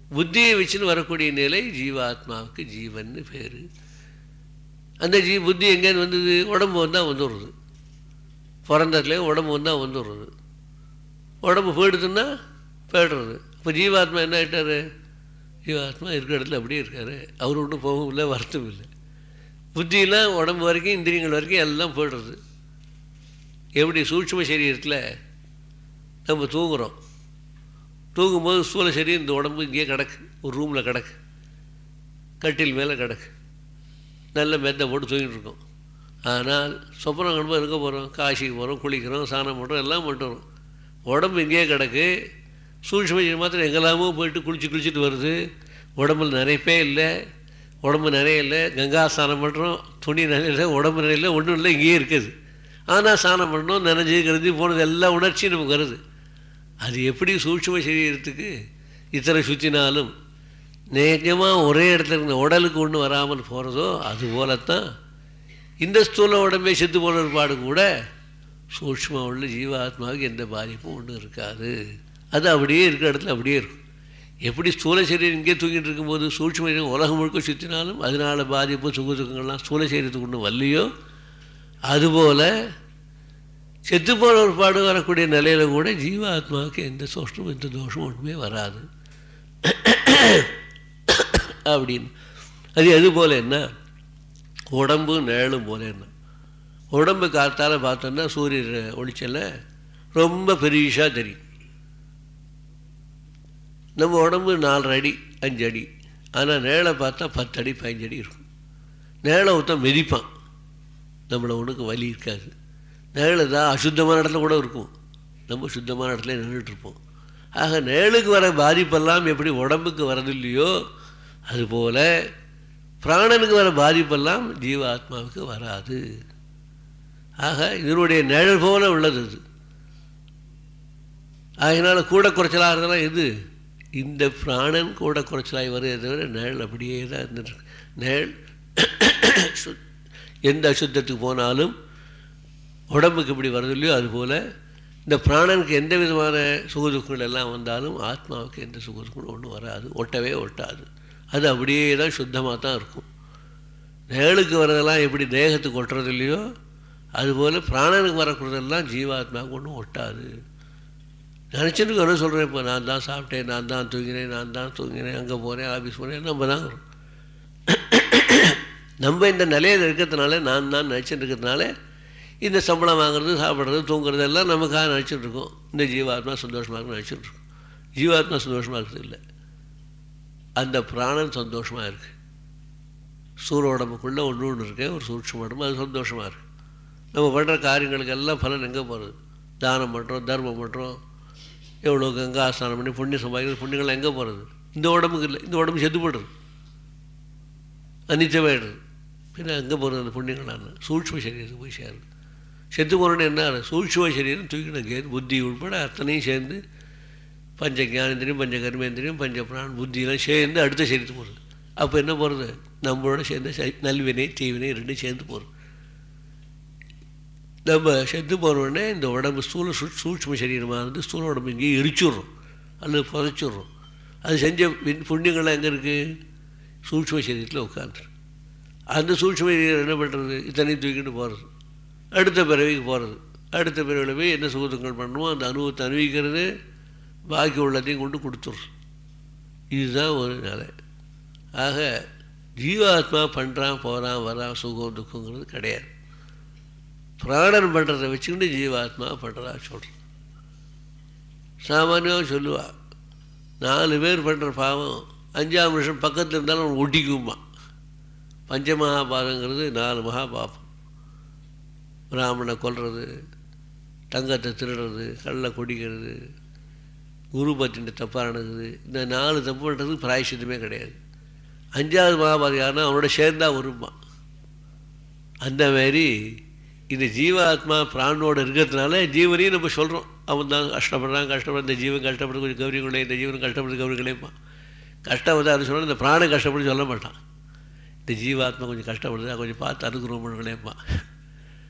புத்தியை வச்சுன்னு வரக்கூடிய நிலை ஜீவாத்மாவுக்கு ஜீவன்னு பேர் அந்த ஜீ புத்தி எங்கேருந்து வந்தது உடம்பு வந்தால் வந்துடுறது பிறந்ததுலேயும் உடம்பு வந்தால் வந்துடுறது உடம்பு போயிடுதுன்னா போயிடுறது இப்போ ஜீவாத்மா என்ன ஆகிட்டாரு ஜீவாத்மா இருக்கிற இடத்துல அப்படியே இருக்காரு அவர் ஒன்றும் போகவும் இல்லை வருத்தம் இல்லை புத்தியெல்லாம் உடம்பு வரைக்கும் இந்திரியங்கள் வரைக்கும் எல்லாம் போயிடுறது எப்படி சூட்சும சரீரத்தில் நம்ம தூங்குகிறோம் தூங்கும்போது ஸ்தூல சரீரம் இந்த உடம்பு இங்கேயே கிடக்கு ஒரு ரூமில் கிடக்கு கட்டில் மேலே கிடக்கு நல்ல மெத்தை போட்டு தூங்கிட்டு இருக்கோம் ஆனால் சொப்பனம் கணும்போது எங்கே போகிறோம் காசிக்கு போகிறோம் குளிக்கிறோம் சாணம் பண்ணுறோம் எல்லாம் பண்ணுறோம் உடம்பு இங்கேயே கிடக்கு சூழ்ச்சி மாத்திரம் எங்கெல்லாமோ போயிட்டு குளிச்சு குளிச்சுட்டு வருது உடம்புல நிறையப்பே இல்லை உடம்பு நிறைய இல்லை கங்கா ஸ்நானம் பண்ணுறோம் துணி நிறைய இல்லை உடம்பு நிறைய இல்லை ஒன்றும் இல்லை இங்கேயே இருக்குது ஆனால் ஸ்நானம் பண்ணோம் நனைஞ்சு கருதி போனது எல்லா உணர்ச்சியும் நமக்கு வருது அது எப்படி சூட்சும சரீரத்துக்கு இத்தனை சுற்றினாலும் நிஜமாக ஒரே இடத்துல இருந்த உடலுக்கு ஒன்று வராமல் போகிறதோ அது போலத்தான் இந்த ஸ்தூல உடம்பே செத்து போன பாடு கூட சூட்சும உள்ள ஜீவாத்மாவுக்கு எந்த பாதிப்பும் ஒன்றும் இருக்காது அது அப்படியே இருக்கிற இடத்துல அப்படியே இருக்கும் எப்படி ஸ்தூல சரீரம் இங்கே தூங்கிட்டு இருக்கும்போது சூட்சும சரீரம் உலகம் முழுக்க சுற்றினாலும் அதனால் பாதிப்பு சுக துக்கங்கள்லாம் ஸ்தூல சரீரத்துக்கு ஒன்றும் வரலையோ அதுபோல் செத்து போன ஒரு பாடு வரக்கூடிய நிலையில் கூட ஜீவாத்மாவுக்கு எந்த சோஷமும் எந்த தோஷமும் ஒன்றுமே வராது அப்படின்னு அது எது போல என்ன உடம்பு நிழலும் போல என்ன உடம்பு காத்தால் பார்த்தோன்னா சூரிய ஒளிச்சல ரொம்ப பெரிசாக தெரியும் நம்ம உடம்பு நாலரை அடி அஞ்சு அடி ஆனால் நேழை பார்த்தா பத்து அடி பதினஞ்சு அடி இருக்கும் நேழை ஒருத்தன் மிதிப்பான் நம்மளை ஒன்றுக்கு வலி இருக்காது நிழல் தான் அசுத்தமான இடத்துல கூட இருக்கும் நம்ம சுத்தமான இடத்துல நின்றுட்டுருப்போம் ஆக நிழலுக்கு வர பாதிப்பெல்லாம் எப்படி உடம்புக்கு வரது இல்லையோ அதுபோல் பிராணனுக்கு வர பாதிப்பெல்லாம் ஜீவாத்மாவுக்கு வராது ஆக இதனுடைய நிழல் போல உள்ளது இது அதனால் கூட குறைச்சலாக இருந்தெல்லாம் எது இந்த பிராணன் கூட குறைச்சலாகி வருதே தவிர நிழல் அப்படியே தான் இருந்துருக்கு நிழல் எந்த அசுத்தத்துக்கு போனாலும் உடம்புக்கு இப்படி வருது இல்லையோ அதுபோல் இந்த பிராணனுக்கு எந்த விதமான சுகதுக்கங்கள் எல்லாம் வந்தாலும் ஆத்மாவுக்கு எந்த சுகதுக்கங்களும் ஒன்றும் வராது ஒட்டவே ஒட்டாது அது அப்படியே தான் சுத்தமாக தான் இருக்கும் நிழலுக்கு வர்றதெல்லாம் எப்படி தேகத்துக்கு ஒட்டுறது இல்லையோ அதுபோல் பிராணனுக்கு வரக்கூடியதெல்லாம் ஜீவாத்மாவுக்கு ஒன்றும் ஒட்டாது நினச்சிட்டு என்ன சொல்கிறேன் இப்போ நான் தான் சாப்பிட்டேன் நான் தான் தூங்கினேன் நான் தான் தூங்கினேன் அங்கே போனேன் ஆஃபீஸ் போனேன் நம்ம தான் நம்ம இந்த நிலையில் இருக்கிறதுனால நான் தான் நினச்சிட்டு இருக்கிறதுனால இந்த சம்பளம் வாங்குறது சாப்பிட்றது தூங்குறது எல்லாம் நமக்காக நினச்சிட்டு இருக்கோம் இந்த ஜீவாத்மா சந்தோஷமாக இருக்குன்னு நினச்சிட்டு இருக்கோம் ஜீவாத்மா சந்தோஷமாக இருக்குது இல்லை அந்த பிராணன் சந்தோஷமாக இருக்குது சூர உடம்புக்குள்ளே ஒன்று ஒன்று இருக்கு ஒரு சூட்சம் உடம்பு அது சந்தோஷமாக இருக்குது நம்ம பண்ணுற காரியங்களுக்கு எல்லாம் பலன் எங்கே போகிறது தானம் பண்ணுறோம் தர்மம் பண்ணுறோம் எவ்வளோ கங்கா ஸ்நானம் பண்ணி புண்ணியம் சம்பாதிக்கிறது புண்ணியங்கள்லாம் எங்கே போகிறது இந்த உடம்புக்கு இல்லை இந்த உடம்பு செத்து போடுறது அனிச்சமாயிடுறது பின்ன எங்கே போகிறது அந்த புண்ணியங்களான சூட்சம சரீரத்துக்கு போய் சேருது செத்து போனோன்னு என்ன சூட்சம சரீரம் தூக்கிட்டு கேது புத்தி உட்பட அத்தனையும் சேர்ந்து பஞ்ச ஞானேந்திரியம் பஞ்ச கர்மேந்திரியம் பஞ்ச பிரான் புத்தியெல்லாம் சேர்ந்து அடுத்த சரீரத்துக்கு போகிறது அப்போ என்ன போகிறது நம்மளோட சேர்ந்து நல்வினை தீவினை ரெண்டும் சேர்ந்து போகிறது நம்ம செத்து போனோடனே இந்த உடம்பு ஸ்தூல சூ சூட்சம சரீரமாக இருந்து ஸ்தூல உடம்பு இங்கேயே எரிச்சுட்றோம் அல்லது புதைச்சிட்றோம் அது செஞ்ச புண்ணியங்கள்லாம் எங்கே இருக்குது சூட்சம சரீரத்தில் உட்காந்துரு அந்த சூட்சம சரீரம் என்ன பண்ணுறது இத்தனையும் தூக்கிட்டு போகிறது அடுத்த பிறவிக்கு போகிறது அடுத்த பிறவியில் போய் என்ன சுகத்துங்கள் பண்ணுமோ அந்த அனுபவத்தை அனுபவிக்கிறது பாக்கி உள்ளதையும் கொண்டு கொடுத்துட்றோம் இதுதான் ஒரு நிலை ஆக ஜீவாத்மா பண்ணுறான் போகிறான் வரான் சுகம் துக்கங்கிறது கிடையாது பிராணன் பண்ணுறதை வச்சுக்கிட்டு ஜீவாத்மா பண்ணுறா சொல்கிறேன் சாமானியமாக சொல்லுவா நாலு பேர் பண்ணுற பாவம் அஞ்சாம் வருஷம் பக்கத்தில் இருந்தாலும் அவன் ஒட்டிக்குமா பஞ்சமகாபாதங்கிறது நாலு மகாபாபம் பிராமணனை கொல்றது தங்கத்தை திருடுறது கல்லை குடிக்கிறது குரு பற்றின தப்பாக நடக்குது இந்த நாலு தப்பு பண்ணுறதுக்கு பிராயசித்தமே கிடையாது அஞ்சாவது மகாபாரதி யாருன்னா அவனோட சேர்ந்தா வருமா அந்த மாதிரி இந்த ஜீவாத்மா பிராணோடு இருக்கிறதுனால ஜீவனையும் நம்ம சொல்கிறோம் அவன் தான் கஷ்டப்படுறான் கஷ்டப்படுற இந்த ஜீவன் கஷ்டப்படுறது கொஞ்சம் கௌரிகளே இந்த ஜீவன் கஷ்டப்படுறது கௌரிகளேப்பா கஷ்டம் வந்து அது சொன்னால் இந்த பிராணம் கஷ்டப்பட்டு சொல்ல மாட்டான் இந்த ஜீவாத்மா கொஞ்சம் கஷ்டப்படுது கொஞ்சம் பார்த்து அனுகிரகம் பண்ணுங்களேப்பா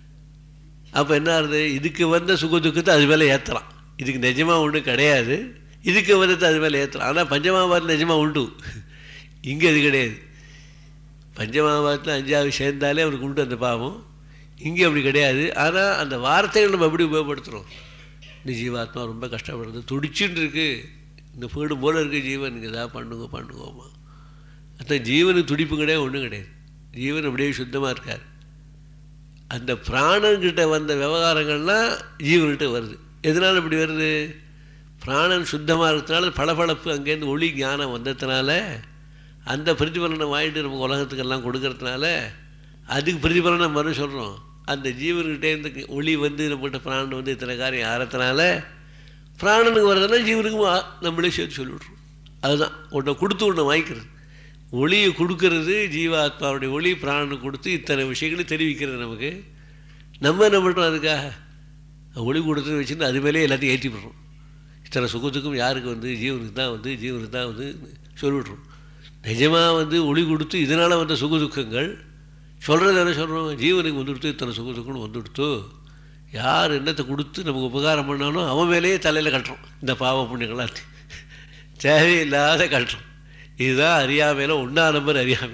அப்போ என்ன ஆகுது இதுக்கு வந்த சுக துக்கத்தை அது மேலே ஏற்றலாம் இதுக்கு நிஜமாக ஒன்றும் கிடையாது இதுக்கு விதத்தை அது மேலே ஏற்றலாம் ஆனால் பஞ்சமாபாரத்தில் நிஜமாக உண்டு இங்கே அது கிடையாது பஞ்சமாபாரத்தில் அஞ்சாவது சேர்ந்தாலே அவருக்கு உண்டு அந்த பாவம் இங்கே அப்படி கிடையாது ஆனால் அந்த வார்த்தைகள் நம்ம எப்படி உபயோகப்படுத்துகிறோம் இந்த ஜீவாத்மா ரொம்ப கஷ்டப்படுறது துடிச்சுட்டு இருக்கு இந்த வீடு போல இருக்குது ஜீவன் இங்கே தான் பண்ணுங்க பண்ணுங்கோமா அதான் ஜீவனுக்கு துடிப்பு கிடையாது ஒன்றும் கிடையாது ஜீவன் அப்படியே சுத்தமாக இருக்கார் அந்த பிராணன்கிட்ட வந்த விவகாரங்கள்லாம் ஜீவன்கிட்ட வருது எதனால் இப்படி வருது பிராணன் சுத்தமாக இருக்கிறதுனால பளபளப்பு அங்கேருந்து ஒளி ஞானம் வந்ததுனால அந்த பிரதிபலனை வாங்கிட்டு நமக்கு உலகத்துக்கெல்லாம் கொடுக்கறதுனால அதுக்கு பிரதிபலனை மறு சொல்கிறோம் அந்த ஜீவன்கிட்டேருந்து ஒளி வந்து நம்மகிட்ட பிராணன் வந்து இத்தனை காரியம் ஆறதுனால பிராணனுக்கு வர்றதுனா ஜீவனுக்கு நம்மளே சேர்த்து சொல்லிவிட்றோம் அதுதான் ஒன்றை கொடுத்து ஒன்று வாங்கிக்கிறது ஒளியை கொடுக்கறது ஜீவாத்மாவுடைய ஒளி பிராணனுக்கு கொடுத்து இத்தனை விஷயங்களை தெரிவிக்கிறது நமக்கு நம்ம என்ன பண்ணுறோம் அதுக்காக ஒளி கொடுத்து வச்சுன்னு அது மேலே எல்லாத்தையும் ஏற்றி விடுறோம் இத்தனை சுகத்துக்கும் யாருக்கு வந்து ஜீவனுக்கு தான் வந்து ஜீவனுக்கு தான் வந்து சொல்லிவிட்றோம் நிஜமாக வந்து ஒளி கொடுத்து இதனால் வந்த சுக துக்கங்கள் சொல்கிறது என்ன சொல்கிறோம் ஜீவனுக்கு வந்துடுத்து இத்தனை சுக துக்கம்னு வந்துடுத்து யார் என்னத்தை கொடுத்து நமக்கு உபகாரம் பண்ணாலும் அவன் மேலேயே தலையில் கட்டுறோம் இந்த பாவ புண்ணியங்களாம் தேவையில்லாத கட்டுறோம் இதுதான் அறியாமையில் ஒன்றா நம்பர் அறியாமை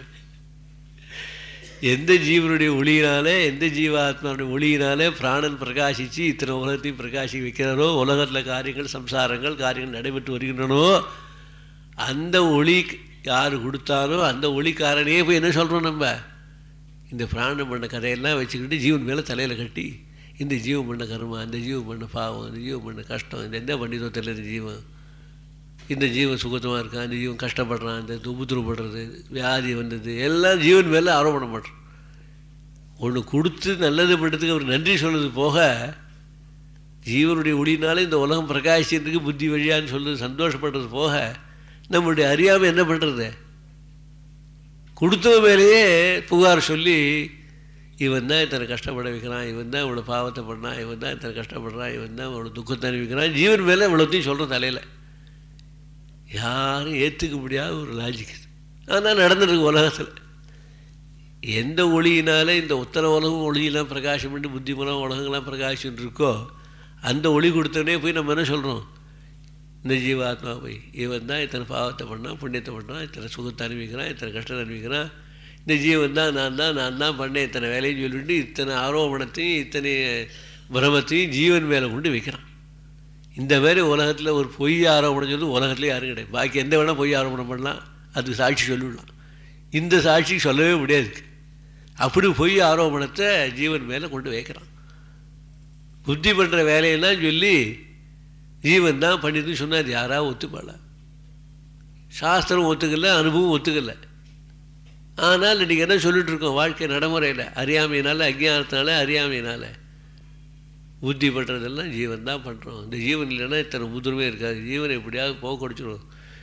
எந்த ஜீவனுடைய ஒளியினாலே எந்த ஜீவாத்மாவுடைய ஒளியினாலே பிராணன் பிரகாசித்து இத்தனை உலகத்தையும் பிரகாசி வைக்கிறாரோ உலகத்தில் காரியங்கள் சம்சாரங்கள் காரியங்கள் நடைபெற்று வருகின்றனோ அந்த ஒளி யார் கொடுத்தாரோ அந்த ஒளிக்காரனே போய் என்ன சொல்கிறோம் நம்ம இந்த பிராணம் பண்ண கதையெல்லாம் வச்சுக்கிட்டு ஜீவன் மேலே தலையில் கட்டி இந்த ஜீவன் பண்ண கர்மா இந்த ஜீவன் பண்ண பாவம் இந்த ஜீவன் பண்ண கஷ்டம் இந்த எந்த பண்ணிதோ தெரியல இந்த ஜீவன் இந்த ஜீவன் சுகத்தமாக இருக்கான் இந்த ஜீவன் கஷ்டப்படுறான் இந்த உபுத்திரப்படுறது வியாதி வந்தது எல்லாம் ஜீவன் மேலே ஆரோபணம் பண்ணுறோம் ஒன்று கொடுத்து நல்லது பண்ணுறதுக்கு அவர் நன்றி சொல்கிறது போக ஜீவனுடைய ஒளினாலே இந்த உலகம் பிரகாசிக்கிறதுக்கு புத்தி வழியான்னு சொல்கிறது சந்தோஷப்படுறது போக நம்மளுடைய அறியாமல் என்ன பண்ணுறது கொடுத்த மேலேயே புகார் சொல்லி இவன் தான் இத்தனை கஷ்டப்பட வைக்கிறான் இவன் தான் இவ்வளோ பாவத்தை பண்ணான் இவன் தான் இத்தனை கஷ்டப்படுறான் இவன் தான் இவ்வளோ துக்கத்தை அனுபவிக்கிறான் ஜீவன் மேலே இவ்வளோத்தையும் சொல்கிற தலையில் யாரும் ஏற்றுக்க முடியாத ஒரு லாஜிக் இது ஆனால் நடந்துருக்கு உலகத்தில் எந்த ஒளியினால இந்த உத்தர உலகம் ஒளியெல்லாம் பிரகாசம் பண்ணி புத்திமலம் உலகங்கள்லாம் பிரகாசம் இருக்கோ அந்த ஒளி கொடுத்தோடனே போய் நம்ம என்ன சொல்கிறோம் இந்த ஜீவாத்மா போய் இவன் தான் இத்தனை பாவத்தை பண்ணான் புண்ணியத்தை பண்ணான் இத்தனை சுகத்தை அனுபவிக்கிறான் இத்தனை கஷ்டத்தை அனுபவிக்கிறான் இந்த ஜீவன் தான் நான் தான் நான் தான் பண்ணேன் இத்தனை வேலையும் சொல்லிட்டு இத்தனை ஆரோபணத்தையும் இத்தனை பிரமத்தையும் ஜீவன் மேலே கொண்டு வைக்கிறான் இந்த மாதிரி உலகத்தில் ஒரு பொய் ஆரோபணம் சொல்லி உலகத்துலேயே யாரும் கிடையாது பாக்கி எந்த வேணால் பொய் ஆரோபணம் பண்ணலாம் அதுக்கு சாட்சி சொல்லிவிடலாம் இந்த சாட்சி சொல்லவே முடியாது அப்படி பொய் ஆரோபணத்தை ஜீவன் மேலே கொண்டு வைக்கிறான் புத்தி பண்ணுற வேலையெல்லாம் சொல்லி ஜீவன் தான் பண்ணிட்டு சொன்னார் யாராவது ஒத்துப்பாள சாஸ்திரம் ஒத்துக்கல அனுபவம் ஒத்துக்கல ஆனால் இன்றைக்கி என்ன சொல்லிட்டு இருக்கோம் வாழ்க்கை நடைமுறையில் அறியாமையினால அஜ்ஞானத்தினால அறியாமையினால புத்தி பண்ணுறதெல்லாம் ஜீவன் தான் பண்ணுறோம் இந்த ஜீவன் இல்லைன்னா இத்தனை முதிர்மே இருக்காது ஜீவனை எப்படியாவது போக கொடுத்துரும்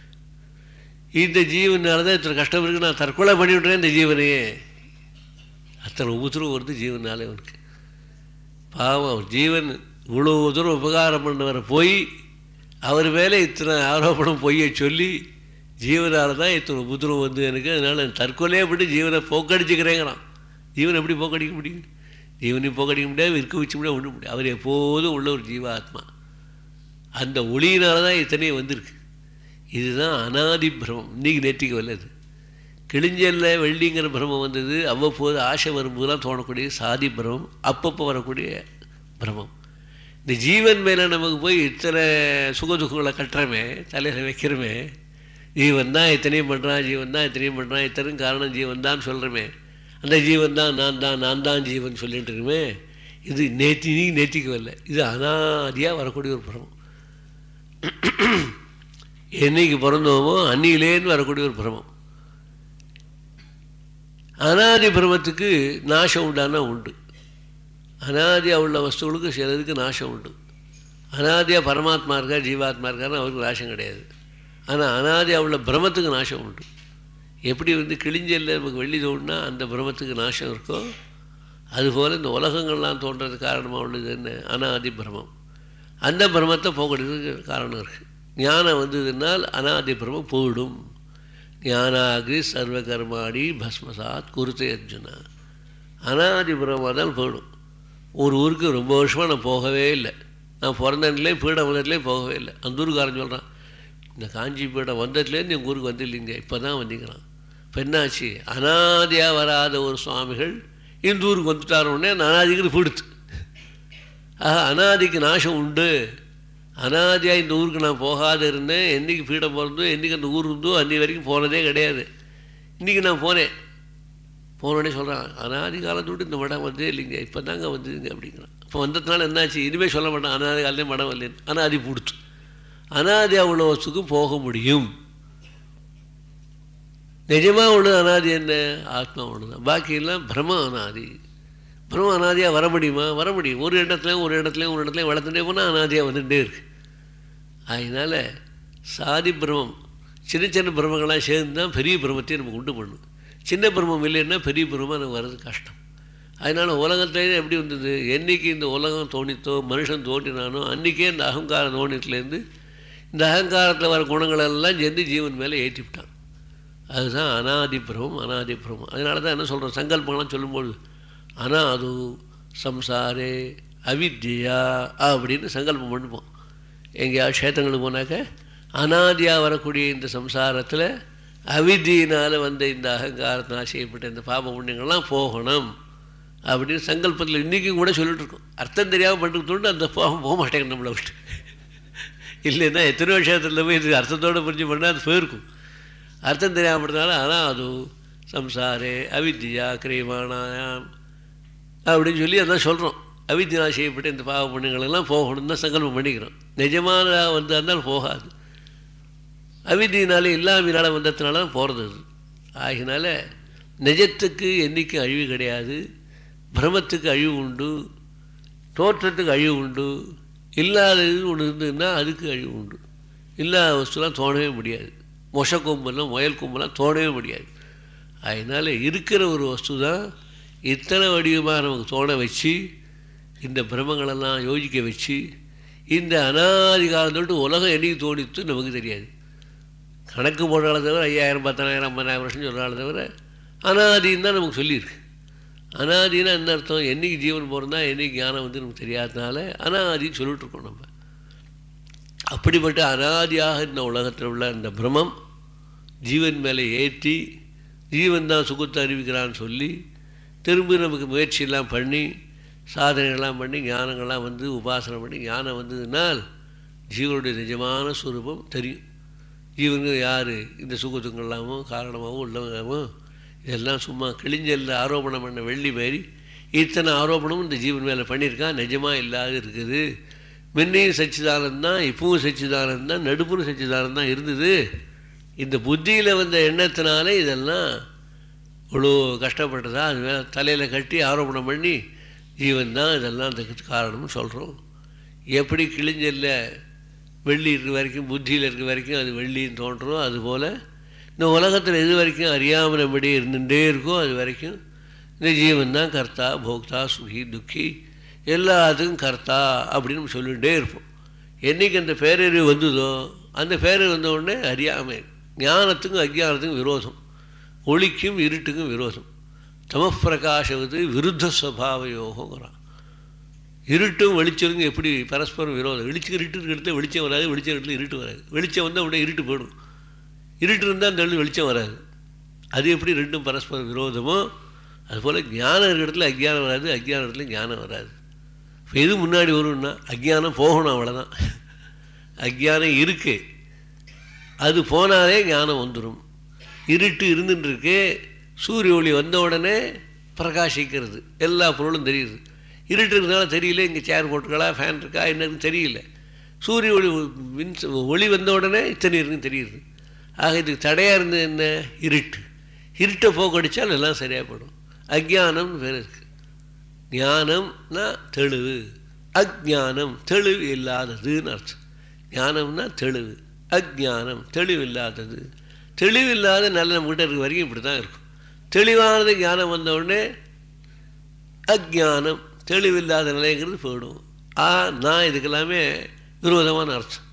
இந்த ஜீவனால தான் இத்தனை கஷ்டம் இருக்குது நான் தற்கொலை பண்ணிவிட்றேன் இந்த ஜீவனையே அத்தனை உபத்திரம் வருது ஜீவனாலே அவனுக்கு பாவம் அவர் ஜீவன் இவ்வளோ தூரம் உபகாரம் பண்ணவரை போய் அவர் மேலே இத்தனை ஆரோப்பணம் பொய்யை சொல்லி ஜீவனால் தான் இத்தனை உபத்திரம் வந்து எனக்கு அதனால் தற்கொலையே பண்ணி ஜீவனை போக்கடிச்சுக்கிறேங்கிறான் ஜீவன் எப்படி போக்கடிக்க முடியும் ஜீவனையும் போக்கடிக்க முடியாது இருக்க வச்சு முடியாது ஒன்றும் முடியாது அவர் எப்போதும் உள்ள ஒரு ஜீவாத்மா அந்த ஒளியினால தான் இத்தனையும் வந்திருக்கு இதுதான் அனாதி பிரமம் இன்றைக்கி நேற்றுக்கு வல்லது கிழிஞ்சல்ல வெள்ளிங்கிற பிரமம் வந்தது அவ்வப்போது ஆசை வரும்போதெல்லாம் தோணக்கூடிய சாதி பிரமம் அப்பப்போ வரக்கூடிய பிரமம் இந்த ஜீவன் மேலே நமக்கு போய் இத்தனை சுகதுக்கங்களை கட்டுறமே தலையில் வைக்கிறோமே ஜீவன் தான் இத்தனையும் பண்ணுறான் ஜீவன் தான் இத்தனையும் பண்ணுறான் இத்தனையும் காரணம் ஜீவன் தான் சொல்கிறோமே அந்த ஜீவன் தான் நான் தான் நான் தான் ஜீவன் சொல்லிட்டு இருக்குமே இது நேத்தி நீ நேத்திக்கு வரல இது அனாதியாக வரக்கூடிய ஒரு பிரமம் என்னைக்கு பிறந்தோமோ அன்னியிலேன்னு வரக்கூடிய ஒரு பிரமம் அனாதி பிரமத்துக்கு நாசம் உண்டானா உண்டு அனாதியாக உள்ள வஸ்துகளுக்கு சிலதுக்கு நாசம் உண்டு அனாதியாக பரமாத்மா இருக்கா ஜீவாத்மா இருக்காருன்னு அவருக்கு நாசம் கிடையாது ஆனால் அனாதியாக உள்ள பிரமத்துக்கு நாசம் உண்டு எப்படி வந்து கிழிஞ்சல்ல நமக்கு வெள்ளி தோணுனா அந்த பிரமத்துக்கு நாசம் இருக்கோ அதுபோல் இந்த உலகங்கள்லாம் தோன்றது காரணமாக உள்ளது என்ன அனாதி பிரமம் அந்த பிரமத்தை போக்குறதுக்கு காரணம் இருக்குது ஞானம் வந்ததுனால் அனாதி பிரமம் போயிடும் ஞானாகி சர்வகர்மாடி பஸ்மசாத் குருத்தை அர்ஜுனா அனாதி பிரமாக தான் போயிடும் ஒரு ஊருக்கு ரொம்ப வருஷமாக நான் போகவே இல்லை நான் பிறந்த இடத்துலேயும் பீட மதத்துலேயும் போகவே இல்லை அந்த ஊருக்காரன் சொல்கிறான் இந்த காஞ்சிபீடம் வந்ததுலேருந்து எங்கள் ஊருக்கு வந்து இல்லைங்க இப்போ தான் வந்தீங்கிறான் இப்போ என்னாச்சு அனாதியாக வராத ஒரு சுவாமிகள் இந்த ஊருக்கு வந்துட்டார உடனே அந்த அனாதிக்கு போயிடுத்து ஆஹா அனாதிக்கு நாசம் உண்டு அனாதியாக இந்த ஊருக்கு நான் போகாத இருந்தேன் என்றைக்கு பீடம் பிறந்தோ என்றைக்கு அந்த ஊர் இருந்தோ அன்னி வரைக்கும் போனதே கிடையாது இன்றைக்கி நான் போனேன் போனோடனே சொல்கிறான் அனாதி காலத்தோடு இந்த மடம் வந்தே இல்லைங்க இப்போ தாங்க வந்ததுங்க அப்படிங்கிறான் இப்போ வந்ததுனால என்னாச்சு இனிமேல் சொல்ல மாட்டான் அனாதி காலத்தே மடம் வரலன்னு அனாதி பிடிச்சி அனாதி அவ்வளோ வசுக்கும் போக முடியும் நிஜமாக ஒன்று அனாதி என்ன ஆத்மா ஒன்று தான் பாக்கி எல்லாம் பிரம அனாதி பிரம அனாதியாக வர முடியுமா வர முடியும் ஒரு இடத்துலையும் ஒரு இடத்துலையும் ஒரு இடத்துலையும் வளர்த்துட்டே போனால் அனாதியாக வந்துகிட்டே இருக்கு அதனால் சாதி பிரமம் சின்ன சின்ன பிரமங்களாக சேர்ந்து தான் பெரிய பிரமத்தையும் நமக்கு உண்டு பண்ணும் சின்ன பிரமம் இல்லைன்னா பெரிய பிரமம் எனக்கு வர்றது கஷ்டம் அதனால் உலகத்திலே எப்படி வந்தது என்றைக்கு இந்த உலகம் தோணித்தோ மனுஷன் தோன்றினானோ அன்றைக்கே இந்த அகங்கார தோணித்துலேருந்து இந்த அகங்காரத்தில் வர குணங்களெல்லாம் சேர்ந்து ஜீவன் மேலே ஏற்றி விட்டான் அதுதான் அனாதி பிரமம் அனாதி பிரமம் அதனால தான் என்ன சொல்கிறோம் சங்கல்பங்கள்லாம் சொல்லும்போது அனாது சம்சாரே அவித்யா அப்படின்னு சங்கல்பம் பண்ணுவோம் எங்கேயாவது க்ஷேத்திரங்களுக்கு போனாக்க அனாதியாக வரக்கூடிய இந்த சம்சாரத்தில் அவிதியினால் வந்த இந்த அகங்காரத்தினால் செய்யப்பட்ட இந்த பாப புண்ணியங்கள்லாம் போகணும் அப்படின்னு சங்கல்பத்தில் இன்றைக்கும் கூட சொல்லிட்டு இருக்கோம் அர்த்தம் தெரியாமல் பண்ணுறது தோண்டு அந்த போகம் போக மாட்டேங்க நம்மளை விட்டு இல்லைன்னா எத்தனையோ விஷயத்தில் போய் இது அர்த்தத்தோடு புரிஞ்சு பண்ணால் அது போயிருக்கும் அர்த்தம் தெரியாமல் பண்ணாலும் ஆனால் அது சம்சாரே அவித்யா கிரியமானாயாம் அப்படின்னு சொல்லி அதான் சொல்கிறோம் அவித்யா செய்யப்பட்ட இந்த பாவ புண்ணியங்களெல்லாம் போகணும்னு தான் சங்கல்பம் பண்ணிக்கிறோம் நிஜமான வந்து இருந்தால் போகாது அவிதியினால இல்லாமையினால் வந்ததுனால தான் போகிறது அது ஆகினால நிஜத்துக்கு என்றைக்கும் அழிவு கிடையாது பிரமத்துக்கு அழிவு உண்டு தோற்றத்துக்கு அழிவு உண்டு இல்லாதது ஒன்று இருந்ததுன்னா அதுக்கு அழிவு உண்டு இல்லாத வஸ்துலாம் தோணவே முடியாது மொச கொம்பெல்லாம் முயல் கொம்பெல்லாம் தோணவே முடியாது அதனால் இருக்கிற ஒரு வஸ்து தான் இத்தனை வடிவமாக நமக்கு தோண வச்சு இந்த பிரமங்களெல்லாம் யோசிக்க வச்சு இந்த அனாதி காலத்தோட்டு உலகம் என்னைக்கு தோணித்து நமக்கு தெரியாது கணக்கு போடுறால தவிர ஐயாயிரம் பத்தாயிரம் ஐம்பதாயிரம் வருஷம் சொல்கிறால தவிர அனாதின்னு தான் நமக்கு சொல்லியிருக்கு அனாதினா என்ன அர்த்தம் என்றைக்கு ஜீவன் போகிறதா என்றைக்கு ஞானம் வந்து நமக்கு தெரியாதனால அனாதின்னு சொல்லிட்டு இருக்கோம் நம்ம அப்படிப்பட்ட அனாதியாக இந்த உலகத்தில் உள்ள இந்த பிரமம் ஜீவன் மேலே ஏற்றி ஜீவன் தான் சுகத்தை அறிவிக்கிறான்னு சொல்லி திரும்ப நமக்கு முயற்சியெல்லாம் பண்ணி சாதனைகள்லாம் பண்ணி ஞானங்கள்லாம் வந்து உபாசனை பண்ணி ஞானம் வந்ததுனால் ஜீவனுடைய நிஜமான சுரூபம் தெரியும் ஜீவனுக்கு யார் இந்த சுகத்துங்கள்லாமோ காரணமாகவும் உள்ளவங்காமோ இதெல்லாம் சும்மா கிழிஞ்சல்ல ஆரோபணம் பண்ண வெள்ளி மாரி இத்தனை ஆரோபணமும் இந்த ஜீவன் மேலே பண்ணியிருக்கான் நிஜமாக இல்லாத இருக்குது முன்னையும் சச்சிதானந்தான் தான் இப்பவும் சச்சிதானந்தான் தான் நடுப்புறம் சச்சிதானந்தான் தான் இருந்தது இந்த புத்தியில் வந்த எண்ணத்தினாலே இதெல்லாம் இவ்வளோ கஷ்டப்பட்டதா அது மேலே தலையில் கட்டி ஆரோபணம் பண்ணி ஜீவன் தான் இதெல்லாம் அதுக்கு காரணம்னு சொல்கிறோம் எப்படி கிழிஞ்சல்ல வெள்ளி இருக்க வரைக்கும் புத்தியில் இருக்க வரைக்கும் அது வெள்ளின்னு தோன்றோ அதுபோல் இந்த உலகத்தில் எது வரைக்கும் அறியாமல் எப்படி இருந்துகிட்டே இருக்கோ அது வரைக்கும் இந்த ஜீவன் தான் கர்த்தா போக்தா சுகி துக்கி எல்லாத்துக்கும் கர்த்தா அப்படின்னு நம்ம சொல்லிகிட்டே இருப்போம் என்றைக்கு அந்த பேரறிவு வந்ததோ அந்த பேரறிவு வந்த உடனே அறியாமை ஞானத்துக்கும் அஜ்ஞானத்துக்கும் விரோதம் ஒளிக்கும் இருட்டுக்கும் விரோதம் தமப்பிரகாசவது விருத்த ஸ்வபாவ யோகங்கிறான் இருட்டும் வெளிச்சருங்க எப்படி பரஸ்பரம் விரோதம் வெளிச்சம் இருட்டு இருக்கிறது வெளிச்சம் வராது வெளிச்சம் இடத்துல இருட்டு வராது வெளிச்சம் வந்தால் உடனே இருட்டு போயிடும் இருட்டு இருந்தால் அந்த இடத்துல வெளிச்சம் வராது அது எப்படி ரெண்டும் பரஸ்பர விரோதமோ அதுபோல் ஞானம் இருக்கிற இடத்துல அஜ்ஞானம் வராது அஜ்ஞான இடத்துல ஞானம் வராது இப்போ எது முன்னாடி வரும்னா அஜ்ஞானம் போகணும் அவ்வளோதான் அஜ்ஞானம் இருக்குது அது போனாலே ஞானம் வந்துடும் இருட்டு இருந்துட்டுருக்கு சூரிய ஒளி வந்த உடனே பிரகாசிக்கிறது எல்லா பொருளும் தெரியுது இருட்டு இருக்கிறதுனால தெரியல இங்கே சேர் போட்டுருக்கா ஃபேன் இருக்கா என்னன்னு தெரியல சூரிய ஒளி மின்ச ஒளி வந்த உடனே இத்தனை இருக்குன்னு தெரியுது ஆக இதுக்கு தடையாக இருந்தது என்ன இருட்டு இருட்டை போக்கடிச்சால் எல்லாம் சரியாக போடும் அஜ்ஞானம் வேறு இருக்குது ஞானம்னா தெளிவு அஜ்ஞானம் தெளிவு இல்லாததுன்னு அர்த்தம் ஞானம்னா தெளிவு அஜ்ஞானம் தெளிவு இல்லாதது தெளிவில்லாத நல்ல நம்மகிட்ட இருக்க வரைக்கும் இப்படி தான் இருக்கும் தெளிவானது ஞானம் வந்த உடனே அஜ்ஞானம் தெளிவில்லாத நிலைங்கிறது போயிடும் ஆ நான் இதுக்கெல்லாமே விரோதமான அர்த்தம்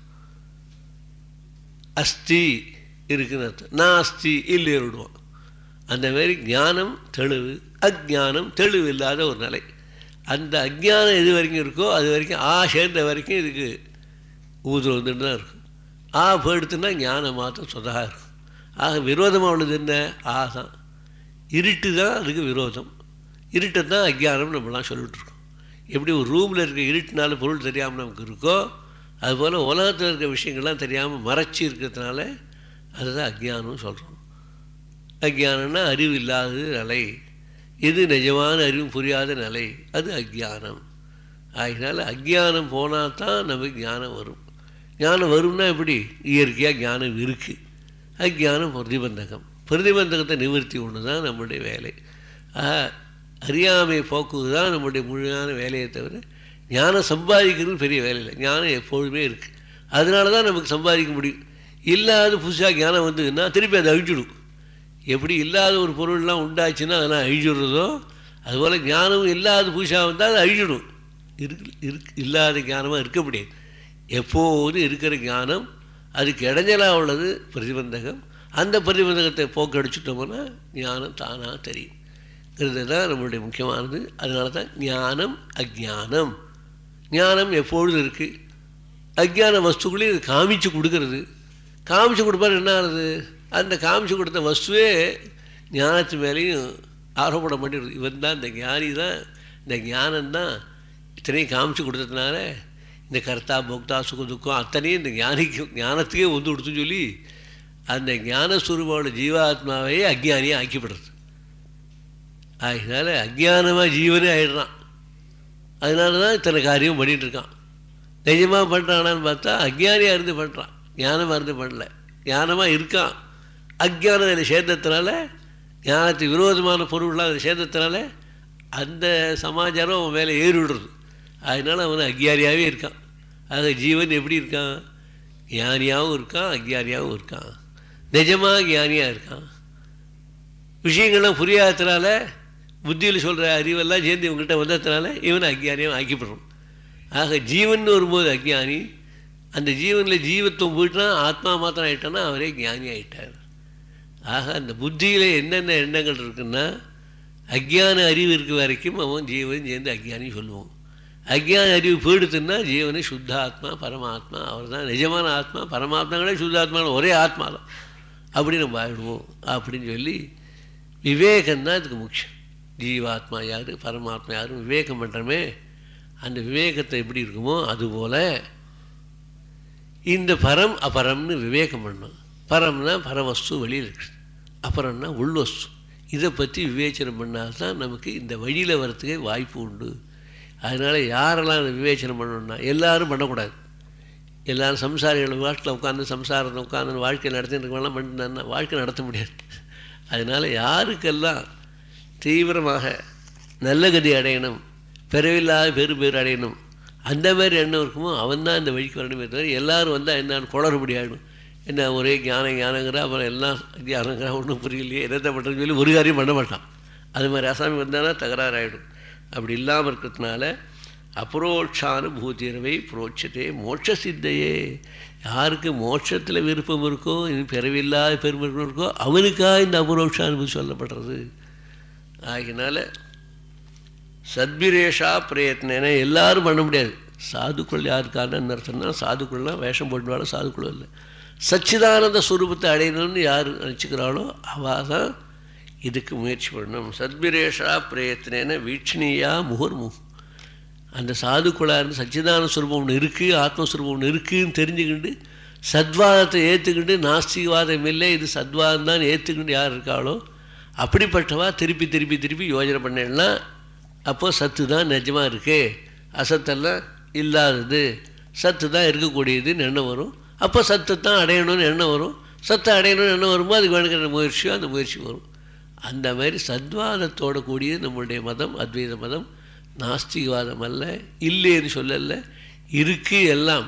அஸ்தி இருக்குன்னு அர்த்தம் நான் அஸ்தி இல்லை விடுவோம் அந்த மாதிரி ஞானம் தெளிவு அஜ்ஞானம் தெளிவு இல்லாத ஒரு நிலை அந்த அஜ்ஞானம் எது வரைக்கும் இருக்கோ அது வரைக்கும் ஆ சேர்ந்த வரைக்கும் இதுக்கு ஊதுல வந்துட்டு தான் இருக்கும் ஆ போயிடுத்துன்னா ஞானம் மாத்திரம் சொதாக இருக்கும் ஆக விரோதமாக உள்ளது என்ன ஆ தான் இருட்டு தான் அதுக்கு விரோதம் இருட்டை தான் அஜ்ஞானம் நம்மளாம் சொல்லிட்டு இருக்கோம் எப்படி ஒரு ரூமில் இருக்க இருட்டுனால பொருள் தெரியாமல் நமக்கு இருக்கோ அதுபோல் உலகத்தில் இருக்க விஷயங்கள்லாம் தெரியாமல் மறைச்சி இருக்கிறதுனால அதுதான் அஜ்ஞானம் சொல்கிறோம் அஜ்ஞானம்னா அறிவு இல்லாத நிலை எது நிஜமான அறிவு புரியாத நிலை அது அஜ்ஞானம் ஆகினால அஜ்ஞானம் போனால் தான் நமக்கு ஞானம் வரும் ஞானம் வரும்னா எப்படி இயற்கையாக ஞானம் இருக்குது அஜ்ஞானம் பிரதிபந்தகம் பிரதிபந்தகத்தை நிவர்த்தி ஒன்று தான் நம்முடைய வேலை ஆக அறியாமை போக்குவது தான் நம்முடைய முழுமையான வேலையை தவிர ஞானம் சம்பாதிக்கிறது பெரிய வேலை இல்லை ஞானம் எப்பொழுதுமே இருக்குது அதனால தான் நமக்கு சம்பாதிக்க முடியும் இல்லாத புதுசாக ஞானம் வந்ததுன்னா திருப்பி அதை அழிஞ்சிடும் எப்படி இல்லாத ஒரு பொருள்லாம் உண்டாச்சுன்னா அதெல்லாம் அழிஞ்சிடுறதோ அதுபோல் ஞானம் இல்லாத புதுசாக வந்தால் அது அழிஞ்சிடும் இருக்கு இருக்கு இல்லாத ஞானமாக இருக்க முடியாது எப்போதும் இருக்கிற ஞானம் அதுக்கு இடைஞ்சலாக உள்ளது பிரதிபந்தகம் அந்த பிரதிபந்தகத்தை போக்கடிச்சிட்டோம்னா ஞானம் தானாக தெரியும் இது தான் நம்மளுடைய முக்கியமானது அதனால தான் ஞானம் அஜ்ஞானம் ஞானம் எப்பொழுதும் இருக்குது அஜ்ஞான வஸ்துக்களையும் இது காமிச்சு கொடுக்கறது காமிச்சு கொடுப்பாரு என்ன ஆகுது அந்த காமிச்சு கொடுத்த வஸ்துவே ஞானத்து மேலேயும் ஆரோபணம் பண்ணிடுது இவன் தான் இந்த ஞானி தான் இந்த ஞானம்தான் இத்தனையும் காமிச்சு கொடுத்ததுனால இந்த கர்த்தா போக்தா சுக துக்கம் அத்தனையும் இந்த ஞானிக்கு ஞானத்துக்கே வந்து கொடுத்துன்னு சொல்லி அந்த ஞானஸ்வரூபோட ஜீவாத்மாவே அஜ்ஞானியாக ஆக்கிவிடுறது அதனால அஜ்ஞானமாக ஜீவனே ஆயிடுறான் அதனால தான் இத்தனை காரியம் பண்ணிகிட்டு இருக்கான் நிஜமாக பண்ணுறானான்னு பார்த்தா அஜ்ஞானியாக இருந்து பண்ணுறான் ஞானமாக இருந்து பண்ணல ஞானமாக இருக்கான் அஜ்ஞானம் அதில் சேர்ந்ததுனால ஞானத்துக்கு விரோதமான பொருள்லாம் அதில் சேர்ந்ததுனால அந்த சமாச்சாரம் அவன் மேலே ஏறி விடுறது அதனால் அவன் அக்ஞானியாகவே இருக்கான் ஆக ஜீவன் எப்படி இருக்கான் ஞானியாகவும் இருக்கான் அக்ஞானியாகவும் இருக்கான் நிஜமாக ஞானியாக இருக்கான் விஷயங்கள்லாம் புரியாததுனால புத்தியில் சொல்கிற அறிவெல்லாம் சேர்ந்து இவங்ககிட்ட வந்ததுனால இவனை அக்ஞானியாக ஆக்கிப்படுறோம் ஆக ஜீவன் வரும்போது அக்ஞானி அந்த ஜீவனில் ஜீவத்துவம் போயிட்டுனா ஆத்மா மாத்திரம் ஆகிட்டான்னா அவரே ஞானி ஆகிட்டார் ஆக அந்த புத்தியில் என்னென்ன எண்ணங்கள் இருக்குன்னா அக்ஞான அறிவு இருக்க வரைக்கும் அவன் ஜீவன் சேர்ந்து அக்ஞானி சொல்லுவோம் அக்ஞான அறிவு போயிடுத்துன்னா ஜீவனை சுத்த ஆத்மா பரமாத்மா அவர் தான் நிஜமான ஆத்மா பரமாத்மாங்களே சுத்தாத்மா ஒரே ஆத்மா தான் அப்படி நம்ம ஆகிடுவோம் அப்படின்னு சொல்லி விவேகம்தான் இதுக்கு முக்கியம் ஜீவாத்மா யார் பரமாத்மா யார் விவேகம் பண்ணுறமே அந்த விவேகத்தை எப்படி இருக்குமோ அதுபோல் இந்த பரம் அபரம்னு விவேகம் பண்ணணும் பரம்னா பரவஸ்து வெளியில் இருக்குது அப்புறம்னா உள்வஸ்து இதை பற்றி விவேச்சனம் பண்ணால் தான் நமக்கு இந்த வழியில் வரத்துக்கே வாய்ப்பு உண்டு அதனால் யாரெல்லாம் அதை விவேச்சனம் பண்ணணும்னா எல்லோரும் பண்ணக்கூடாது எல்லோரும் சம்சாரிகள் வீட்டில் உட்காந்து சம்சாரத்தை உட்காந்து வாழ்க்கை நடத்திட்டு இருக்கவங்களாம் பண்ணிட்டு வாழ்க்கை நடத்த முடியாது அதனால் யாருக்கெல்லாம் தீவிரமாக நல்ல கதி அடையணும் பிறவில்லாத பெரு பேர் அடையணும் அந்த மாதிரி எண்ணம் இருக்குமோ அவன் தான் இந்த வழிக்கு வரணுமே தவிர எல்லோரும் வந்தால் என்னன்னு குளறுபடி ஆகிடும் என்ன ஒரே ஞானம் ஞானங்கிற அப்புறம் எல்லாம் ஞானங்கிற ஒன்றும் புரியலையே என்னத்தை பண்ணுறதுன்னு சொல்லி ஒரு காரியம் பண்ண மாட்டான் அது மாதிரி அசாமி வந்தானா தகராறு ஆகிடும் அப்படி இல்லாமல் இருக்கிறதுனால அப்ரோட்சானுபூதிரவை புரோட்சத்தே மோட்ச சித்தையே யாருக்கு மோட்சத்தில் விருப்பம் இருக்கோ இது பிறவில்லாத பெருமை இருக்கோ அவனுக்காக இந்த அபரோட்சானுபூதி சொல்லப்படுறது ஆகினால சத்பிரேஷா பிரயத்னேன எல்லாரும் பண்ண முடியாது சாதுக்குள் யாருக்கான அர்த்தம்னா சாதுக்குள்லாம் வேஷம் போட்டுவாளோ சாதுக்குள்ள இல்லை சச்சிதானந்த ஸ்வரூபத்தை அடையணும்னு யார் நினச்சிக்கிறாளோ அவள் தான் இதுக்கு முயற்சி பண்ணணும் சத்பிரேஷா பிரயத்னேன வீட்சணியா முகர்முக அந்த சாதுக்குள்ளாக இருந்து சச்சிதான ஸ்வரூபம் ஒன்று இருக்குது ஆத்மஸ்வரூபம் ஒன்று இருக்குதுன்னு தெரிஞ்சுக்கிண்டு சத்வாதத்தை ஏற்றுக்கிண்டு நாஸ்திகவாதம் இல்லை இது சத்வாதம் தான் ஏற்றுக்கிண்டு யார் இருக்காளோ அப்படிப்பட்டவா திருப்பி திருப்பி திருப்பி யோஜனை பண்ணேன்னா அப்போது சத்து தான் நிஜமாக இருக்கு அசத்தெல்லாம் இல்லாதது சத்து தான் இருக்கக்கூடியதுன்னு எண்ணம் வரும் அப்போ சத்தை தான் அடையணும்னு எண்ணம் வரும் சத்தை அடையணும்னு எண்ணம் வரும்போது அதுக்கு வேணுங்கிற முயற்சியோ அந்த முயற்சி வரும் அந்த மாதிரி சத்வாதத்தோட கூடியது நம்மளுடைய மதம் அத்வைத மதம் நாஸ்திகவாதம் அல்ல இல்லைன்னு சொல்லல இருக்கு எல்லாம்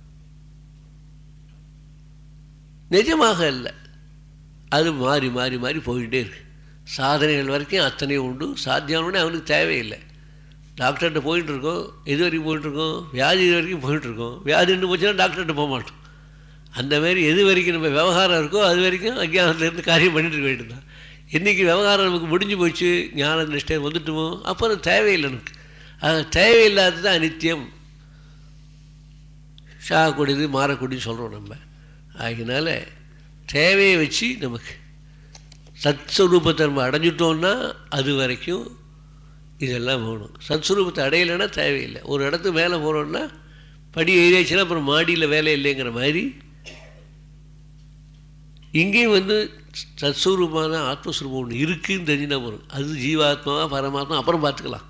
நிஜமாக இல்லை அது மாறி மாறி மாறி போயிட்டே இருக்கு சாதனைகள் வரைக்கும் அத்தனையும் உண்டு சாத்தியம்னு அவனுக்கு தேவையில்லை டாக்டர்கிட்ட போயிட்டு இருக்கோம் எது வரைக்கும் போயிட்டுருக்கோம் வியாதி வரைக்கும் போயிட்டுருக்கோம் வியாதி நின்று போச்சுன்னா டாக்டர்கிட்ட போக மாட்டோம் அந்த மாதிரி எது வரைக்கும் நம்ம விவகாரம் இருக்கோ அது வரைக்கும் அஜ்ஞானத்துலேருந்து காரியம் பண்ணிட்டு இருக்க வேண்டியதான் இன்றைக்கி விவகாரம் நமக்கு முடிஞ்சு போச்சு ஞான நிஷ்டை வந்துட்டுமோ அப்போ அது தேவையில்லை நமக்கு அது தேவையில்லாதது தான் அனித்தியம் ஷாகக்கூடியது மாறக்கூடியது சொல்கிறோம் நம்ம ஆகினால தேவையை வச்சு நமக்கு சத்ஸ்வரூபத்தை நம்ம அடைஞ்சிட்டோம்னா அது வரைக்கும் இதெல்லாம் வேணும் சத்ஸ்வரூபத்தை அடையலைன்னா தேவையில்லை ஒரு இடத்துக்கு மேலே போகிறோம்னா படி ஏறியாச்சுன்னா அப்புறம் மாடியில் வேலை இல்லைங்கிற மாதிரி இங்கேயும் வந்து சத்ஸ்வரூபமான ஆத்மஸ்வரூபம் ஒன்று இருக்குன்னு தெரிஞ்சுனா போகிறோம் அது ஜீவாத்மாவா பரமாத்மா அப்புறம் பார்த்துக்கலாம்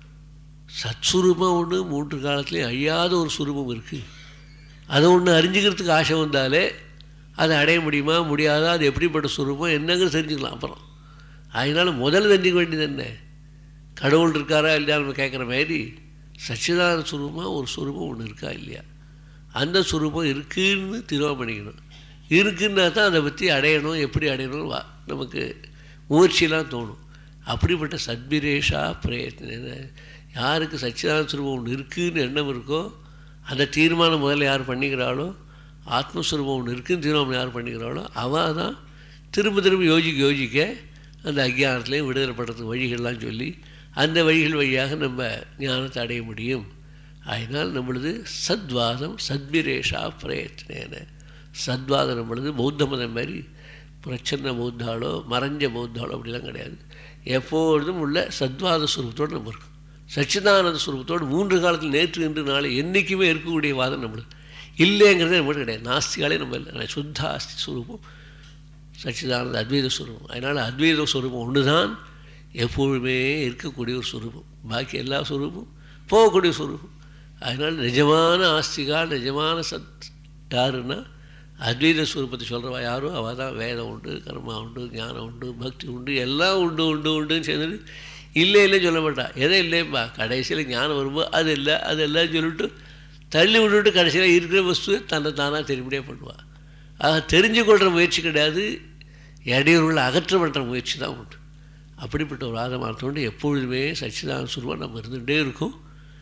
சத்ஸ்வரூபம் ஒன்று மூன்று காலத்துலேயும் அழியாத ஒரு சுரூபம் இருக்குது அதை ஒன்று அறிஞ்சிக்கிறதுக்கு ஆசை வந்தாலே அதை அடைய முடியுமா முடியாதா அது எப்படிப்பட்ட சுரூபம் என்னங்கிறது தெரிஞ்சுக்கலாம் அப்புறம் அதனால் முதல்ல தெரிஞ்சுக்க வேண்டியது என்ன கடவுள் இருக்காரா இல்லையா நம்ம கேட்குற மாதிரி சச்சிதான சுரூபமாக ஒரு சுரூபம் ஒன்று இருக்கா இல்லையா அந்த சுரூபம் இருக்குன்னு தீர்மானம் பண்ணிக்கணும் இருக்குன்னா தான் அதை பற்றி அடையணும் எப்படி அடையணும் வா நமக்கு முயற்சியெல்லாம் தோணும் அப்படிப்பட்ட சத்பிரேஷா பிரயத்ன யாருக்கு சச்சிதான சுரூபம் ஒன்று இருக்குன்னு எண்ணம் இருக்கோ அந்த தீர்மானம் முதல்ல யார் பண்ணிக்கிறாளோ ஆத்மஸ்வரூபம் ஒன்று இருக்குன்னு தீர்மானம் யார் பண்ணிக்கிறாளோ அவள் தான் திரும்ப திரும்ப யோசிக்க யோசிக்க அந்த அஜ்ஞானத்துலேயும் விடுதலை படுறதுக்கு வழிகள்லாம் சொல்லி அந்த வழிகள் வழியாக நம்ம ஞானத்தை அடைய முடியும் அதனால் நம்மளது சத்வாதம் சத்விரேஷா பிரயத்னேன சத்வாதம் நம்மளது பௌத்த மதம் மாதிரி பிரச்சனை பௌத்தாளோ மறைஞ்ச பௌத்தாளோ அப்படிலாம் கிடையாது எப்பொழுதும் உள்ள சத்வாத சுரூபத்தோடு நம்ம இருக்கும் சச்சிதானந்த சுரூபத்தோடு மூன்று காலத்தில் நேற்று இன்று நாளை என்றைக்குமே இருக்கக்கூடிய வாதம் நம்மளுக்கு இல்லைங்கிறதே நம்மளுக்கு கிடையாது நாஸ்திகாலே நம்ம இல்லை சுத்த ஆஸ்தி சுரூபம் சச்சிதானந்த அத்வைத சுரூபம் அதனால் அத்வைத சுரூபம் ஒன்று தான் எப்பொழுதுமே இருக்கக்கூடிய ஒரு சுரூபம் பாக்கி எல்லா சுரூபம் போகக்கூடிய சுரூபம் அதனால் நிஜமான ஆஸ்திகா நிஜமான சத் யாருன்னா அத்வைத சுரூபத்தை சொல்கிறவா யாரோ அவள் தான் வேதம் உண்டு கர்மா உண்டு ஞானம் உண்டு பக்தி உண்டு எல்லாம் உண்டு உண்டு உண்டுன்னு சேர்ந்துட்டு இல்லை இல்லைன்னு சொல்ல மாட்டா எதை இல்லைப்பா கடைசியில் ஞானம் வரும்போது அது இல்லை அது இல்லைன்னு சொல்லிட்டு தள்ளி விட்டுட்டு கடைசியில் இருக்கிற வஸ்து தன்னை தானாக தெரியும்படியாக பண்ணுவாள் ஆக தெரிஞ்சு கொள்கிற முயற்சி கிடையாது இடையூறுகளை அகற்ற பண்ணுற முயற்சி தான் உண்டு அப்படிப்பட்ட ஒரு ஆதமானத்தோடு எப்பொழுதுமே சச்சிதான சுருவம் நம்ம இருந்துகிட்டே இருக்கும்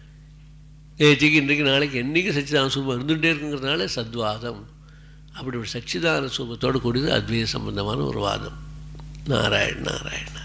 நேற்றுக்கு இன்றைக்கு நாளைக்கு என்றைக்கு சச்சிதான சுருவம் இருந்துகிட்டே இருக்குங்கிறதுனால சத்வாதம் அப்படி ஒரு சச்சிதான சுரூபத்தோடு கூடியது அத்வைத சம்பந்தமான ஒரு வாதம் நாராயண் நாராயண